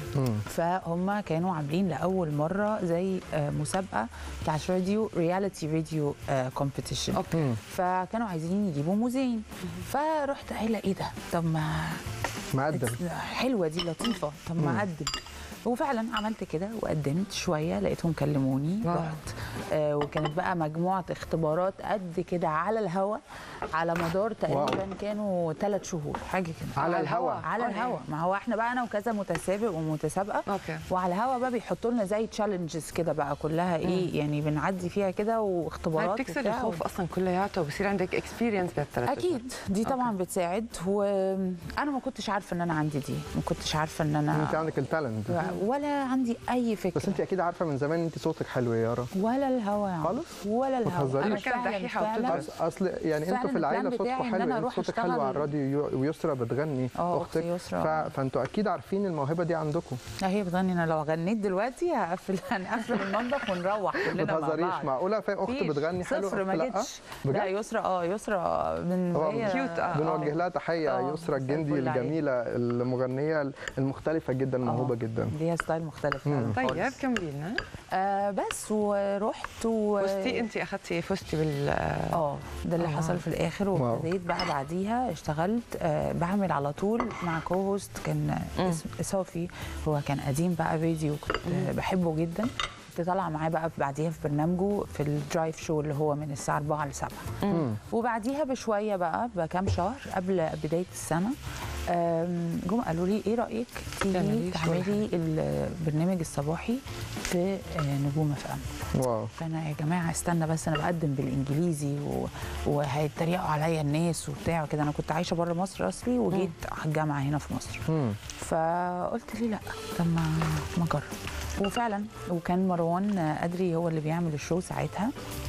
[SPEAKER 8] فهم كانوا عاملين لاول مره زي آه، مسابقه بتاعت راديو رياليتي راديو كومبيتيشن
[SPEAKER 2] اوكي
[SPEAKER 8] فكانوا عايزين يجيبوا مذيعين فرحت قايله ايه ده طب ما
[SPEAKER 1] مقدم
[SPEAKER 8] حلوه دي لطيفه طب ما اقدم وفعلا عملت كده وقدمت شويه لقيتهم كلموني
[SPEAKER 2] واو.
[SPEAKER 8] رحت آه وكانت بقى مجموعه اختبارات قد كده على الهوا على مدار تقريبا كانوا ثلاث شهور حاجه كده
[SPEAKER 1] على الهوا.
[SPEAKER 8] على الهوا ما هو احنا بقى انا وكذا متسابق ومتسابقه
[SPEAKER 2] اوكي
[SPEAKER 8] وعلى الهوا بقى بيحطوا لنا زي تشالنجز كده بقى كلها ايه يعني بنعدي فيها كده
[SPEAKER 2] هاي
[SPEAKER 8] واختبارات
[SPEAKER 2] بتكسر
[SPEAKER 8] وبتاع.
[SPEAKER 2] الخوف اصلا كلياته وبصير عندك اكسبيرينس بالثلاث
[SPEAKER 8] اكيد دي طبعا بتساعد وانا ما كنتش عارفه ان انا عندي دي ما كنتش عارفه ان
[SPEAKER 1] انت
[SPEAKER 8] انا
[SPEAKER 1] عندك التالنت
[SPEAKER 8] ولا عندي اي فكره
[SPEAKER 1] بس انت اكيد عارفه من زمان ان انت صوتك حلو يا يارا
[SPEAKER 8] ولا الهوا يا عمرو.
[SPEAKER 1] خالص؟
[SPEAKER 8] ولا الهوا
[SPEAKER 1] تهزريش.
[SPEAKER 8] انا
[SPEAKER 2] أنا كانت
[SPEAKER 8] فعلا
[SPEAKER 2] دحيحة
[SPEAKER 8] فعلا
[SPEAKER 2] وبتدرس.
[SPEAKER 1] أص- اصل يعني
[SPEAKER 8] فعلاً
[SPEAKER 1] انتوا في العيله
[SPEAKER 8] البلان
[SPEAKER 1] صوتكم
[SPEAKER 8] بتاعي إن
[SPEAKER 1] حلو
[SPEAKER 8] أنا
[SPEAKER 1] انت
[SPEAKER 8] أروح
[SPEAKER 1] صوتك حلو
[SPEAKER 8] أشتغل-
[SPEAKER 1] على الراديو ويسرا بتغني
[SPEAKER 8] اه
[SPEAKER 1] اختك
[SPEAKER 8] اختي يسرا
[SPEAKER 1] ف... فانتوا اكيد عارفين الموهبه دي عندكم
[SPEAKER 8] لا هي بتغني انا لو غنيت دلوقتي هقفل هنقفل المطبخ ونروح
[SPEAKER 1] ما
[SPEAKER 8] كلنا مع
[SPEAKER 1] تهزريش
[SPEAKER 8] بعض
[SPEAKER 1] معقوله في اخت
[SPEAKER 8] مفيش.
[SPEAKER 1] بتغني حلو
[SPEAKER 8] صفر
[SPEAKER 1] أخت
[SPEAKER 8] ما
[SPEAKER 1] لأ؟
[SPEAKER 8] جتش
[SPEAKER 1] بجد؟
[SPEAKER 8] لا يسرا اه يسرا من
[SPEAKER 1] هو
[SPEAKER 8] هي
[SPEAKER 2] كيوت، آه.
[SPEAKER 1] بنوجه لها تحيه
[SPEAKER 8] آه،
[SPEAKER 1] يسرا
[SPEAKER 8] مساء
[SPEAKER 1] الجندي
[SPEAKER 8] الفل عليك.
[SPEAKER 1] الجميله المغنيه المختلفه جدا الموهوبه
[SPEAKER 8] آه.
[SPEAKER 1] جدا
[SPEAKER 8] ليها ستايل مختلف فعلاً
[SPEAKER 2] طيب
[SPEAKER 8] خالص.
[SPEAKER 2] كملي لنا
[SPEAKER 8] آه بس ورحت و
[SPEAKER 2] فزتي انت اخذتي فزتي بال
[SPEAKER 8] اه ده اللي
[SPEAKER 2] آه.
[SPEAKER 8] حصل في الاخر
[SPEAKER 1] واو.
[SPEAKER 8] وابتديت بقى بعديها اشتغلت آه بعمل على طول مع كو هوست كان اسم صافي هو كان قديم بقى فيديو كنت آه بحبه جدا كنت طالعه معاه بقى بعديها في برنامجه في الدرايف شو اللي هو من الساعه 4 ل 7 وبعديها بشويه بقى بكام شهر قبل بدايه السنه آم، جم قالوا لي ايه رايك
[SPEAKER 2] تعملي
[SPEAKER 8] تيجي
[SPEAKER 2] شو
[SPEAKER 8] تعملي البرنامج الصباحي في آه، نجوم اف ام
[SPEAKER 1] واو
[SPEAKER 8] فانا يا جماعه استنى بس انا بقدم بالانجليزي و... وهيتريقوا عليا الناس وبتاع وكده انا كنت عايشه بره مصر اصلي وجيت على الجامعه هنا في مصر
[SPEAKER 1] مم.
[SPEAKER 8] فقلت ليه لا طب ما ما اجرب وفعلا وكان مروان ادري هو اللي بيعمل الشو ساعتها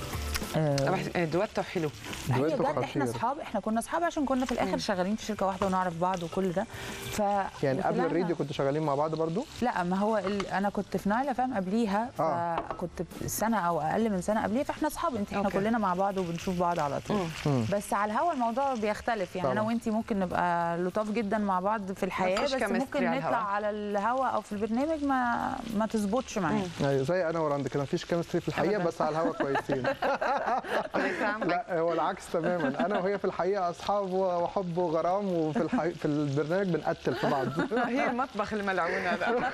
[SPEAKER 8] آه،
[SPEAKER 2] دوتو حلو
[SPEAKER 8] هي
[SPEAKER 1] دويتو
[SPEAKER 8] جد احنا
[SPEAKER 1] خطير.
[SPEAKER 8] اصحاب احنا كنا اصحاب عشان كنا في الاخر شغالين في شركه واحده ونعرف بعض وكل ده ف
[SPEAKER 1] يعني قبل
[SPEAKER 8] وطلعنا-
[SPEAKER 1] الراديو كنتوا شغالين مع بعض برضو
[SPEAKER 8] لا ما هو ال... انا كنت في نايله فاهم قبليها
[SPEAKER 1] آه.
[SPEAKER 8] فكنت سنه او اقل من سنه قبليها فاحنا اصحاب انت احنا
[SPEAKER 2] أوكي.
[SPEAKER 8] كلنا مع بعض وبنشوف بعض على طول
[SPEAKER 1] مم.
[SPEAKER 8] بس على الهوا الموضوع بيختلف يعني انا
[SPEAKER 1] طبعاً.
[SPEAKER 8] وانت ممكن نبقى لطاف جدا مع بعض في الحياه
[SPEAKER 2] مفيش
[SPEAKER 8] بس
[SPEAKER 2] chemistry
[SPEAKER 8] ممكن
[SPEAKER 2] على
[SPEAKER 8] نطلع
[SPEAKER 2] الهوا.
[SPEAKER 8] على الهوا او في البرنامج ما ما تظبطش معانا
[SPEAKER 1] ايوه زي انا وراند كده مفيش كيمستري في الحقيقه
[SPEAKER 2] أبداً.
[SPEAKER 1] بس على الهوا كويسين لا هو العكس تماما انا وهي في الحقيقه اصحاب وحب وغرام وفي الحقيقة في البرنامج بنقتل في بعض
[SPEAKER 2] هي المطبخ الملعونه ده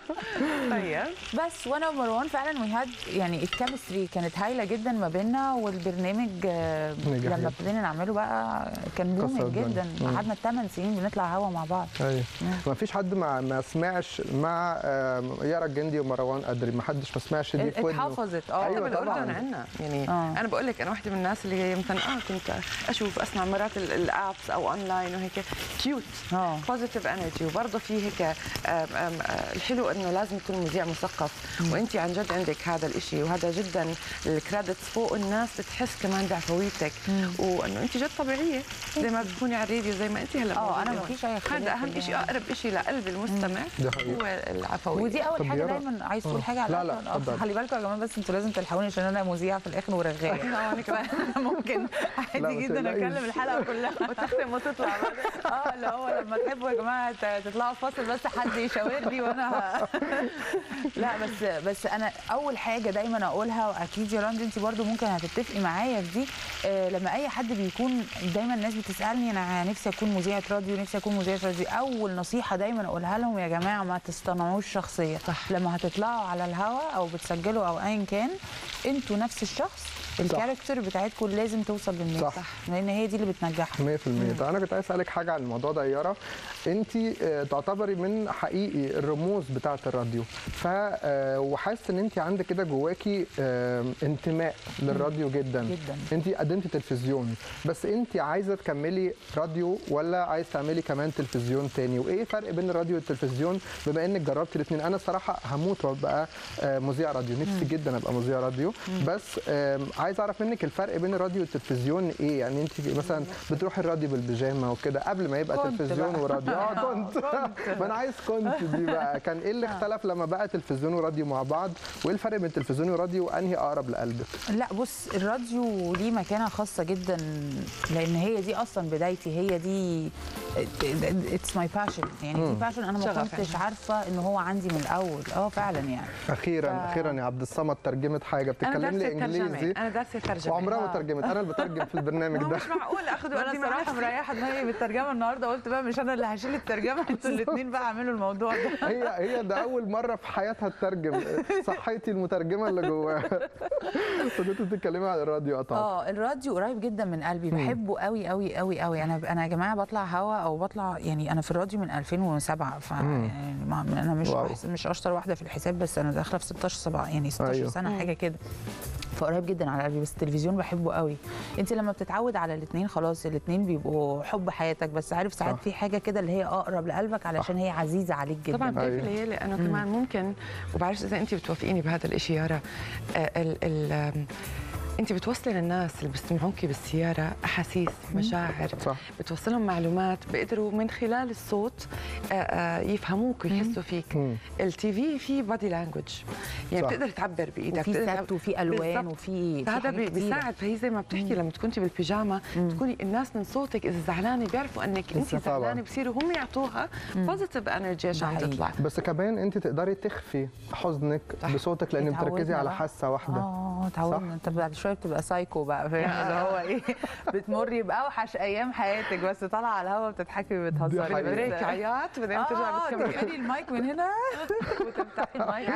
[SPEAKER 2] طيب
[SPEAKER 8] بس وانا ومروان فعلا وي هاد يعني الكيمستري كانت هايله جدا ما بيننا والبرنامج آه،
[SPEAKER 1] نجح
[SPEAKER 8] لما
[SPEAKER 1] جدا.
[SPEAKER 8] ابتدينا نعمله بقى كان
[SPEAKER 1] كسر
[SPEAKER 8] بومينج
[SPEAKER 1] الدنيا.
[SPEAKER 8] جدا
[SPEAKER 1] مم.
[SPEAKER 8] قعدنا 8 سنين بنطلع هوا مع بعض
[SPEAKER 1] ايوه ما فيش حد ما ما سمعش مع آم، يارا الجندي ومروان قدري ما حدش ما سمعش دي في ودنه
[SPEAKER 8] اتحفظت اه
[SPEAKER 1] أيوة
[SPEAKER 2] أيوة
[SPEAKER 1] طبعاً.
[SPEAKER 2] بالاردن عندنا يعني
[SPEAKER 8] آه.
[SPEAKER 2] انا بقول لك انا واحده من الناس اللي مثلا اه كنت اشوف اسمع مرات ال- الابس او اونلاين وهيك كيوت
[SPEAKER 8] اه
[SPEAKER 2] بوزيتيف انرجي وبرضه في هيك آم، آم، آه، الحلو انه لازم يكون مذيع مثقف وانت عن جد عندك هذا الإشي وهذا جدا الكريدتس فوق الناس بتحس كمان بعفويتك وانه انت جد طبيعيه زي ما بتكوني على الراديو زي ما انت هلا
[SPEAKER 8] اه انا
[SPEAKER 2] موجودة
[SPEAKER 8] ما
[SPEAKER 2] هون.
[SPEAKER 8] فيش اي اختلاف
[SPEAKER 2] هذا اهم
[SPEAKER 8] في
[SPEAKER 2] شيء
[SPEAKER 8] النهاية.
[SPEAKER 2] اقرب شيء لقلب المستمع
[SPEAKER 1] ده حقيقي.
[SPEAKER 2] هو العفويه
[SPEAKER 8] ودي اول
[SPEAKER 1] طب
[SPEAKER 8] حاجه
[SPEAKER 1] يارا-
[SPEAKER 8] دايما عايز تقول
[SPEAKER 1] آه.
[SPEAKER 8] حاجه على
[SPEAKER 1] لا، لا،
[SPEAKER 8] الأكل؟ آه،
[SPEAKER 1] اتفضل.
[SPEAKER 8] خلي بالكم يا جماعه بس انتوا لازم تلحقوني عشان انا مذيعه في الاخر ورغايه ممكن
[SPEAKER 1] لا،
[SPEAKER 8] عادي
[SPEAKER 1] ما
[SPEAKER 8] جدا
[SPEAKER 1] تقلقيش.
[SPEAKER 8] اكلم الحلقه كلها
[SPEAKER 2] وتختم وتطلع
[SPEAKER 8] اه اللي هو لما تحبوا يا جماعه ت- تطلعوا فاصل بس حد يشاور لي وانا ه- لا بس بس انا اول حاجه دايما اقولها واكيد يا راند انت برضو ممكن هتتفقي معايا في دي آه لما اي حد بيكون دايما الناس بتسالني انا نفسي اكون مذيعه راديو نفسي اكون مذيعه راديو اول نصيحه دايما اقولها لهم يا جماعه ما تصطنعوش شخصيه صح. لما هتطلعوا على الهوا او بتسجلوا او ايا كان انتوا نفس الشخص الكاركتر بتاعتكم لازم توصل للناس
[SPEAKER 1] صح.
[SPEAKER 8] لان هي دي اللي بتنجحها
[SPEAKER 1] 100% طب انا كنت عايز اسالك حاجه عن الموضوع ده يا يارا انت آه، تعتبري من حقيقي الرموز بتاعه الراديو ف آه، وحاسه ان انت عندك كده جواكي آه، انتماء للراديو جدا
[SPEAKER 8] جدا.
[SPEAKER 1] انت قدمتي تلفزيون بس انت عايزه تكملي راديو ولا عايز تعملي كمان تلفزيون تاني وايه الفرق بين الراديو والتلفزيون بما انك جربتي الاثنين انا الصراحه هموت وابقى آه، مذيع راديو نفسي جدا ابقى مذيع راديو بس آم، عايز اعرف منك الفرق بين الراديو والتلفزيون ايه يعني انت مثلا بتروحي الراديو بالبيجامه وكده قبل ما يبقى
[SPEAKER 8] كنت
[SPEAKER 1] تلفزيون
[SPEAKER 8] بقى.
[SPEAKER 1] وراديو اه كنت ما انا عايز كنت دي بقى كان ايه اللي اختلف لما بقى تلفزيون وراديو مع بعض وايه الفرق بين التلفزيون والراديو وانهي اقرب لقلبك
[SPEAKER 8] لا بص الراديو ليه مكانه خاصه جدا لان هي دي اصلا بدايتي هي دي اتس ماي باشن يعني دي باشن انا ما
[SPEAKER 2] شغف
[SPEAKER 8] كنتش عارفه ان هو عندي من الاول اه فعلا يعني
[SPEAKER 1] اخيرا
[SPEAKER 8] ف-
[SPEAKER 1] اخيرا يا عبد الصمد ترجمت حاجه
[SPEAKER 2] انا
[SPEAKER 1] بتتكلم
[SPEAKER 2] دارسه
[SPEAKER 1] لي
[SPEAKER 2] ترجمه
[SPEAKER 1] انجليزي
[SPEAKER 2] انا دارسه ترجمه
[SPEAKER 1] وعمرها ما ترجمت انا اللي بترجم في البرنامج
[SPEAKER 2] ما
[SPEAKER 1] ده
[SPEAKER 2] مش معقول اخذ
[SPEAKER 8] انا
[SPEAKER 2] وقتي مع
[SPEAKER 8] الصراحه
[SPEAKER 2] نفسي
[SPEAKER 8] مريحه دماغي بالترجمه النهارده قلت بقى مش انا اللي هشيل الترجمه انتوا الاثنين بقى اعملوا الموضوع ده
[SPEAKER 1] هي هي ده اول مره في حياتها تترجم صحيتي المترجمه اللي جواها فضلت تتكلمي عن الراديو قطعت
[SPEAKER 8] اه الراديو قريب جدا من قلبي بحبه قوي قوي قوي قوي انا انا يا جماعه بطلع هوا او بطلع يعني انا في الراديو من 2007 ف يعني ما- انا مش
[SPEAKER 1] واو.
[SPEAKER 8] أحس- مش اشطر واحده في الحساب بس انا داخله في 16 7 يعني 16
[SPEAKER 1] أيوه.
[SPEAKER 8] سنه حاجه كده فقريب جدا على قلبي بس التلفزيون بحبه قوي انت لما بتتعود على الاثنين خلاص الاثنين بيبقوا حب حياتك بس عارف ساعات
[SPEAKER 1] صح.
[SPEAKER 8] في حاجه كده اللي هي اقرب لقلبك علشان هي عزيزه عليك جدا
[SPEAKER 2] طبعا بتعرفي
[SPEAKER 1] أيوة.
[SPEAKER 2] ليه لانه كمان ممكن وبعرفش اذا انت بتوافقيني بهذا الشيء يارا آه، ال ال آم، انت بتوصلي للناس اللي بيستمعوكي بالسياره احاسيس مشاعر
[SPEAKER 1] صح.
[SPEAKER 2] بتوصلهم معلومات بيقدروا من خلال الصوت آه، آه، يفهموك ويحسوا فيك
[SPEAKER 1] مم.
[SPEAKER 2] التي في في بادي لانجوج يعني
[SPEAKER 1] صح.
[SPEAKER 2] بتقدر تعبر بايدك
[SPEAKER 8] وفي
[SPEAKER 2] بتقدر
[SPEAKER 8] ست
[SPEAKER 2] تعبر-
[SPEAKER 8] وفي الوان
[SPEAKER 2] بالضبط.
[SPEAKER 8] وفي في
[SPEAKER 2] فهذا
[SPEAKER 8] حاجات
[SPEAKER 2] بي-
[SPEAKER 8] كتيرة.
[SPEAKER 2] بيساعد فهي زي ما بتحكي لما تكوني بالبيجامه تكوني الناس من صوتك اذا زعلانه بيعرفوا انك انت
[SPEAKER 8] بالضبط.
[SPEAKER 1] طبعاً.
[SPEAKER 2] زعلانه بصيروا هم يعطوها بوزيتيف انرجي عشان
[SPEAKER 8] حقيقي.
[SPEAKER 2] تطلع
[SPEAKER 1] بس كمان انت تقدري تخفي حزنك
[SPEAKER 2] صح.
[SPEAKER 1] بصوتك لان
[SPEAKER 8] اتعودنا
[SPEAKER 1] بتركزي على
[SPEAKER 8] بقى.
[SPEAKER 1] حاسه واحده
[SPEAKER 8] اه اتعودنا انت بعد شويه بتبقى سايكو بقى فاهم اللي هو ايه بتمري باوحش ايام حياتك بس طالعه على الهوا بتضحكي بتهزري
[SPEAKER 1] حقيقة.
[SPEAKER 2] بريك عياط بعدين ترجعي
[SPEAKER 8] اه
[SPEAKER 2] بتكملي
[SPEAKER 8] تقفلي المايك من هنا وتفتحي المايك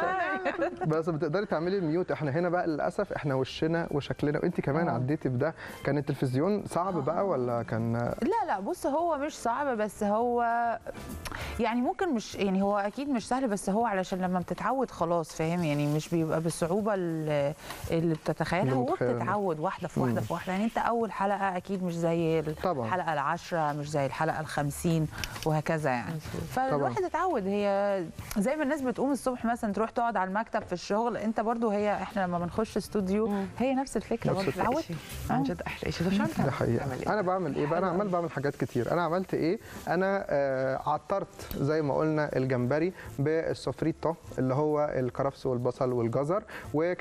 [SPEAKER 1] بس بتقدري تعملي الميوت احنا هنا بقى للاسف احنا وشنا وشكلنا وانت كمان
[SPEAKER 8] آه.
[SPEAKER 1] عديتي بده كان التلفزيون صعب بقى ولا كان
[SPEAKER 8] لا لا بص هو مش صعب بس هو يعني ممكن مش يعني هو اكيد مش سهل بس هو علشان لما بتتعود خلاص فاهم يعني مش بيبقى بالصعوبه اللي اللي بتتخيلها
[SPEAKER 1] اللي
[SPEAKER 8] هو
[SPEAKER 1] متخيلها.
[SPEAKER 8] بتتعود واحده في واحده في واحده يعني انت اول حلقه اكيد مش زي
[SPEAKER 1] طبعاً.
[SPEAKER 8] الحلقه العاشره مش زي الحلقه الخمسين وهكذا يعني فالواحد اتعود هي زي ما الناس بتقوم الصبح مثلا تروح تقعد على المكتب في الشغل انت برضو هي احنا لما بنخش استوديو هي نفس الفكره
[SPEAKER 1] نفس
[SPEAKER 8] برضو
[SPEAKER 1] الفكرة.
[SPEAKER 8] اتعودت
[SPEAKER 2] شيء عن جد احلى شيء طب شو عم
[SPEAKER 1] ده
[SPEAKER 2] تعمل؟
[SPEAKER 1] حقيقة
[SPEAKER 2] تعمل إيه؟
[SPEAKER 1] أنا بعمل إيه بقى؟ أنا عمال بعمل حاجات كتير، أنا عملت إيه؟ أنا آه عطرت زي ما قلنا الجمبري بالسوفريتو اللي هو الكرفس والبصل والجزر وكمان زيت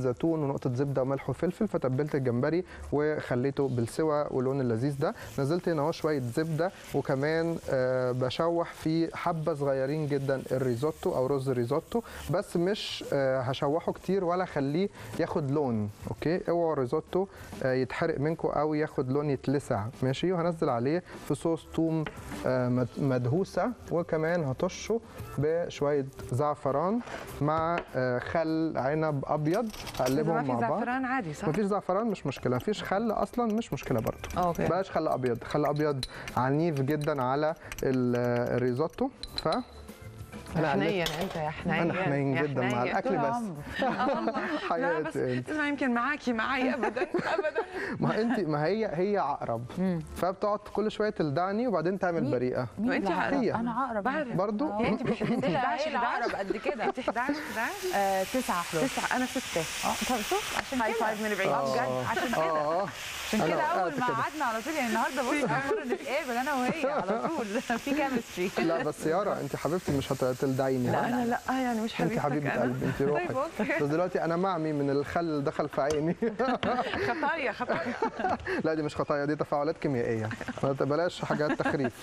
[SPEAKER 1] زيتون ونقطه زبده وملح وفلفل فتبلت الجمبري وخليته بالسوى واللون اللذيذ ده نزلت هنا اهو شويه زبده وكمان آه، بشوح فيه حبه صغيرين جدا الريزوتو او رز الريزوتو بس مش آه، هشوحه كتير ولا اخليه ياخد لون اوكي اوعوا الريزوتو آه، يتحرق منكم او ياخد لون يتلسع ماشي وهنزل عليه في صوص توم آه، مد- مدهوسه وكمان هطشه بشويه زعفران مع آه، خل عنب ابيض
[SPEAKER 2] اذا
[SPEAKER 1] هقلبهم
[SPEAKER 2] ما
[SPEAKER 1] مع
[SPEAKER 2] في
[SPEAKER 1] بعض
[SPEAKER 2] زعفران عادي صح؟
[SPEAKER 1] مفيش زعفران مش مشكله مفيش خل اصلا مش مشكله برضه
[SPEAKER 2] اوكي
[SPEAKER 1] بلاش خل ابيض خل ابيض عنيف جدا على ال- الريزوتو ف أنا
[SPEAKER 2] حنين انت يا حنين
[SPEAKER 1] انا حنين
[SPEAKER 2] يا
[SPEAKER 1] جدا مع
[SPEAKER 2] حنين.
[SPEAKER 1] الاكل
[SPEAKER 8] طول
[SPEAKER 1] بس
[SPEAKER 8] عمره.
[SPEAKER 2] آه والله. لا بس
[SPEAKER 1] حياتي انت
[SPEAKER 2] اسمع يمكن معاكي معي ابدا ابدا
[SPEAKER 1] ما انت ما هي هي عقرب فبتقعد كل شويه تلدعني وبعدين تعمل بريئه
[SPEAKER 8] مين
[SPEAKER 2] وأنت
[SPEAKER 8] اللي
[SPEAKER 2] عقرب؟
[SPEAKER 1] هي.
[SPEAKER 8] انا عقرب
[SPEAKER 2] بعرف.
[SPEAKER 1] برضو
[SPEAKER 8] آه.
[SPEAKER 2] يعني انت بت- انت
[SPEAKER 8] لا،
[SPEAKER 2] 11
[SPEAKER 8] هي العقرب
[SPEAKER 2] 11
[SPEAKER 8] قد كده
[SPEAKER 2] انت 11 11
[SPEAKER 8] آه، تسعة 11
[SPEAKER 2] تسعة انا ستة
[SPEAKER 8] اه طب شوف عشان
[SPEAKER 2] هاي
[SPEAKER 8] كده
[SPEAKER 2] فايف من بعيد
[SPEAKER 8] اه بجد عشان كده
[SPEAKER 1] اه
[SPEAKER 8] عشان
[SPEAKER 1] أنا
[SPEAKER 8] كده اول
[SPEAKER 1] وقعت
[SPEAKER 8] ما
[SPEAKER 1] كده.
[SPEAKER 8] قعدنا على طول يعني النهارده بص اول مره نتقابل انا وهي على طول في كيمستري
[SPEAKER 1] لا بس يارا انت حبيبتي مش هتلدعيني
[SPEAKER 2] لا
[SPEAKER 1] ها؟
[SPEAKER 2] انا لا يعني مش
[SPEAKER 1] انت
[SPEAKER 2] حبيبتك
[SPEAKER 1] حبيبه
[SPEAKER 2] أنا.
[SPEAKER 1] قلبي انت
[SPEAKER 2] طيب
[SPEAKER 1] روحك
[SPEAKER 2] اوكي
[SPEAKER 1] بس دلوقتي انا معمي من الخل اللي دخل في عيني
[SPEAKER 2] خطايا خطايا
[SPEAKER 1] لا دي مش خطايا دي تفاعلات كيميائيه ما بلاش حاجات تخريف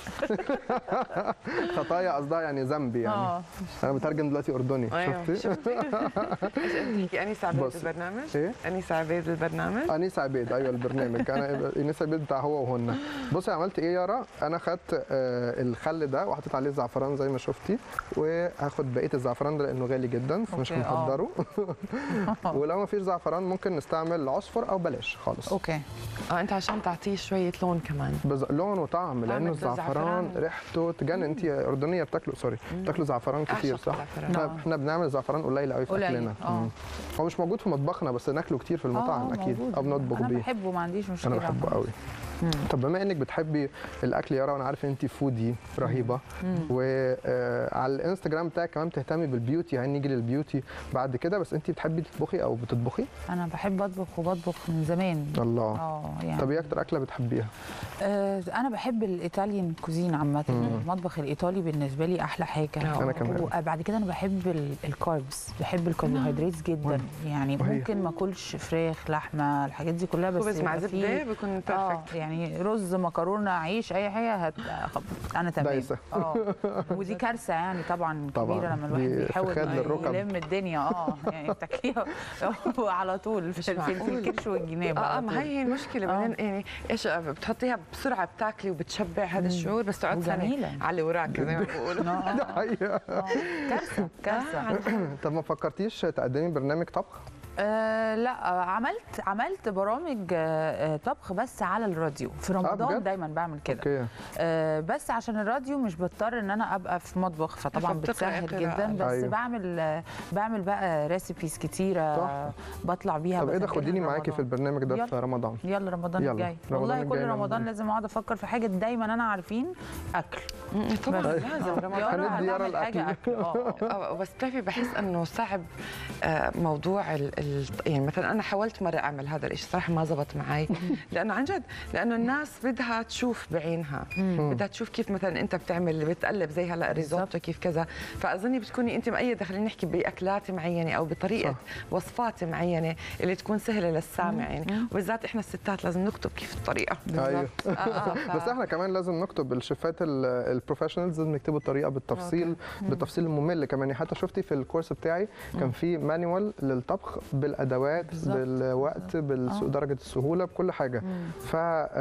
[SPEAKER 1] خطايا قصدها يعني ذنبي يعني
[SPEAKER 8] اه
[SPEAKER 1] انا بترجم دلوقتي اردني
[SPEAKER 2] ايوه
[SPEAKER 1] شفتي
[SPEAKER 2] شفتي ايش انت تحكي انيس عبيد
[SPEAKER 1] بص.
[SPEAKER 2] البرنامج
[SPEAKER 1] ايه
[SPEAKER 2] انيس عبيد البرنامج
[SPEAKER 1] انيس عبيد ايوه البرنامج انا انيس عبيد بتاع هو وهن بصي عملت ايه يارا انا خدت آه، الخل ده وحطيت عليه زعفران زي ما شفتي وهاخد بقيه الزعفران ده لانه غالي جدا فمش
[SPEAKER 8] أوكي، آه.
[SPEAKER 1] محضره ولو ما فيش زعفران ممكن نستعمل عصفر او بلاش خالص
[SPEAKER 8] اوكي
[SPEAKER 2] اه انت عشان تعطيه شويه لون كمان
[SPEAKER 1] بز... لون وطعم لانه
[SPEAKER 2] مثل
[SPEAKER 1] الزعفران
[SPEAKER 2] الزعفران.
[SPEAKER 1] ريحته تجنن انت اردنيه بتاكلوا سوري بتاكلوا زعفران كتير
[SPEAKER 2] أعشق
[SPEAKER 1] صح؟
[SPEAKER 2] الزعفران.
[SPEAKER 1] احنا
[SPEAKER 8] نعم.
[SPEAKER 1] احنا بنعمل زعفران قليل قوي في
[SPEAKER 8] قليل،
[SPEAKER 1] اكلنا
[SPEAKER 8] آه.
[SPEAKER 1] مم. هو مش موجود في مطبخنا بس ناكله كتير في المطاعم
[SPEAKER 8] آه،
[SPEAKER 1] اكيد
[SPEAKER 8] موجود.
[SPEAKER 1] او بنطبخ
[SPEAKER 8] انا
[SPEAKER 1] بيه
[SPEAKER 8] بحبه ما عنديش مشكله
[SPEAKER 1] انا بحبه قوي طب بما انك بتحبي الاكل يارا وانا عارف ان انت فودي رهيبه وعلى الانستجرام بتاعك كمان بتهتمي بالبيوتي يعني نيجي للبيوتي بعد كده بس انت بتحبي تطبخي او بتطبخي
[SPEAKER 8] انا بحب اطبخ وبطبخ من زمان
[SPEAKER 1] الله
[SPEAKER 8] اه يعني
[SPEAKER 1] طب ايه اكتر اكله بتحبيها
[SPEAKER 8] آه انا بحب الايطاليان كوزين عامه المطبخ الايطالي بالنسبه لي احلى حاجه
[SPEAKER 1] أنا كمان.
[SPEAKER 8] وبعد كده انا بحب ال- الكاربس بحب الكربوهيدرات جدا يعني
[SPEAKER 1] وهي.
[SPEAKER 8] ممكن ما اكلش فراخ لحمه الحاجات دي كلها بس
[SPEAKER 2] خبز مع
[SPEAKER 8] يبقى
[SPEAKER 2] زبده
[SPEAKER 8] فيه-
[SPEAKER 2] بيكون
[SPEAKER 8] اه
[SPEAKER 2] بيرفكت
[SPEAKER 8] يعني رز مكرونه عيش اي حاجه هت... انا تمام
[SPEAKER 1] دايسة.
[SPEAKER 8] اه ودي كارثه يعني طبعا
[SPEAKER 1] طبعاً.
[SPEAKER 8] كبيره لما
[SPEAKER 1] دي
[SPEAKER 8] الواحد بيحاول
[SPEAKER 1] فخاد للركب.
[SPEAKER 8] يلم الدنيا اه يعني التكيه على طول في, في, في
[SPEAKER 2] معقول.
[SPEAKER 8] الكرش والجناب
[SPEAKER 2] اه اه
[SPEAKER 8] على
[SPEAKER 2] ما
[SPEAKER 8] طول.
[SPEAKER 2] هي هي المشكله
[SPEAKER 8] آه.
[SPEAKER 2] بعدين يعني ايش بتحطيها بسرعه بتاكلي وبتشبع هذا الشعور بس تقعد سنه
[SPEAKER 8] وجميلة.
[SPEAKER 2] على اللي وراك زي ما بقولوا
[SPEAKER 8] آه،
[SPEAKER 1] ده
[SPEAKER 8] آه،
[SPEAKER 1] حقيقه
[SPEAKER 8] آه. كارثه كارثه
[SPEAKER 1] طب ما فكرتيش تقدمي برنامج طبخ
[SPEAKER 8] آه لا آه، عملت عملت برامج آه آه، طبخ بس على الراديو في رمضان
[SPEAKER 1] بجد؟
[SPEAKER 8] دايما بعمل كده
[SPEAKER 1] اوكي
[SPEAKER 8] آه بس عشان الراديو مش بضطر ان انا ابقى في مطبخ فطبعا
[SPEAKER 2] فبتقرأي
[SPEAKER 8] بتسهل
[SPEAKER 2] قراءة.
[SPEAKER 8] جدا بس
[SPEAKER 1] أيوة.
[SPEAKER 8] بعمل آه بعمل بقى ريسيبيز كتيره
[SPEAKER 1] تحفة.
[SPEAKER 8] بطلع بيها
[SPEAKER 1] طب ايه ده
[SPEAKER 8] بسجلها
[SPEAKER 1] خديني معاكي
[SPEAKER 8] رمضان.
[SPEAKER 1] في البرنامج ده
[SPEAKER 8] يلا.
[SPEAKER 1] في رمضان
[SPEAKER 8] يلا رمضان
[SPEAKER 1] يلا.
[SPEAKER 8] الجاي
[SPEAKER 1] رمضان
[SPEAKER 8] والله كل
[SPEAKER 1] الجاي نعمل
[SPEAKER 8] رمضان
[SPEAKER 1] إيه؟
[SPEAKER 8] لازم اقعد افكر في حاجه دايما انا عارفين اكل
[SPEAKER 2] مم، طبعا
[SPEAKER 8] بس.
[SPEAKER 2] لازم
[SPEAKER 8] آه.
[SPEAKER 2] رمضان
[SPEAKER 8] يارا
[SPEAKER 1] هندي يارا
[SPEAKER 8] هنعمل حاجة
[SPEAKER 1] الأكل.
[SPEAKER 8] أكل. آه، آه.
[SPEAKER 2] آه، بس بتعرفي بحس انه صعب آه، موضوع ال ال يعني مثلا انا حاولت مره اعمل هذا الشيء صراحه ما زبط معي لانه عن جد لانه الناس بدها تشوف بعينها بدها تشوف كيف مثلا انت بتعمل بتقلب زي هلا الريزوتو كيف كذا فاظني بتكوني انت مؤيده خلينا نحكي باكلات معينه او بطريقه
[SPEAKER 1] صح.
[SPEAKER 2] وصفات معينه اللي تكون سهله للسامع يعني وبالذات احنا الستات لازم نكتب كيف الطريقه
[SPEAKER 1] ايوه
[SPEAKER 2] آه، آه، ف-
[SPEAKER 1] بس احنا كمان لازم نكتب الشيفات ال- البروفيشنالز لازم يكتبوا الطريقه بالتفصيل بالتفصيل الممل كمان يعني حتى شفتي في الكورس بتاعي كان في مانيوال للطبخ بالادوات
[SPEAKER 8] بالظبط.
[SPEAKER 1] بالوقت بدرجه السهوله بكل حاجه ف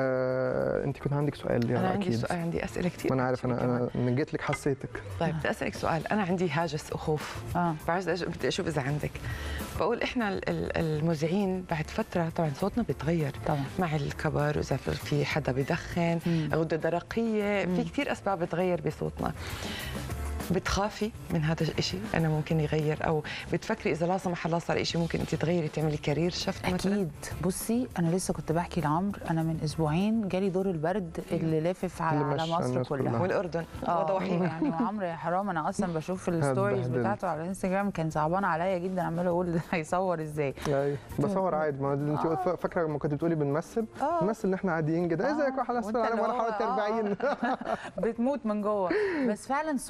[SPEAKER 1] آه، انت كنت عندك سؤال يا
[SPEAKER 2] انا عندي
[SPEAKER 1] اكيد
[SPEAKER 2] سؤال عندي اسئله كثير
[SPEAKER 1] ما انا عارف انا انا من جيت لك حسيتك
[SPEAKER 2] طيب بدي اسالك سؤال انا عندي هاجس وخوف
[SPEAKER 8] اه
[SPEAKER 2] بعرف إيش- بدي اشوف اذا عندك بقول احنا ال- ال- المذيعين بعد فتره طبعا صوتنا بيتغير
[SPEAKER 8] طبعا
[SPEAKER 2] مع الكبر واذا في حدا بدخن
[SPEAKER 8] مم.
[SPEAKER 2] غده درقيه في كثير اسباب بتغير بصوتنا بتخافي من هذا الشيء انه ممكن يغير او بتفكري اذا لا سمح الله صار شيء ممكن انت تغيري تعملي كارير شفت مثلا
[SPEAKER 8] اكيد بصي انا لسه كنت بحكي لعمرو انا من اسبوعين جالي دور البرد اللي لافف على,
[SPEAKER 1] اللي
[SPEAKER 8] على
[SPEAKER 1] مشى
[SPEAKER 8] مصر
[SPEAKER 1] الناس
[SPEAKER 8] كلها
[SPEAKER 1] كلها.
[SPEAKER 2] والاردن
[SPEAKER 8] اه
[SPEAKER 2] وضوحينا
[SPEAKER 8] يعني وعمرو يا حرام انا اصلا بشوف الستوريز
[SPEAKER 1] اتبهدلت.
[SPEAKER 8] بتاعته على الانستجرام كان صعبان عليا جدا عماله اقول ده هيصور ازاي
[SPEAKER 1] ايوه بصور عادي ما انت
[SPEAKER 8] آه.
[SPEAKER 1] فاكره لما كنت بتقولي بنمثل
[SPEAKER 8] اه
[SPEAKER 1] نمثل ان احنا عاديين كده ازيك يا حلا
[SPEAKER 8] وانت
[SPEAKER 1] انا
[SPEAKER 8] اللي
[SPEAKER 1] وانا
[SPEAKER 8] هو
[SPEAKER 1] حاولت
[SPEAKER 8] آه،
[SPEAKER 1] 40
[SPEAKER 8] بتموت من جوه بس فعلا صوتي راح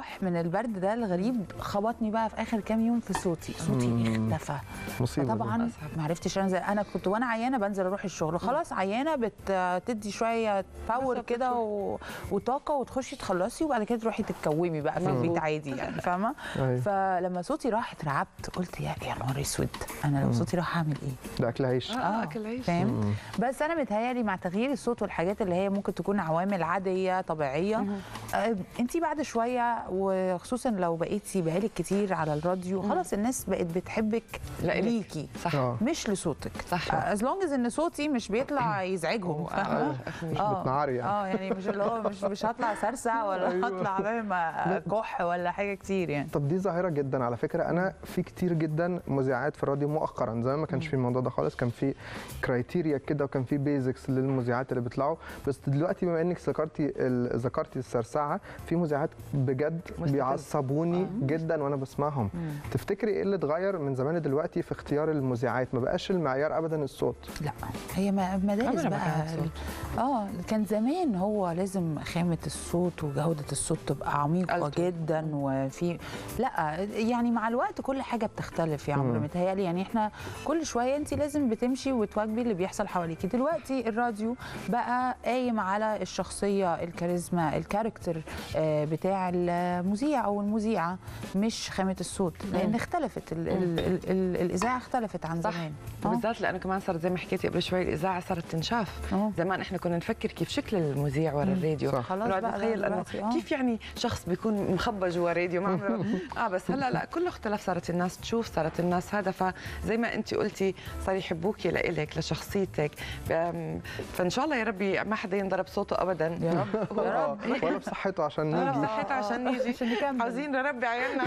[SPEAKER 8] راح من البرد ده الغريب خبطني بقى في اخر كام يوم في صوتي صوتي
[SPEAKER 1] مم.
[SPEAKER 8] اختفى
[SPEAKER 1] مصيبه دي.
[SPEAKER 8] طبعا ما عرفتش انزل انا كنت وانا عيانه بنزل اروح الشغل خلاص عيانه بتدي شويه باور
[SPEAKER 2] بالظبط
[SPEAKER 8] كده و... وطاقه وتخشي تخلصي وبعد كده تروحي تتكومي بقى في البيت عادي يعني فاهمه
[SPEAKER 1] أيوة.
[SPEAKER 8] فلما صوتي راح اترعبت قلت يا يا نهار اسود انا لو صوتي راح هعمل ايه
[SPEAKER 1] ده اكل عيش
[SPEAKER 2] اه اكل عيش
[SPEAKER 8] فاهم بس انا متهيالي مع تغيير الصوت والحاجات اللي هي ممكن تكون عوامل عاديه طبيعيه آه انت بعد شويه وخصوصا لو بقيتي بقالك كتير على الراديو خلاص الناس بقت بتحبك
[SPEAKER 2] لإلك.
[SPEAKER 8] ليكي
[SPEAKER 2] صح
[SPEAKER 1] آه.
[SPEAKER 8] مش لصوتك
[SPEAKER 2] صح.
[SPEAKER 8] از لونج از ان صوتي مش بيطلع يزعجهم فاهمه
[SPEAKER 1] مش
[SPEAKER 8] آه.
[SPEAKER 1] بتنعري يعني.
[SPEAKER 8] اه يعني مش اللي هو مش مش هطلع سرسع ولا هطلع فاهم آه، كح ولا حاجه كتير يعني
[SPEAKER 1] طب دي ظاهره جدا على فكره انا في كتير جدا مذيعات في الراديو مؤخرا زمان ما كانش في الموضوع ده خالص كان في كرايتيريا كده وكان في بيزكس للمذيعات اللي بيطلعوا بس دلوقتي بما انك ذكرتي ال- ذكرتي السرسعه في مذيعات بجد
[SPEAKER 2] مستفز.
[SPEAKER 1] بيعصبوني جدا وانا بسمعهم تفتكري ايه اللي اتغير من زمان لدلوقتي في اختيار المذيعات ما بقاش المعيار ابدا الصوت
[SPEAKER 8] لا هي ما- مدارس
[SPEAKER 2] عمرها ما
[SPEAKER 8] بقى
[SPEAKER 2] كانت صوت.
[SPEAKER 8] اه كان زمان هو لازم خامه الصوت وجوده الصوت تبقى عميقه
[SPEAKER 2] ألتو.
[SPEAKER 8] جدا وفي لا يعني مع الوقت كل حاجه بتختلف يا عمرو متهيألي يعني احنا كل شويه انت لازم بتمشي وتواجبي اللي بيحصل حواليكي دلوقتي الراديو بقى قايم على الشخصيه الكاريزما الكاركتر آه، بتاع المذيع او المذيعه مش خامه الصوت لان اختلفت ال ال ال ال الاذاعه اختلفت عن
[SPEAKER 2] صح
[SPEAKER 8] زمان آه.
[SPEAKER 2] وبالذات لانه كمان صارت زي ما حكيتي قبل شوي الاذاعه صارت تنشاف
[SPEAKER 8] آه.
[SPEAKER 2] زمان احنا كنا نفكر كيف شكل المذيع ورا الراديو
[SPEAKER 1] صح.
[SPEAKER 8] خلاص
[SPEAKER 2] نقعد
[SPEAKER 8] بقى
[SPEAKER 2] نتخيل انه
[SPEAKER 8] دلوقتي، آه.
[SPEAKER 2] كيف يعني شخص بيكون مخبى جوا راديو ما عمره اه بس هلا لا كله اختلف صارت الناس تشوف صارت الناس هذا فزي ما انت قلتي صار يحبوكي لإلك لشخصيتك أم، فان شاء الله يا ربي ما حدا ينضرب صوته ابدا
[SPEAKER 8] يا رب يا
[SPEAKER 1] آه،
[SPEAKER 8] رب
[SPEAKER 1] ولا بصحته عشان
[SPEAKER 2] ولا
[SPEAKER 1] نيجي
[SPEAKER 2] بصحتها عشان نيجي
[SPEAKER 8] عشان نكمل.
[SPEAKER 2] عاوزين نربي عيالنا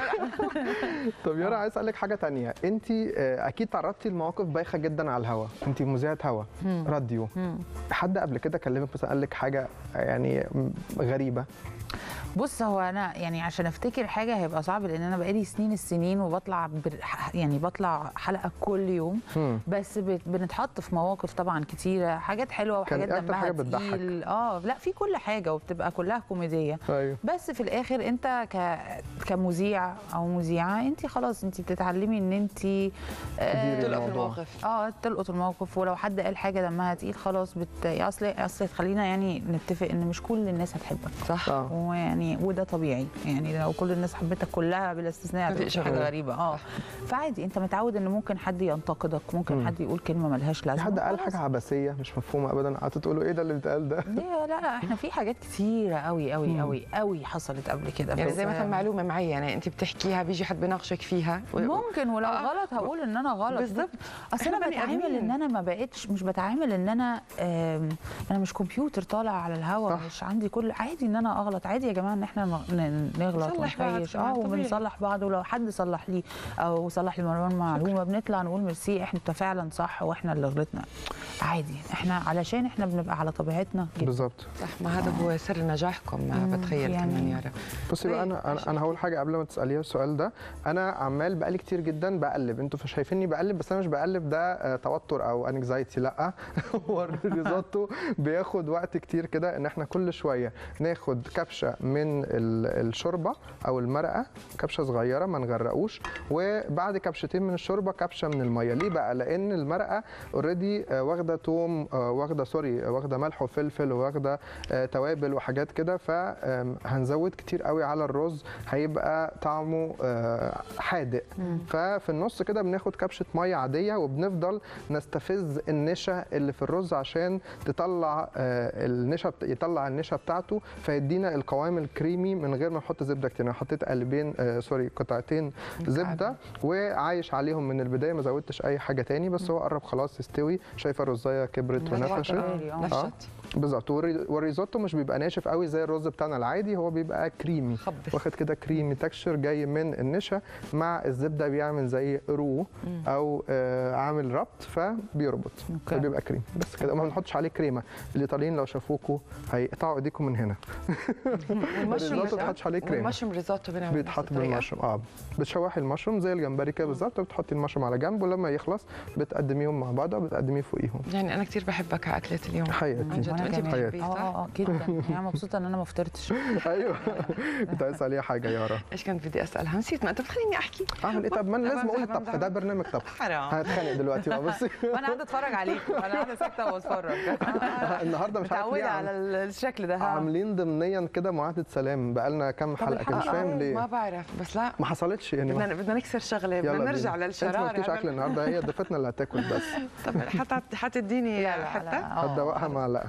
[SPEAKER 1] طب يارا عايز اسالك حاجه تانية انت آه، اكيد تعرضتي لمواقف بايخه جدا على الهوا انت مذيعه هوا راديو حد قبل كده كلمك مثلا قال لك حاجه يعني م- غريبه
[SPEAKER 8] بص هو انا يعني عشان افتكر حاجه هيبقى صعب لان انا بقالي سنين السنين وبطلع بر يعني بطلع حلقه كل يوم
[SPEAKER 1] مم.
[SPEAKER 8] بس بت- بنتحط في مواقف طبعا كتيره حاجات حلوه
[SPEAKER 1] كان
[SPEAKER 8] وحاجات
[SPEAKER 1] إيه أكتر
[SPEAKER 8] دمها
[SPEAKER 1] حاجة بتضحك؟
[SPEAKER 8] تقيل اه لا في كل حاجه وبتبقى كلها كوميديه
[SPEAKER 1] ايوه
[SPEAKER 8] بس في الاخر انت ك... كمذيع او مذيعه انت خلاص انت بتتعلمي ان انت
[SPEAKER 1] تديري
[SPEAKER 2] تلقى في
[SPEAKER 1] الموضوع.
[SPEAKER 2] الموقف
[SPEAKER 8] اه تلقط الموقف ولو حد قال حاجه دمها تقيل خلاص بت... اصل اصل خلينا يعني نتفق ان مش كل الناس هتحبك
[SPEAKER 2] صح
[SPEAKER 1] اه
[SPEAKER 8] ويعني وده طبيعي يعني لو كل الناس حبتك كلها بلا استثناء هتبقى
[SPEAKER 2] هتبقى
[SPEAKER 8] حاجه
[SPEAKER 1] شغالة.
[SPEAKER 8] غريبه اه فعادي انت متعود ان ممكن حد ينتقدك ممكن
[SPEAKER 1] مم.
[SPEAKER 8] حد يقول كلمه ملهاش
[SPEAKER 1] في
[SPEAKER 8] لازمه
[SPEAKER 1] حد قال
[SPEAKER 8] خلاص.
[SPEAKER 1] حاجه عبثيه مش مفهومه ابدا قعدتوا تقولوا ايه ده اللي بيتقال ده
[SPEAKER 8] لا لا لا احنا في حاجات كتيره قوي قوي
[SPEAKER 1] مم.
[SPEAKER 8] قوي قوي حصلت قبل كده
[SPEAKER 2] يعني
[SPEAKER 8] بس-
[SPEAKER 2] زي مثلا معلومه معينه انت بتحكيها بيجي حد بيناقشك فيها و-
[SPEAKER 8] ممكن ولو
[SPEAKER 2] آه.
[SPEAKER 8] غلط هقول ان انا غلط
[SPEAKER 2] بالظبط.
[SPEAKER 8] اصل
[SPEAKER 2] إحنا
[SPEAKER 8] انا
[SPEAKER 2] بني
[SPEAKER 8] بتعامل
[SPEAKER 2] آدمين.
[SPEAKER 8] ان انا ما بقتش مش بتعامل ان انا آم، انا مش كمبيوتر طالع على الهوا
[SPEAKER 1] صح.
[SPEAKER 8] مش عندي كل عادي ان انا اغلط عادي يا جماعه ان احنا ن- ن- نغلط
[SPEAKER 2] نصلح بعض
[SPEAKER 8] ونخيش
[SPEAKER 2] كمان،
[SPEAKER 8] اه
[SPEAKER 2] طبيعي.
[SPEAKER 8] وبنصلح بعض ولو حد صلح لي او صلح لي مروان معلومه بنطلع نقول ميرسي احنا انت فعلا صح واحنا اللي غلطنا عادي احنا علشان احنا بنبقى على طبيعتنا جدا
[SPEAKER 1] بالظبط
[SPEAKER 2] صح ما هذا هو سر نجاحكم ما
[SPEAKER 8] مم،
[SPEAKER 2] بتخيل
[SPEAKER 8] يعني-
[SPEAKER 2] كمان يارا
[SPEAKER 1] بصي بقى
[SPEAKER 2] طيب،
[SPEAKER 1] انا انا,
[SPEAKER 2] ماشي.
[SPEAKER 1] أنا هقول حاجه قبل ما تساليها السؤال ده انا عمال بقالي كتير جدا بقلب انتوا شايفيني بقلب بس انا مش بقلب ده آه، توتر او انكزايتي لا هو الريزوتو بياخد وقت كتير كده ان احنا كل شويه ناخد كبشه من ال- الشوربه او المرقه كبشه صغيره ما نغرقوش وبعد كبشتين من الشوربه كبشه من الميه ليه بقى لان المرقه اوريدي واخده توم آه، واخده سوري آه، واخده ملح وفلفل وواخده آه، توابل وحاجات كده فهنزود كتير قوي على الرز هيبقى طعمه آه، حادق ففي النص كده بناخد كبشه ميه عاديه وبنفضل نستفز النشا اللي في الرز عشان تطلع آه، النشا بت- يطلع النشا بتاعته فيدينا القوام الكريمي من غير ما نحط زبده كتير انا حطيت قلبين آه، سوري قطعتين زبده وعايش عليهم من البدايه ما زودتش اي حاجه تاني بس هو قرب خلاص يستوي شايفه الرزايه كبرت ونفشت
[SPEAKER 8] بالي، آه.
[SPEAKER 2] نفشت
[SPEAKER 1] بالظبط والري- والريزوتو مش بيبقى ناشف قوي زي الرز بتاعنا العادي هو بيبقى كريمي
[SPEAKER 2] خبص.
[SPEAKER 1] واخد كده كريمي تكشر جاي من النشا مع الزبده بيعمل زي رو او آه عامل ربط فبيربط
[SPEAKER 8] أوكي.
[SPEAKER 1] فبيبقى كريم بس كده ما بنحطش عليه كريمه الايطاليين لو شافوكوا هيقطعوا ايديكم من هنا الريزوتو ما بتحطش عليه كريمه
[SPEAKER 2] المشروم ريزوتو بنعمل
[SPEAKER 1] بيتحط
[SPEAKER 2] نفس الطريقة.
[SPEAKER 1] بالمشروم اه بتشوحي المشروم زي الجمبري كده بالظبط بتحطي المشروم على جنب ولما يخلص بتقدميهم مع بعض وبتقدميه فوقيهم
[SPEAKER 2] يعني انا كثير بحبك على اكله اليوم عن
[SPEAKER 1] حياتي
[SPEAKER 2] جد
[SPEAKER 8] وأنا
[SPEAKER 2] وانت
[SPEAKER 8] كمان.
[SPEAKER 2] بتحبيه
[SPEAKER 8] اه
[SPEAKER 2] صح؟
[SPEAKER 8] اه اه جدا يعني مبسوطه ان انا ما فطرتش
[SPEAKER 1] ايوه كنت عايز عليها حاجه يا يارا
[SPEAKER 2] ايش كنت بدي اسالها نسيت ما انت بتخليني احكي
[SPEAKER 1] اعمل ايه طب ما انا لازم اقول
[SPEAKER 2] بمزح-
[SPEAKER 1] الطبخ ده برنامج طبخ
[SPEAKER 2] حرام
[SPEAKER 1] هتخانق دلوقتي بقى بصي
[SPEAKER 8] وانا قاعده اتفرج عليكم انا قاعده ساكته واتفرج
[SPEAKER 1] النهارده مش عارف ليه
[SPEAKER 8] متعوده
[SPEAKER 1] عم-
[SPEAKER 8] على الشكل ده ها.
[SPEAKER 1] عاملين ضمنيا كده معاهده سلام بقالنا كام حلقه كده مش فاهم
[SPEAKER 2] ما
[SPEAKER 1] ليه
[SPEAKER 2] بعرف بس لا
[SPEAKER 1] ما حصلش يعني ما-
[SPEAKER 2] بدنا بدنا نكسر شغله بدنا
[SPEAKER 1] يلا
[SPEAKER 2] نرجع
[SPEAKER 1] بينا.
[SPEAKER 2] للشراره
[SPEAKER 1] انت مالكيش اكل النهارده هي ضيفتنا اللي هتاكل بس
[SPEAKER 2] طب حتى حتديني
[SPEAKER 8] لا، لا،
[SPEAKER 2] حتى
[SPEAKER 8] لا. آه.
[SPEAKER 1] هتدوقها معلقه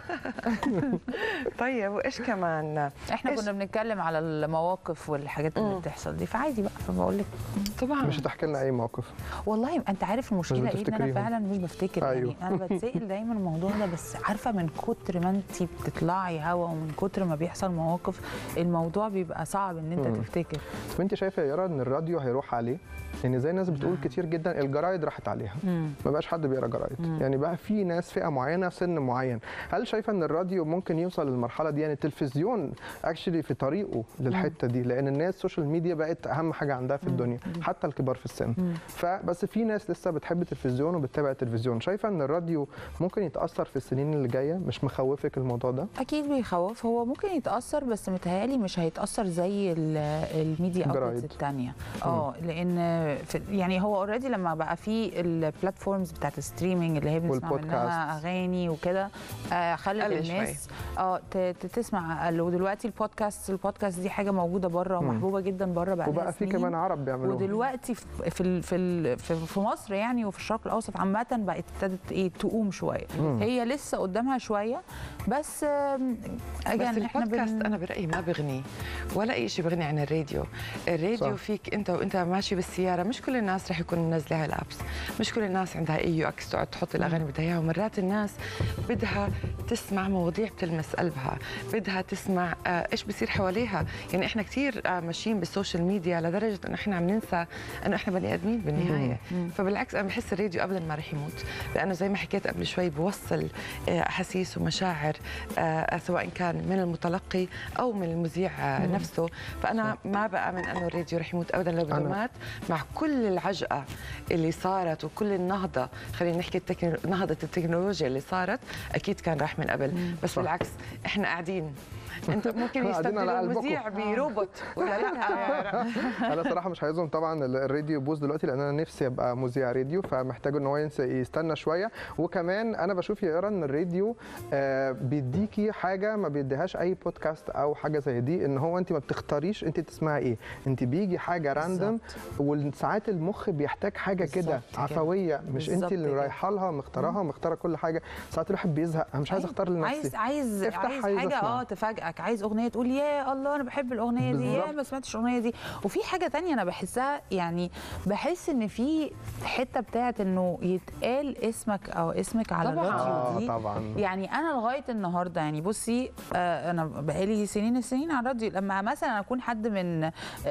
[SPEAKER 2] طيب وايش كمان
[SPEAKER 8] احنا
[SPEAKER 2] إيش؟
[SPEAKER 8] كنا بنتكلم على المواقف والحاجات اللي بتحصل دي فعادي بقى فبقول لك
[SPEAKER 2] طبعا
[SPEAKER 1] مش هتحكي لنا اي موقف
[SPEAKER 8] والله انت عارف المشكله ايه ان انا
[SPEAKER 1] بتفتكريهم.
[SPEAKER 8] فعلا مش بفتكر
[SPEAKER 1] أيوه.
[SPEAKER 8] يعني انا بتسال دايما الموضوع ده بس عارفه من كتر ما انت بتطلعي هوا ومن كتر ما بيحصل مواقف الموضوع بيبقى صعب ان انت
[SPEAKER 1] مم.
[SPEAKER 8] تفتكر
[SPEAKER 1] طب انت شايفه يا يارا ان الراديو هيروح عليه يعني زي الناس بتقول كتير جدا الجرايد راحت عليها ما بقاش حد بيقرا جرايد يعني بقى في ناس فئه معينه في سن معين هل شايفه ان الراديو ممكن يوصل للمرحله دي يعني التلفزيون اكشلي في طريقه للحته دي لان الناس السوشيال ميديا بقت اهم حاجه عندها في الدنيا حتى الكبار في السن فبس في ناس لسه بتحب التلفزيون وبتتابع التلفزيون شايفه ان الراديو ممكن يتاثر في السنين اللي جايه مش مخوفك الموضوع ده
[SPEAKER 8] اكيد بيخوف هو ممكن يتاثر بس متهيألي مش هيتاثر زي ال- الميديا
[SPEAKER 1] جرايد.
[SPEAKER 8] اوتلتس الثانيه اه لان في يعني هو اوريدي لما بقى في البلاتفورمز بتاعت الستريمينج اللي هي بنسمع منها
[SPEAKER 1] والبودكاست.
[SPEAKER 8] اغاني وكده آه خلت
[SPEAKER 2] قل
[SPEAKER 8] الناس اه ت- ت- تسمع اقل ودلوقتي البودكاست البودكاست دي حاجه موجوده بره ومحبوبه جدا بره بقى
[SPEAKER 1] وبقى في كمان عرب بيعملوها
[SPEAKER 8] ودلوقتي في في ال- في ال- في في مصر يعني وفي الشرق الاوسط عامه بقت ابتدت ايه تقوم شويه هي لسه قدامها شويه بس آم،
[SPEAKER 2] بس
[SPEAKER 8] again احنا
[SPEAKER 2] البودكاست
[SPEAKER 8] بن...
[SPEAKER 2] انا برايي ما بغني ولا اي شيء بغني عن الراديو الراديو
[SPEAKER 1] صح.
[SPEAKER 2] صح. فيك انت وانت ماشي بالسياره مش كل الناس رح يكونوا منزله الابس مش كل الناس عندها اي يو اكس تقعد تحط الاغاني اللي بدها اياها ومرات الناس بدها تسمع مواضيع بتلمس قلبها بدها تسمع آه، ايش بصير حواليها يعني احنا كثير آه، ماشيين بالسوشيال ميديا لدرجه انه احنا عم ننسى انه احنا بني ادمين بالنهايه فبالعكس انا بحس الراديو ابدا ما رح يموت لانه زي ما حكيت قبل شوي بوصل آه، احاسيس ومشاعر آه، سواء كان من المتلقي او من المذيع آه، نفسه فانا ما بامن انه الراديو رح يموت ابدا لو بده
[SPEAKER 1] أنا-
[SPEAKER 2] مات مع كل العجقه اللي صارت وكل النهضه خلينا نحكي التكنو... نهضه التكنولوجيا اللي صارت اكيد كان راح من قبل بس
[SPEAKER 1] صح.
[SPEAKER 2] بالعكس احنا قاعدين انت ممكن
[SPEAKER 1] قاعدين على
[SPEAKER 2] يستبدلوا
[SPEAKER 1] قلبكم.
[SPEAKER 2] المذيع بروبوت ولا لا
[SPEAKER 1] انا صراحه مش عايزهم طبعا ال- الراديو يبوظ دلوقتي لان انا نفسي ابقى مذيع راديو فمحتاج ان هو ينسى يستنى شويه وكمان انا بشوف يا يارا ان الراديو آه، بيديكي حاجه ما بيديهاش اي بودكاست او حاجه زي دي ان هو انت ما بتختاريش انت تسمعي ايه انت بيجي حاجه راندوم وساعات المخ بيحتاج حاجه كده
[SPEAKER 8] بالظبط كده.
[SPEAKER 1] عفويه مش انت
[SPEAKER 8] بالظبط
[SPEAKER 1] اللي
[SPEAKER 8] كده.
[SPEAKER 1] رايحه لها مختارها مختاره كل حاجه ساعات الواحد بيزهق انا مش عايز اختار لنفسي
[SPEAKER 8] عايز عايز
[SPEAKER 1] افتح،
[SPEAKER 8] عايز
[SPEAKER 1] عايز
[SPEAKER 8] حاجه
[SPEAKER 1] أسمع.
[SPEAKER 8] اه تفاجئك عايز اغنيه تقول يا الله انا بحب الاغنيه دي يا
[SPEAKER 1] بالظبط.
[SPEAKER 8] ما سمعتش الاغنيه دي وفي حاجه تانية انا بحسها يعني بحس ان في حته بتاعت انه يتقال اسمك او اسمك على
[SPEAKER 2] طبعاً.
[SPEAKER 8] الراديو
[SPEAKER 1] اه
[SPEAKER 8] دي
[SPEAKER 1] طبعا
[SPEAKER 8] يعني انا لغايه النهارده يعني بصي آه انا بقالي سنين السنين على الراديو لما مثلا اكون حد من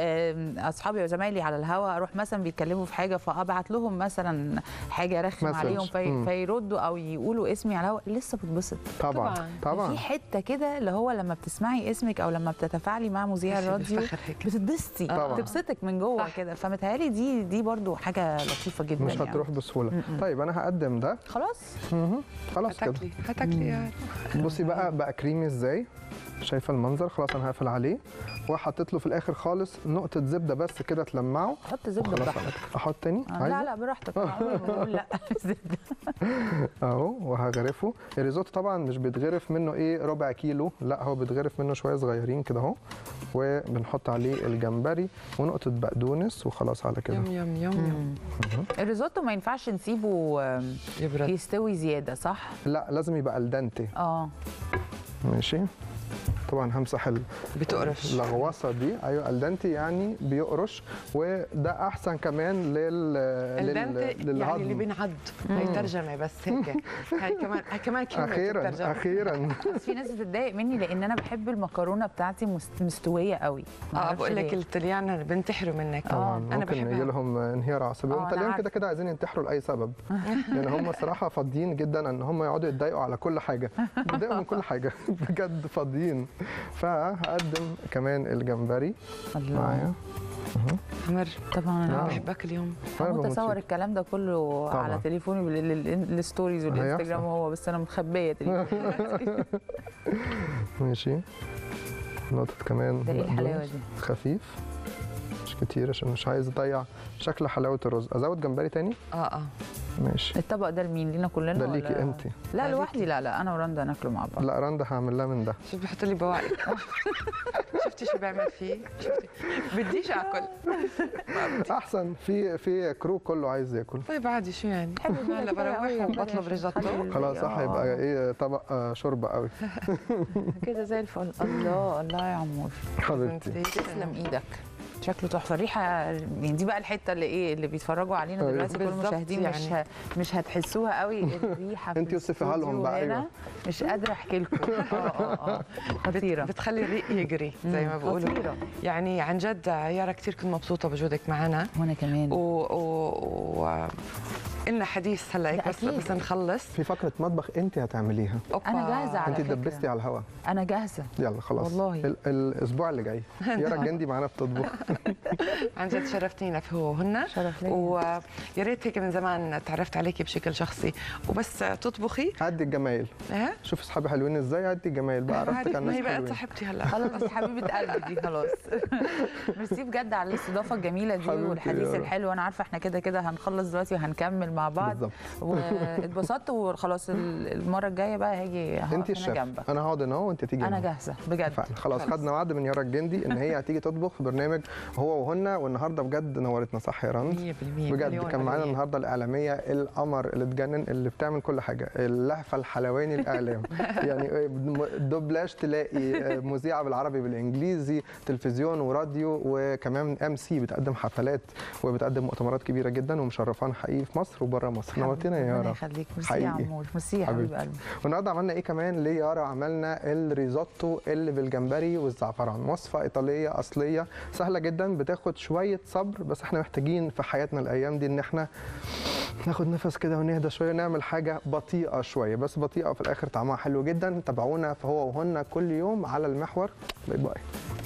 [SPEAKER 8] آه اصحابي وزمايلي على الهوا اروح مثلا بيتكلموا في حاجه فابعت لهم مثلا حاجه رخم
[SPEAKER 1] مسج.
[SPEAKER 8] عليهم في
[SPEAKER 1] مم.
[SPEAKER 8] فيردوا او يقولوا اسمي على الهوا لسه بتبسط
[SPEAKER 1] طبعا
[SPEAKER 2] طبعاً.
[SPEAKER 1] طبعا
[SPEAKER 8] في حته كده اللي هو لما بتسمعي اسمك او لما بتتفاعلي مع مذيع
[SPEAKER 2] تحسي
[SPEAKER 8] الراديو
[SPEAKER 2] بالفخر هيك.
[SPEAKER 8] بتتبسطي
[SPEAKER 1] طبعاً.
[SPEAKER 8] بتبسطك من جوه
[SPEAKER 2] صح.
[SPEAKER 8] كده فمتهيألي دي دي برضو حاجه لطيفه جدا
[SPEAKER 1] مش
[SPEAKER 8] يعني.
[SPEAKER 1] هتروح بسهوله طيب انا هقدم ده
[SPEAKER 8] خلاص
[SPEAKER 1] مهم. خلاص كده
[SPEAKER 2] هتاكلي هتاكلي يا
[SPEAKER 1] بصي بقى بقى كريمي ازاي شايفه المنظر خلاص انا هقفل عليه وحطيت له في الاخر خالص نقطه زبده بس كده تلمعه
[SPEAKER 8] حط زبده
[SPEAKER 1] وخلاص
[SPEAKER 8] براحتك
[SPEAKER 1] احط تاني
[SPEAKER 8] آه، لا لا براحتك أنا عمري ما بقول لا زبده
[SPEAKER 1] اهو وهغرفه الريزوتو طبعا مش بيتغرف منه ايه ربع كيلو لا هو بيتغرف منه شويه صغيرين كده اهو وبنحط عليه الجمبري ونقطه بقدونس وخلاص على كده
[SPEAKER 2] يوم يوم يوم يوم
[SPEAKER 8] الريزوتو ما ينفعش نسيبه آم،
[SPEAKER 2] يبرد
[SPEAKER 8] يستوي زياده صح
[SPEAKER 1] لا لازم يبقى الدنتي
[SPEAKER 8] اه
[SPEAKER 1] ماشي طبعا همسح ال-
[SPEAKER 2] بتقرش
[SPEAKER 1] اللغوصه دي ايوه الدنتي يعني بيقرش وده احسن كمان لل
[SPEAKER 2] الدنت يعني اللي
[SPEAKER 1] للهضم
[SPEAKER 2] بنعض هي ترجمه بس هيك هي كمان هي كمان كلمه
[SPEAKER 1] اخيرا
[SPEAKER 2] بتترجم.
[SPEAKER 1] اخيرا
[SPEAKER 8] بس في ناس بتتضايق مني لان انا بحب المكرونه بتاعتي مست- مستويه قوي ما
[SPEAKER 2] اه
[SPEAKER 8] أعرفش
[SPEAKER 2] بقول لك
[SPEAKER 8] ليه.
[SPEAKER 2] الطليان بنتحروا منك
[SPEAKER 1] طبعا
[SPEAKER 2] انا
[SPEAKER 1] ممكن يجي
[SPEAKER 2] بحبها
[SPEAKER 1] لهم انهيار عصبي
[SPEAKER 8] آه،
[SPEAKER 1] هم
[SPEAKER 8] أنا
[SPEAKER 1] الطليان
[SPEAKER 8] عارفة.
[SPEAKER 1] كده كده عايزين ينتحروا لاي سبب لان هم صراحه فاضيين جدا ان هم يقعدوا يتضايقوا على كل حاجه بيتضايقوا من كل حاجه بجد فاضيين فهقدم كمان الجمبري
[SPEAKER 8] الله
[SPEAKER 1] معايا
[SPEAKER 2] عمر
[SPEAKER 8] طبعا
[SPEAKER 2] انا
[SPEAKER 8] انا
[SPEAKER 2] بحبك اليوم
[SPEAKER 1] أنا
[SPEAKER 8] هموت
[SPEAKER 1] بموت
[SPEAKER 8] اصور
[SPEAKER 1] فيك.
[SPEAKER 8] الكلام ده كله
[SPEAKER 1] طبعاً.
[SPEAKER 8] على تليفوني بال- ال- الستوريز والانستجرام
[SPEAKER 1] هيحصل.
[SPEAKER 8] هو بس انا مخبيه تليفوني
[SPEAKER 1] ماشي نقطة كمان
[SPEAKER 8] ده ايه الحلاوه
[SPEAKER 1] بقدونس.
[SPEAKER 8] دي
[SPEAKER 1] خفيف مش كتير عشان مش عايز اضيع شكل حلاوة الرز ازود جمبري تاني
[SPEAKER 2] اه اه
[SPEAKER 1] ماشي
[SPEAKER 8] الطبق ده لمين لينا كلنا
[SPEAKER 1] ده
[SPEAKER 8] ولا-
[SPEAKER 1] ليكي انت
[SPEAKER 8] لا
[SPEAKER 2] ده
[SPEAKER 8] لوحدي لا لا انا ورندا ناكله مع بعض
[SPEAKER 1] لا رندا هعمل لها من ده
[SPEAKER 2] شوف بيحط لي بواقي شفتي شو بيعمل فيه شفتي بديش اكل
[SPEAKER 1] احسن في في كرو كله عايز ياكل
[SPEAKER 2] طيب عادي شو يعني هلا بروح وبطلب ريزوتو
[SPEAKER 1] خلاص صح هيبقى ايه طبق آه، شوربه قوي
[SPEAKER 8] كده زي الفل الله الله يا عمور
[SPEAKER 1] حبيبتي
[SPEAKER 8] تسلم ايدك شكله تحفه الريحه يعني دي بقى الحته اللي ايه اللي بيتفرجوا علينا
[SPEAKER 1] أيوة.
[SPEAKER 8] دلوقتي كل
[SPEAKER 2] بالظبط
[SPEAKER 8] المشاهدين مش
[SPEAKER 2] يعني.
[SPEAKER 8] ه- مش هتحسوها قوي الريحه في
[SPEAKER 1] انتي وصفيها لهم
[SPEAKER 8] الاستوديو
[SPEAKER 1] بقى،
[SPEAKER 8] هنا.
[SPEAKER 1] أيوة.
[SPEAKER 8] مش قادره احكي لكم اه اه اه خطيره
[SPEAKER 2] بتخلي الريق يجري زي ما بقولوا
[SPEAKER 8] خطيره
[SPEAKER 2] يعني عن جد يارا كثير كنت مبسوطه بوجودك معنا
[SPEAKER 8] وانا كمان
[SPEAKER 2] و, و... و... إلنا حديث هلا هيك
[SPEAKER 8] ده
[SPEAKER 2] بس
[SPEAKER 8] أكيد.
[SPEAKER 2] بس نخلص
[SPEAKER 1] في فقره مطبخ انت هتعمليها
[SPEAKER 2] أوبا.
[SPEAKER 8] أنا جاهزة على
[SPEAKER 1] انت
[SPEAKER 8] فكرة.
[SPEAKER 1] دبستي على الهوا
[SPEAKER 8] انا جاهزه
[SPEAKER 1] يلا خلاص
[SPEAKER 8] والله.
[SPEAKER 1] ال الاسبوع اللي جاي يارا الجندي معانا بتطبخ
[SPEAKER 2] عن جد شرفتينا في هو وهن
[SPEAKER 8] شرف ليا.
[SPEAKER 2] ويا ريت هيك من زمان تعرفت عليكي بشكل شخصي وبس تطبخي
[SPEAKER 1] هدي الجمايل
[SPEAKER 2] ايه
[SPEAKER 1] شوف اصحابي حلوين ازاي هدي الجمايل بقى عرفتك
[SPEAKER 2] عادي،
[SPEAKER 1] على
[SPEAKER 2] ما هي
[SPEAKER 1] الناس
[SPEAKER 2] بقت
[SPEAKER 1] حلوين
[SPEAKER 2] صاحبتي هلا
[SPEAKER 8] خلاص حبيبه قلبي دي خلاص ميرسي بجد على الاستضافه الجميله دي
[SPEAKER 1] حبيبتي
[SPEAKER 8] والحديث
[SPEAKER 1] يا رب.
[SPEAKER 8] الحلو انا عارفه احنا كده كده هنخلص دلوقتي وهنكمل مع بعض
[SPEAKER 1] بالظبط
[SPEAKER 8] واتبسطت وخلاص ال- المره الجايه بقى هاجي هقف
[SPEAKER 1] انت
[SPEAKER 8] هنا
[SPEAKER 1] الشيف
[SPEAKER 8] جنبك
[SPEAKER 1] انا هقعد هنا اهو وانت تيجي
[SPEAKER 8] انا
[SPEAKER 1] هنا.
[SPEAKER 8] جاهزه بجد
[SPEAKER 1] اتفقنا خلاص
[SPEAKER 2] خلاص.
[SPEAKER 1] خدنا وعد من يارا الجندي ان هي هتيجي تطبخ في برنامج هو وهن والنهارده بجد نورتنا صح يا رند
[SPEAKER 2] 100%
[SPEAKER 1] بجد
[SPEAKER 2] مليون
[SPEAKER 1] كان معانا
[SPEAKER 2] بالمية.
[SPEAKER 1] النهارده الاعلاميه القمر اللي تجنن اللي بتعمل كل حاجه اللهفه الحلواني الاعلام يعني دوبلاج تلاقي مذيعه بالعربي بالانجليزي تلفزيون وراديو وكمان ام سي بتقدم حفلات وبتقدم مؤتمرات كبيره جدا ومشرفانا حقيقي في مصر وبره مصر نورتنا يا
[SPEAKER 8] ربنا
[SPEAKER 1] يارا
[SPEAKER 8] يخليك ميرسي يا
[SPEAKER 1] حقيقي.
[SPEAKER 8] عمور ميرسي يا حبيب
[SPEAKER 1] حبيبتي.
[SPEAKER 8] قلبي
[SPEAKER 1] والنهارده عملنا ايه كمان ليارا عملنا الريزوتو اللي بالجمبري والزعفران وصفه ايطاليه اصليه سهله جدا بتاخد شويه صبر بس احنا محتاجين في حياتنا الايام دي ان احنا ناخد نفس كده ونهدى شويه ونعمل حاجه بطيئه شويه بس بطيئه وفي الاخر طعمها حلو جدا تابعونا فهو وهن كل يوم على المحور باي باي